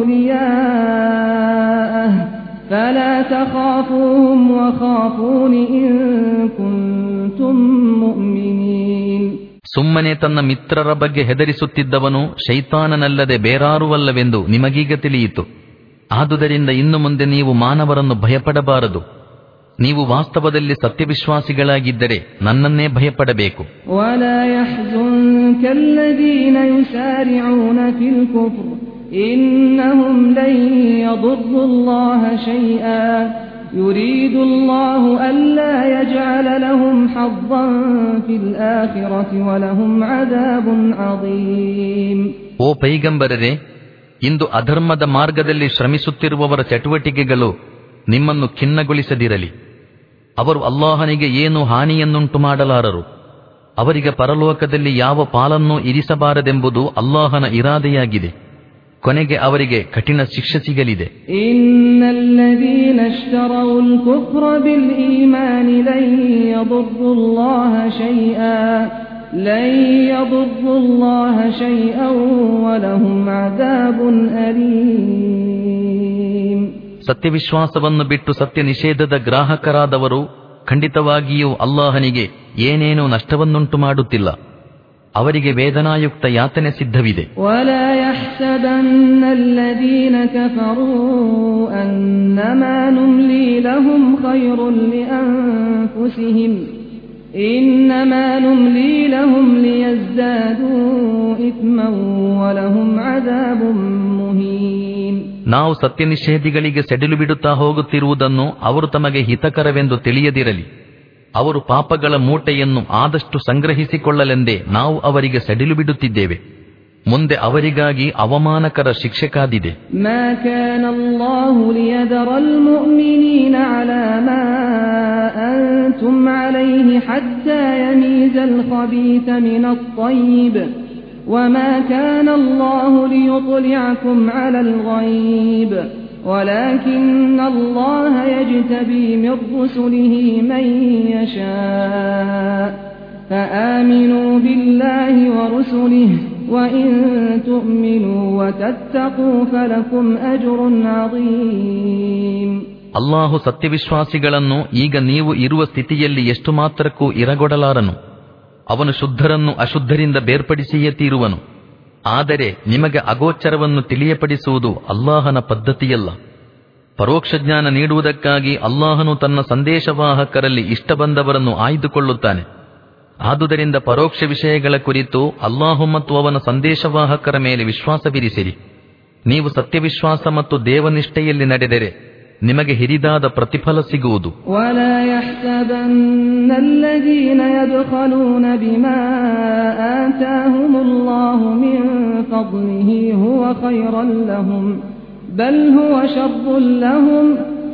A: أولياءه فلا تخافوهم وخافون إن كنتم مؤمنين
B: ಸುಮ್ಮನೆ ತನ್ನ ಮಿತ್ರರ ಬಗ್ಗೆ ಹೆದರಿಸುತ್ತಿದ್ದವನು ಶೈತಾನನಲ್ಲದೆ ಬೇರಾರುವಲ್ಲವೆಂದು ನಿಮಗೀಗ ತಿಳಿಯಿತು ಆದುದರಿಂದ ಇನ್ನು ಮುಂದೆ ನೀವು ಮಾನವರನ್ನು ಭಯಪಡಬಾರದು ನೀವು ವಾಸ್ತವದಲ್ಲಿ ಸತ್ಯವಿಶ್ವಾಸಿಗಳಾಗಿದ್ದರೆ ನನ್ನನ್ನೇ ಭಯಪಡಬೇಕು
A: ولا يحزنك الذين يسارعون في الكفر إنهم لن يضروا الله شيئا يريد الله ألا فجعل لهم حظا في الآخرة ولهم عذاب عظيم
B: ಓ ಪೈಗಂಬರರೆ ಇಂದು ಅಧರ್ಮದ ಮಾರ್ಗದಲ್ಲಿ ಶ್ರಮಿಸುತ್ತಿರುವವರ ಚಟುವಟಿಕೆಗಳು ನಿಮ್ಮನ್ನು ಖಿನ್ನಗೊಳಿಸದಿರಲಿ ಅವರು ಅಲ್ಲಾಹನಿಗೆ ಏನು ಹಾನಿಯನ್ನುಂಟು ಮಾಡಲಾರರು ಅವರಿಗೆ ಪರಲೋಕದಲ್ಲಿ ಯಾವ ಪಾಲನ್ನೂ ಇರಿಸಬಾರದೆಂಬುದು ಅಲ್ಲಾಹನ ಇರಾದೆಯಾಗಿದೆ ಕೊನೆಗೆ ಅವರಿಗೆ ಕಠಿಣ ಶಿಕ್ಷೆ ಸಿಗಲಿದೆ
A: إن الذين اشتروا الكفر بالإيمان لن يضروا الله شيئا لن يضروا الله شيئا ولهم عذاب أليم
B: ಸತ್ಯವಿಶ್ವಾಸವನ್ನು ಬಿಟ್ಟು ಸತ್ಯ ನಿಷೇಧದ ಗ್ರಾಹಕರಾದವರು ಖಂಡಿತವಾಗಿಯೂ ಅಲ್ಲಾಹನಿಗೆ ಏನೇನೂ ನಷ್ಟವನ್ನುಂಟು ಮಾಡುತ್ತಿಲ್ಲ ಅವರಿಗೆ ವೇದನಾಯುಕ್ತ ಯಾತನೆ ಸಿದ್ಧವಿದೆ
A: ولا يحسبن الذين كفروا أنما نملي لهم خير لأنفسهم إنما نملي لهم ليزدادوا إثما ولهم عذاب مهين
B: ನಾವು ಸತ್ಯ ನಿಷೇಧಿಗಳಿಗೆ ಸೆಡಿಲು ಬಿಡುತ್ತಾ ಹೋಗುತ್ತಿರುವುದನ್ನು ಅವರು ತಮಗೆ ಹಿತಕರವೆಂದು ತಿಳಿಯದಿರಲಿ ಅವರು ಪಾಪಗಳ ಮೂಟೆಯನ್ನು ಆದಷ್ಟು ಸಂಗ್ರಹಿಸಿಕೊಳ್ಳಲೆಂದೇ ನಾವು ಅವರಿಗೆ ಸೆಡಿಲು ಬಿಡುತ್ತಿದ್ದೇವೆ ಮುಂದೆ ಅವರಿಗಾಗಿ ಅವಮಾನಕರ ಶಿಕ್ಷೆ ಕಾದಿದೆ
A: ما كان الله ليذر المؤمنين على ما أنتم عليه حتى يميز الخبيث من الطيب وما كان الله ليطلعكم على الغيب ولكن الله يجتبي من رسله من يشاء فآمنوا بالله ورسله وإن تؤمنوا وتتقوا فلكم أجر عظيم
B: ಅಲ್ಲಾಹು ಸತ್ಯವಿಶ್ವಾಸಿಗಳನ್ನು ಈಗ ನೀವು ಇರುವ ಸ್ಥಿತಿಯಲ್ಲಿ ಎಷ್ಟು ಮಾತ್ರಕ್ಕೂ ಇರಗೊಡಲಾರನು ಅವನು ಶುದ್ಧರನ್ನು ಅಶುದ್ಧರಿಂದ ಬೇರ್ಪಡಿಸಿಯೇ ತೀರುವನು ಆದರೆ ನಿಮಗೆ ಅಗೋಚರವನ್ನು ತಿಳಿಯಪಡಿಸುವುದು ಅಲ್ಲಾಹನ ಪದ್ಧತಿಯಲ್ಲ ಪರೋಕ್ಷ ಜ್ಞಾನ ನೀಡುವುದಕ್ಕಾಗಿ ಅಲ್ಲಾಹನು ತನ್ನ ಸಂದೇಶವಾಹಕರಲ್ಲಿ ಇಷ್ಟ ಬಂದವರನ್ನು ಆಯ್ದುಕೊಳ್ಳುತ್ತಾನೆ ಆದುದರಿಂದ ಪರೋಕ್ಷ ವಿಷಯಗಳ ಕುರಿತು ಅಲ್ಲಾಹು ಮತ್ತು ಅವನ ಸಂದೇಶವಾಹಕರ ಮೇಲೆ ವಿಶ್ವಾಸವಿರಿಸಿರಿ ನೀವು ಸತ್ಯವಿಶ್ವಾಸ ಮತ್ತು ದೇವನಿಷ್ಠೆಯಲ್ಲಿ ನಡೆದರೆ ನಿಮಗೆ ಹಿರಿದಾದ ಪ್ರತಿಫಲ ಸಿಗುವುದು
A: ولا يحسبن الذين يبخلون بما آتاهم الله من فضله هو خيرا لهم بل هو شر لهم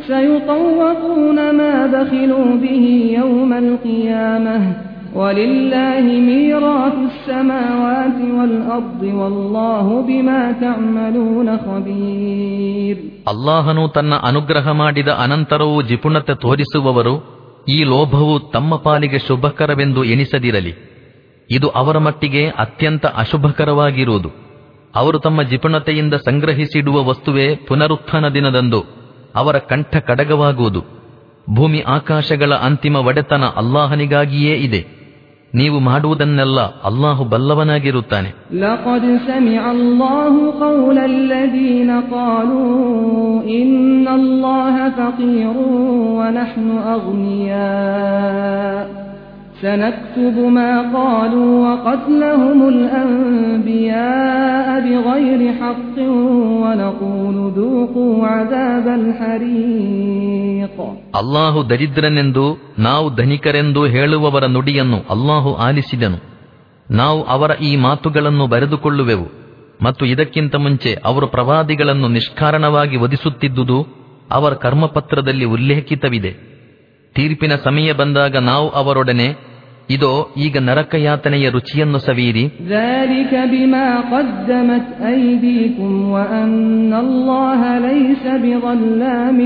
A: سيطوقون ما بخلوا به يوم القيامة ولله ميراث السماوات والأرض والله بما تعملون خبير
B: ಅಲ್ಲಾಹನು ತನ್ನ ಅನುಗ್ರಹ ಮಾಡಿದ ಅನಂತರವೂ ಜಿಪುಣತೆ ತೋರಿಸುವವರು ಈ ಲೋಭವು ತಮ್ಮ ಪಾಲಿಗೆ ಶುಭಕರವೆಂದು ಎಣಿಸದಿರಲಿ ಇದು ಅವರ ಮಟ್ಟಿಗೆ ಅತ್ಯಂತ ಅಶುಭಕರವಾಗಿರುವುದು ಅವರು ತಮ್ಮ ಜಿಪುಣತೆಯಿಂದ ಸಂಗ್ರಹಿಸಿಡುವ ವಸ್ತುವೇ ಪುನರುತ್ಥಾನ ದಿನದಂದು ಅವರ ಕಂಠ ಕಡಗವಾಗುವುದು ಭೂಮಿ ಆಕಾಶಗಳ ಅಂತಿಮ ಒಡೆತನ ಅಲ್ಲಾಹನಿಗಾಗಿಯೇ ಇದೆ ನೀವು ಮಾಡುವುದನ್ನೆಲ್ಲ ಅಲ್ಲಾಹು ಬಲ್ಲವನಾಗಿರುತ್ತಾನೆ
A: لقد سمع الله قول الذين قالوا إن الله فقير ونحن أغنياء سنكتب ما قالوا وقتلهم الأنبياء بغير حق ونقول ذوقوا عذاب الحريق
B: ಅಲ್ಲಾಹು ದರಿದ್ರನೆಂದು ನಾವು ಧನಿಕರೆಂದು ಹೇಳುವವರ ನುಡಿಯನ್ನು ಅಲ್ಲಾಹು ಆಲಿಸಿದನು ನಾವು ಅವರ ಈ ಮಾತುಗಳನ್ನು ಬರೆದುಕೊಳ್ಳುವೆವು ಮತ್ತು ಇದಕ್ಕಿಂತ ಮುಂಚೆ ಅವರು ಪ್ರವಾದಿಗಳನ್ನು ನಿಷ್ಕಾರಣವಾಗಿ ವಧಿಸುತ್ತಿದ್ದುದು ಅವರ ಕರ್ಮಪತ್ರದಲ್ಲಿ ಉಲ್ಲೇಖಿತವಿದೆ ತೀರ್ಪಿನ ಸಮಯ ಬಂದಾಗ ನಾವು ಅವರೊಡನೆ ಇದೋ ಈಗ ನರಕಯಾತನೆಯ ರುಚಿಯನ್ನು ಸವಿಯಿರಿ
A: ذلك بما قدمت أيديكم وأن الله ليس بظلام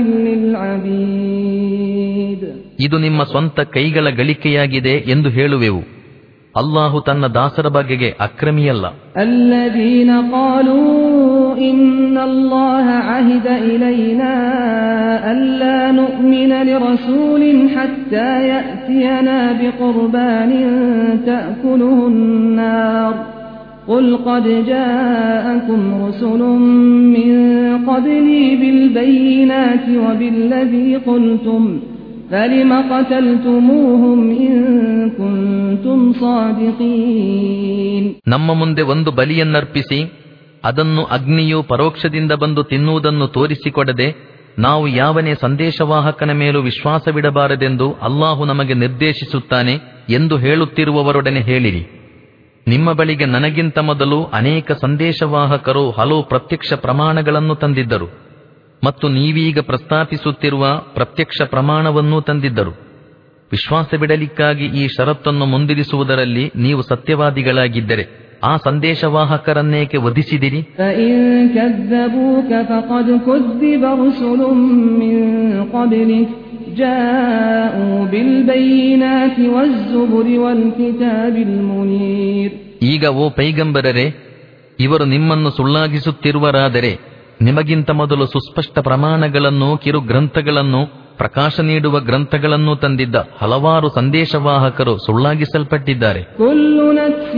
A: للعبيد
B: ಇದು ನಿಮ್ಮ ಸ್ವಂತ ಕೈಗಳ ಗಳಿಕೆಯಾಗಿದೆ ಎಂದು ಹೇಳುವೆವು ಅಲ್ಲಾಹು ತನ್ನ ದಾಸರ ಬಗೆಗೆ ಅಕ್ರಮಿಯಲ್ಲ
A: الذين قالوا إن الله عهد إلينا ألا نؤمن لرسول حتى يأتينا بقربان تأكله النار قل قد جاءكم رسل من قبلي بالبينات وبالذي قلتم فلم قتلتموهم إن كنتم صادقين
B: ನಮ್ಮ ಮುಂದೆ ಒಂದು ಬಲಿಯನ್ನರ್ಪಿಸಿ ಅದನ್ನು ಅಗ್ನಿಯು ಪರೋಕ್ಷದಿಂದ ಬಂದು ತಿನ್ನುವುದನ್ನು ತೋರಿಸಿಕೊಡದೆ ನಾವು ಯಾವನೇ ಸಂದೇಶವಾಹಕನ ಮೇಲೂ ವಿಶ್ವಾಸವಿಡಬಾರದೆಂದು ಅಲ್ಲಾಹು ನಮಗೆ ನಿರ್ದೇಶಿಸುತ್ತಾನೆ ಎಂದು ಹೇಳುತ್ತಿರುವವರೊಡನೆ ಹೇಳಿರಿ ನಿಮ್ಮ ಬಳಿಗೆ ನನಗಿಂತ ಮೊದಲು ಅನೇಕ ಸಂದೇಶವಾಹಕರು ಹಲವು ಪ್ರತ್ಯಕ್ಷ ಪ್ರಮಾಣಗಳನ್ನು ತಂದಿದ್ದರು ಮತ್ತು ನೀವೀಗ ಪ್ರಸ್ತಾಪಿಸುತ್ತಿರುವ ಪ್ರತ್ಯಕ್ಷ ಪ್ರಮಾಣವನ್ನೂ ತಂದಿದ್ದರು ವಿಶ್ವಾಸವಿಡಲಿಕ್ಕಾಗಿ ಈ ಷರತ್ತನ್ನು ಮುಂದಿರಿಸುವುದರಲ್ಲಿ ನೀವು ಸತ್ಯವಾದಿಗಳಾಗಿದ್ದರೆ ಆ ಸಂದೇಶವಾಹಕರನ್ನೇಕೆ ವಧಿಸಿದಿರಿ
A: فإن كذبوك فقد كذب رسل من قبلك جاءوا بالبينات والزبر والكتاب المنير
B: ಈಗ ಓ ಪೈಗಂಬರರೆ ಇವರು ನಿಮ್ಮನ್ನು ಸುಳ್ಳಾಗಿಸುತ್ತಿರುವರಾದರೆ ನಿಮಗಿಂತ ಮೊದಲು ಸುಸ್ಪಷ್ಟ ಪ್ರಮಾಣಗಳನ್ನು ಕಿರು ಗ್ರಂಥಗಳನ್ನು ಪ್ರಕಾಶ ನೀಡುವ ಗ್ರಂಥಗಳನ್ನು ತಂದಿದ್ದ ಹಲವಾರು ಸಂದೇಶವಾಹಕರು ಸುಳ್ಳಾಗಿಸಲ್ಪಟ್ಟಿದ್ದಾರೆ
A: كل نفس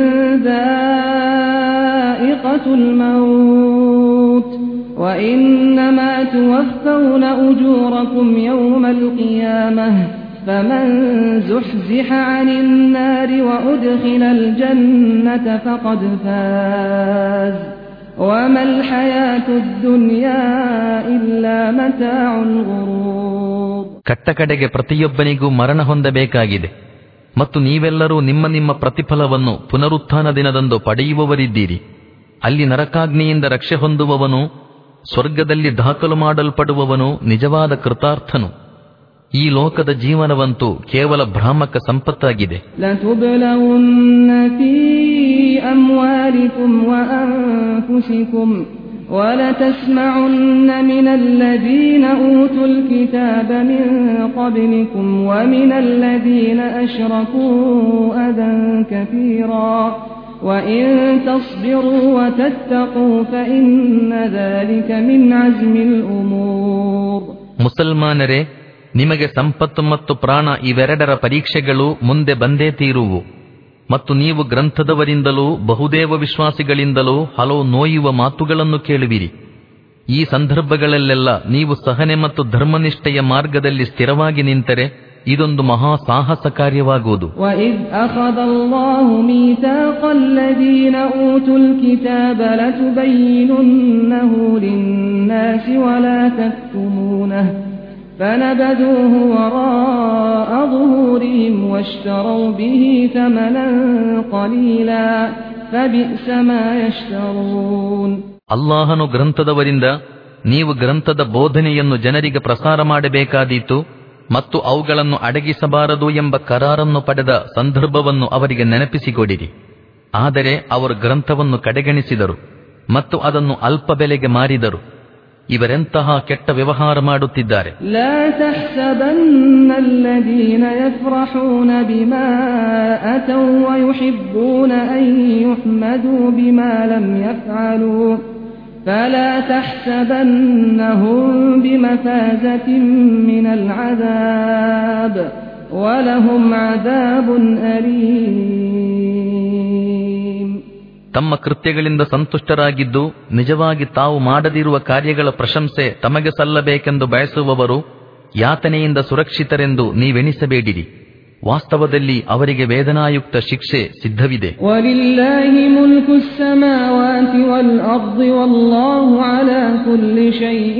A: ذائقة الموت وإنما توفون أجوركم يوم القيامة فمن زحزح عن النار وأدخل الجنة فقد فاز وما الحياة الدنيا إلا متاع الغرور
B: ಕಟ್ಟ ಕಡೆಗೆ ಪ್ರತಿಯೊಬ್ಬನಿಗೂ ಮರಣ ಹೊಂದಬೇಕಾಗಿದೆ ಮತ್ತು ನೀವೆಲ್ಲರೂ ನಿಮ್ಮ ನಿಮ್ಮ ಪ್ರತಿಫಲವನ್ನು ಪುನರುತ್ಥಾನ ದಿನದಂದು ಪಡೆಯುವವರಿದ್ದೀರಿ ಅಲ್ಲಿ ನರಕಾಗ್ನಿಯಿಂದ ರಕ್ಷೆ ಹೊಂದುವವನು ಸ್ವರ್ಗದಲ್ಲಿ ದಾಖಲು ಮಾಡಲ್ಪಡುವವನು ನಿಜವಾದ ಕೃತಾರ್ಥನು ಈ ಲೋಕದ ಜೀವನವಂತೂ ಕೇವಲ ಭ್ರಾಮಕ ಸಂಪತ್ತಾಗಿದೆ
A: لتبلغن في أموالكم وأنفسكم ولتسمعن من الذين أوتوا الكتاب من قبلكم ومن الذين أشركوا أذى كثيرا وإن تصبروا وتتقوا فإن ذلك من عزم الأمور
B: ಮುಸಲ್ಮಾನರೇ ನಿಮಗೆ ಸಂಪತ್ತು ಮತ್ತು ಪ್ರಾಣ ಇವೆರಡರ ಪರೀಕ್ಷೆಗಳು ಮುಂದೆ ಬಂದೇ ತೀರುವು ಮತ್ತು ನೀವು ಗ್ರಂಥದವರಿಂದಲೂ ಬಹುದೇವ ವಿಶ್ವಾಸಿಗಳಿಂದಲೂ ಹಲವು ನೋಯುವ ಮಾತುಗಳನ್ನು ಕೇಳುವಿರಿ ಈ ಸಂದರ್ಭಗಳಲ್ಲೆಲ್ಲ ನೀವು ಸಹನೆ ಮತ್ತು ಧರ್ಮನಿಷ್ಠೆಯ ಮಾರ್ಗದಲ್ಲಿ ಸ್ಥಿರವಾಗಿ ನಿಂತರೆ ಇದೊಂದು ಮಹಾ ಸಾಹಸ ಕಾರ್ಯವಾಗುವುದು
A: وإذ أخذ الله ميثاق الذين أوتوا الكتاب لتبيننه للناس ولا تكتمونه فنبذوه وراء ظهورهم واشتروا به ثمنا قليلا فبئس ما يشترون
B: ಅಲ್ಲಾಹನು ಗ್ರಂಥದವರಿಂದ ನೀವು ಗ್ರಂಥದ ಬೋಧನೆಯನ್ನು ಜನರಿಗೆ ಪ್ರಸಾರ ಮಾಡಬೇಕಾದೀತು ಮತ್ತು ಅವುಗಳನ್ನು ಅಡಗಿಸಬಾರದು ಎಂಬ ಕರಾರನ್ನು ಪಡೆದ ಸಂದರ್ಭವನ್ನು ಅವರಿಗೆ ನೆನಪಿಸಿಕೊಡಿರಿ ಆದರೆ ಅವರು ಗ್ರಂಥವನ್ನು ಕಡೆಗಣಿಸಿದರು ಮತ್ತು ಅದನ್ನು ಅಲ್ಪ ಬೆಲೆಗೆ ಮಾರಿದರು ಇವರೆಂತಹ ಕೆಟ್ಟ ವ್ಯವಹಾರ ಮಾಡುತ್ತಿದ್ದಾರೆ
A: لا تحسبن الذين يفرحون بما أتوا ويحبون أن يحمدوا بما لم يفعلوا فلا تحسبنهم بمفازة من العذاب ولهم عذاب أليم
B: ತಮ್ಮ ಕೃತ್ಯಗಳಿಂದ ಸಂತುಷ್ಟರಾಗಿದ್ದು ನಿಜವಾಗಿ ತಾವು ಮಾಡದಿರುವ ಕಾರ್ಯಗಳ ಪ್ರಶಂಸೆ ತಮಗೆ ಸಲ್ಲಬೇಕೆಂದು ಬಯಸುವವರು ಯಾತನೆಯಿಂದ ಸುರಕ್ಷಿತರೆಂದು ನೀವೆಣಿಸಬೇಡಿರಿ ವಾಸ್ತವದಲ್ಲಿ ಅವರಿಗೆ ವೇದನಾಯುಕ್ತ ಶಿಕ್ಷೆ ಸಿದ್ಧವಿದೆ
A: ولله ملك السماوات والأرض والله على كل شيء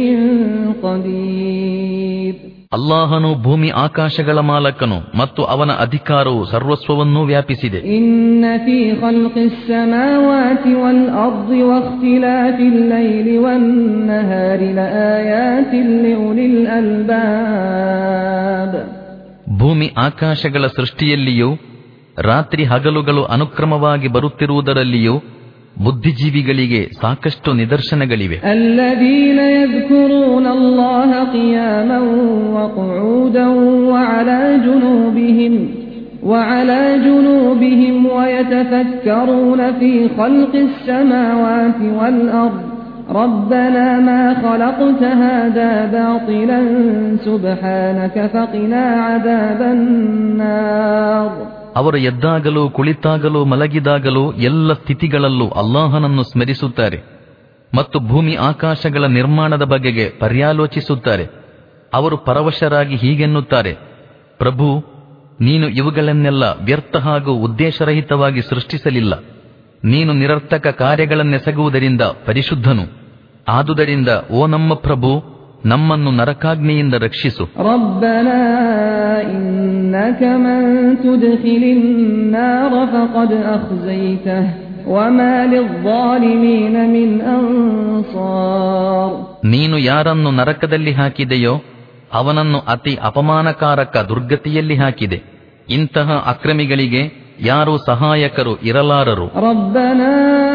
A: قدير
B: ಅಲ್ಲಾಹನು ಭೂಮಿ ಆಕಾಶಗಳ ಮಾಲಕನು ಮತ್ತು ಅವನ ಅಧಿಕಾರವು ಸರ್ವಸ್ವವನ್ನೂ ವ್ಯಾಪಿಸಿದೆ
A: إن في خلق السماوات والأرض واختلاف الليل والنهار لآيات لأولي الألباب
B: ಭೂಮಿ ಆಕಾಶಗಳ ಸೃಷ್ಟಿಯಲ್ಲಿಯೂ ರಾತ್ರಿ ಹಗಲುಗಳು ಅನುಕ್ರಮವಾಗಿ ಬರುತ್ತಿರುವುದರಲ್ಲಿಯೂ ಬುದ್ಧಿಜೀವಿಗಳಿಗೆ ಸಾಕಷ್ಟು ನಿದರ್ಶನಗಳಿವೆ
A: الذين يذكرون الله قياما وقعودا وعلى جنوبهم وعلى جنوبهم ويتفكرون في خلق السماوات والأرض ربنا ما خلقت هذا باطلا سبحانك فقنا عذاب النار
B: ಅವರು ಎದ್ದಾಗಲೂ ಕುಳಿತಾಗಲೂ ಮಲಗಿದಾಗಲೂ ಎಲ್ಲ ಸ್ಥಿತಿಗಳಲ್ಲೂ ಅಲ್ಲಾಹನನ್ನು ಸ್ಮರಿಸುತ್ತಾರೆ ಮತ್ತು ಭೂಮಿ ಆಕಾಶಗಳ ನಿರ್ಮಾಣದ ಬಗೆಗೆ ಪರ್ಯಾಲೋಚಿಸುತ್ತಾರೆ ಅವರು ಪರವಶರಾಗಿ ಹೀಗೆನ್ನುತ್ತಾರೆ ಪ್ರಭು ನೀನು ಇವುಗಳನ್ನೆಲ್ಲ ವ್ಯರ್ಥ ಹಾಗೂ ಉದ್ದೇಶರಹಿತವಾಗಿ ಸೃಷ್ಟಿಸಲಿಲ್ಲ ನೀನು ನಿರರ್ಥಕ ಕಾರ್ಯಗಳನ್ನೆಸಗುವುದರಿಂದ ಪರಿಶುದ್ಧನು ಆದುದರಿಂದ ಓ ನಮ್ಮ ಪ್ರಭು ನಮ್ಮನ್ನು ನರಕಾಗ್ನಿಯಿಂದ ರಕ್ಷಿಸು
A: ربنا إنك من تدخل النار فقد أخزيته وما للظالمين من أنصار
B: ನೀನು ಯಾರನ್ನು ನರಕದಲ್ಲಿ ಹಾಕಿದೆಯೋ ಅವನನ್ನು ಅತಿ ಅಪಮಾನಕಾರಕ ದುರ್ಗತಿಯಲ್ಲಿ ಹಾಕಿದೆ ಇಂತಹ ಅಕ್ರಮಿಗಳಿಗೆ ಯಾರೂ ಸಹಾಯಕರು ಇರಲಾರರು
A: ربنا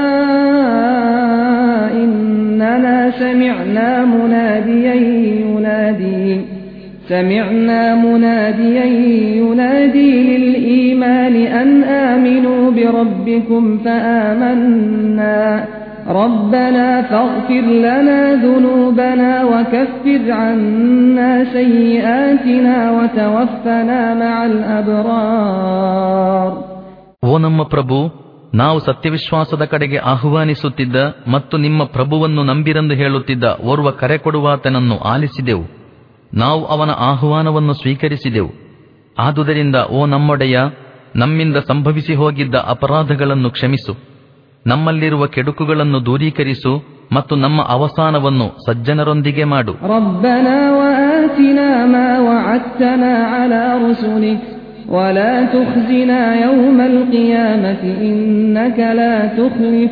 A: إننا سمعنا مناديا ينادي سمعنا مناديا ينادي للإيمان أن آمنوا بربكم فآمنا ربنا فاغفر لنا ذنوبنا وكفر عنا سيئاتنا وتوفنا مع الأبرار
B: ಓ ನಮ್ಮ ಪ್ರಭು ನಾವು ಸತ್ಯವಿಶ್ವಾಸದ ಕಡೆಗೆ ಆಹ್ವಾನಿಸುತ್ತಿದ್ದ ಮತ್ತು ನಿಮ್ಮ ಪ್ರಭುವನ್ನು ನಂಬಿರೆಂದು ಹೇಳುತ್ತಿದ್ದ ಓರ್ವ ಕರೆ ಕೊಡುವಾತನನ್ನು ಆಲಿಸಿದೆವು ನಾವು ಅವನ ಆಹ್ವಾನವನ್ನು ಸ್ವೀಕರಿಸಿದೆವು ಆದುದರಿಂದ ಓ ನಮ್ಮೊಡೆಯ ನಮ್ಮಿಂದ ಸಂಭವಿಸಿ ಹೋಗಿದ್ದ ಅಪರಾಧಗಳನ್ನು ಕ್ಷಮಿಸು ನಮ್ಮಲ್ಲಿರುವ ಕೆಡುಕುಗಳನ್ನು ದೂರೀಕರಿಸು ಮತ್ತು ನಮ್ಮ ಅವಸಾನವನ್ನು ಸಜ್ಜನರೊಂದಿಗೆ ಮಾಡು
A: ربنا وآتنا ما وعدتنا على رسلك ولا تخزنا يوم القيامة إنك لا تخلف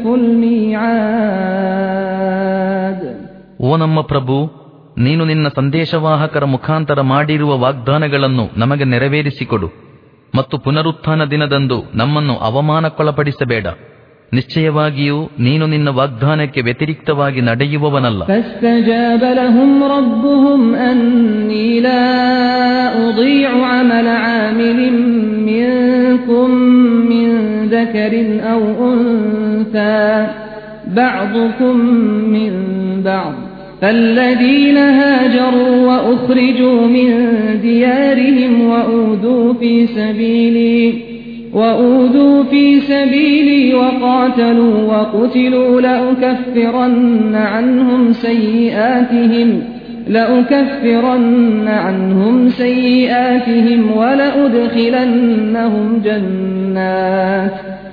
A: الميعاد
B: ಓ ನಮ್ಮ ಪ್ರಭು ನೀನು ನಿನ್ನ ಸಂದೇಶವಾಹಕರ ಮುಖಾಂತರ ಮಾಡಿರುವ ವಾಗ್ದಾನಗಳನ್ನು ನಮಗೆ ನೆರವೇರಿಸಿಕೊಡು ಮತ್ತು ಪುನರುತ್ಥಾನ ದಿನದಂದು ನಮ್ಮನ್ನು ಅವಮಾನಕ್ಕೊಳಪಡಿಸಬೇಡ ನಿಶ್ಚಯವಾಗಿಯೂ ನೀನು ನಿನ್ನ ವಾಗ್ದಾನಕ್ಕೆ ವ್ಯತಿರಿಕ್ತವಾಗಿ ನಡೆಯುವವನಲ್ಲ
A: فاستجاب لهم ربهم أني لا أضيع عمل عامل منكم من ذكر أو أنثى بعضكم من بعض فالذين هاجروا وأخرجوا من ديارهم وأوذوا في سبيلي وأوذوا في سبيلي وقاتلوا وقتلوا لأكفرن عنهم سيئاتهم لأكفرن عنهم سيئاتهم ولأدخلنهم جنات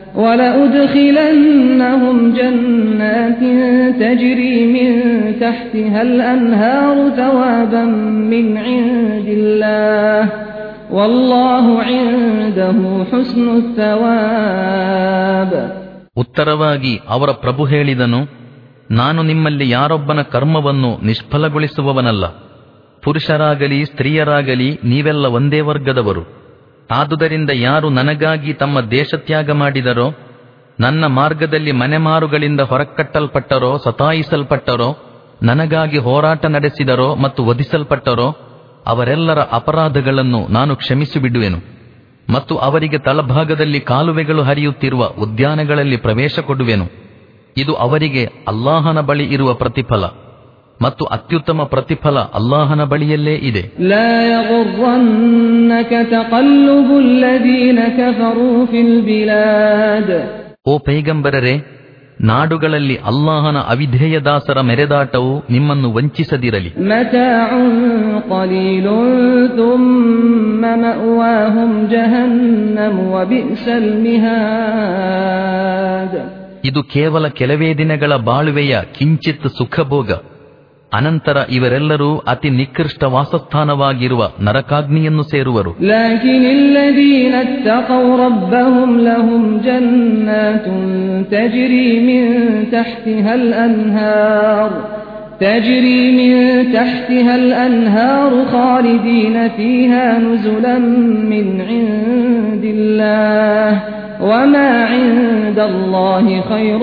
A: ولأدخلنهم جنات تجري من تحتها الأنهار ثوابا من عند الله والله عنده حسن الثواب
B: ಉತ್ತರವಾಗಿ ಅವರ ಪ್ರಭು ಹೇಳಿದನು ನಾನು ನಿಮ್ಮಲ್ಲಿ ಯಾರೊಬ್ಬನ ಕರ್ಮವನ್ನು ನಿಷ್ಫಲಗೊಳಿಸುವವನಲ್ಲ ಪುರುಷರಾಗಲಿ ಸ್ತ್ರೀಯರಾಗಲಿ ನೀವೆಲ್ಲ ಒಂದೇ ವರ್ಗದವರು ಆದುದರಿಂದ ಯಾರು ನನಗಾಗಿ ತಮ್ಮ ದೇಶತ್ಯಾಗ ಮಾಡಿದರೋ ನನ್ನ ಮಾರ್ಗದಲ್ಲಿ ಮನೆಮಾರುಗಳಿಂದ ಹೊರಕಟ್ಟಲ್ಪಟ್ಟರೋ ಸತಾಯಿಸಲ್ಪಟ್ಟರೋ ನನಗಾಗಿ ಹೋರಾಟ ನಡೆಸಿದರೋ ಮತ್ತು ವಧಿಸಲ್ಪಟ್ಟರೋ ಅವರೆಲ್ಲರ ಅಪರಾಧಗಳನ್ನು ನಾನು ಕ್ಷಮಿಸಿ ಬಿಡುವೆನು ಮತ್ತು ಅವರಿಗೆ ತಳಭಾಗದಲ್ಲಿ ಕಾಲುವೆಗಳು ಹರಿಯುತ್ತಿರುವ ಉದ್ಯಾನಗಳಲ್ಲಿ ಪ್ರವೇಶ ಕೊಡುವೆನು ಇದು ಅವರಿಗೆ ಅಲ್ಲಾಹನ ಬಳಿ ಇರುವ ಪ್ರತಿಫಲ ಮತ್ತು ಅತ್ಯುತ್ತಮ ಪ್ರತಿಫಲ ಅಲ್ಲಾಹನ ಬಳಿಯಲ್ಲೇ ಇದೆ
A: لا يغرنك تقلب الذين كفروا في البلاد
B: ಓ ಪೈಗಂಬರರೆ ನಾಡುಗಳಲ್ಲಿ ಅಲ್ಲಾಹನ ಅವಿಧೇಯ ದಾಸರ ಮೆರೆದಾಟವು ನಿಮ್ಮನ್ನು ವಂಚಿಸದಿರಲಿ
A: متاع قليل ثم مأواهم جهنم وبئس المهاد
B: ಇದು ಕೇವಲ ಕೆಲವೇ ದಿನಗಳ ಬಾಳುವೆಯ ಕಿಂಚಿತ್ ಸುಖಭೋಗ ಅನಂತರ ಇವರೆಲ್ಲರೂ ಅತಿ ನಿಕೃಷ್ಟ ವಾಸಸ್ಥಾನವಾಗಿರುವ ನರಕಾಗ್ನಿಯನ್ನು ಸೇರುವರು
A: لكن الذين اتقوا ربهم لهم جنات تجري من تحتها الأنهار تجري من تحتها الأنهار خالدين فيها نزلا من عند الله وما عند الله خير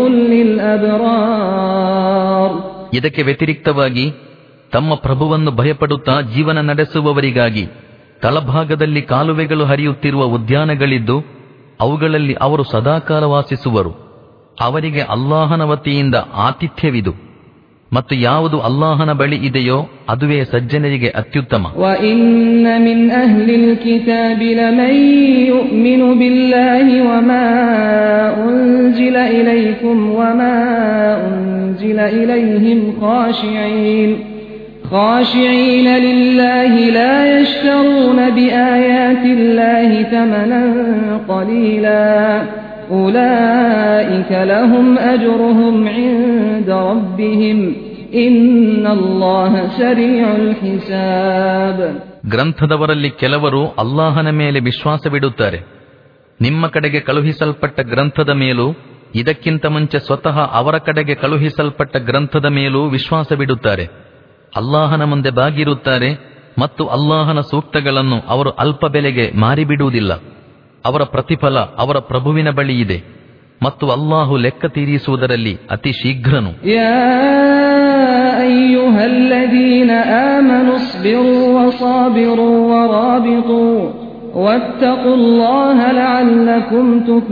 A: للأبرار
B: ಇದಕ್ಕೆ ವ್ಯತಿರಿಕ್ತವಾಗಿ ತಮ್ಮ ಪ್ರಭುವನ್ನು ಭಯಪಡುತ್ತಾ ಜೀವನ ನಡೆಸುವವರಿಗಾಗಿ ತಳಭಾಗದಲ್ಲಿ ಕಾಲುವೆಗಳು ಹರಿಯುತ್ತಿರುವ ಉದ್ಯಾನಗಳಿದ್ದು ಅವುಗಳಲ್ಲಿ ಅವರು ಸದಾಕಾಲ ವಾಸಿಸುವರು ಅವರಿಗೆ ಅಲ್ಲಾಹನ ವತಿಯಿಂದ ಆತಿಥ್ಯವಿದು ಮತ್ತು ಯಾವುದು ಅಲ್ಲಾಹನ ಬಳಿ ಇದೆಯೋ ಅದುವೇ ಸಜ್ಜನರಿಗೆ ಅತ್ಯುತ್ತಮ
A: وإن من أهل الكتاب لمن يؤمن بالله وما أنزل إليكم وما أنزل إليهم خاشعين خاشعين لله لا يشترون بآيات الله ثمنا قليلا أولئك لهم أجرهم عند ربهم إن الله سريع الحساب
B: ಗ್ರಂಥದವರಲ್ಲಿ ಕೆಲವರು ಅಲ್ಲಾಹನ ಮೇಲೆ ವಿಶ್ವಾಸವಿಡುತ್ತಾರೆ ನಿಮ್ಮ ಕಡೆಗೆ ಕಳುಹಿಸಲ್ಪಟ್ಟ ಗ್ರಂಥದ ಮೇಲೂ ಇದಕ್ಕಿಂತ ಮುಂಚೆ ಸ್ವತಃ ಅವರ ಕಡೆಗೆ ಕಳುಹಿಸಲ್ಪಟ್ಟ ಗ್ರಂಥದ ಮೇಲೂ ವಿಶ್ವಾಸವಿಡುತ್ತಾರೆ ಅಲ್ಲಾಹನ ಮುಂದೆ ಬಾಗಿರುತ್ತಾರೆ ಮತ್ತು ಅಲ್ಲಾಹನ ಸೂಕ್ತಗಳನ್ನು ಅವರು ಅಲ್ಪ ಬೆಲೆಗೆ ಮಾರಿಬಿಡುವುದಿಲ್ಲ ಅವರ ಪ್ರತಿಫಲ ಅವರ ಪ್ರಭುವಿನ ಬಳಿ ಇದೆ ಮತ್ತು ಅಲ್ಲಾಹು ಲೆಕ್ಕ ತೀರಿಸುವುದರಲ್ಲಿ ಅತಿ ಶೀಘ್ರನು
A: يا أيها الذين آمنوا اصبروا وصابروا ورابطوا واتقوا الله لعلكم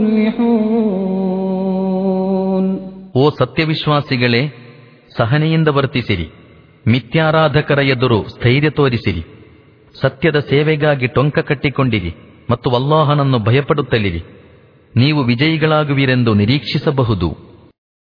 A: تفلحون
B: ಓ ಸತ್ಯವಿಶ್ವಾಸಿಗಳೇ ಸಹನೆಯಿಂದ ವರ್ತಿಸಿರಿ ಮಿಥ್ಯಾರಾಧಕರ ಎದುರು ಸ್ಥೈರ್ಯ ತೋರಿಸಿರಿ ಸತ್ಯದ ಸೇವೆಗಾಗಿ ಟೊಂಕ ಕಟ್ಟಿಕೊಂಡಿರಿ ಮತ್ತು ಅಲ್ಲಾಹನನ್ನು ಭಯಪಡುತ್ತಲಿರಿ ನೀವು ವಿಜಯಿಗಳಾಗುವಿರೆಂದು ನಿರೀಕ್ಷಿಸಬಹುದು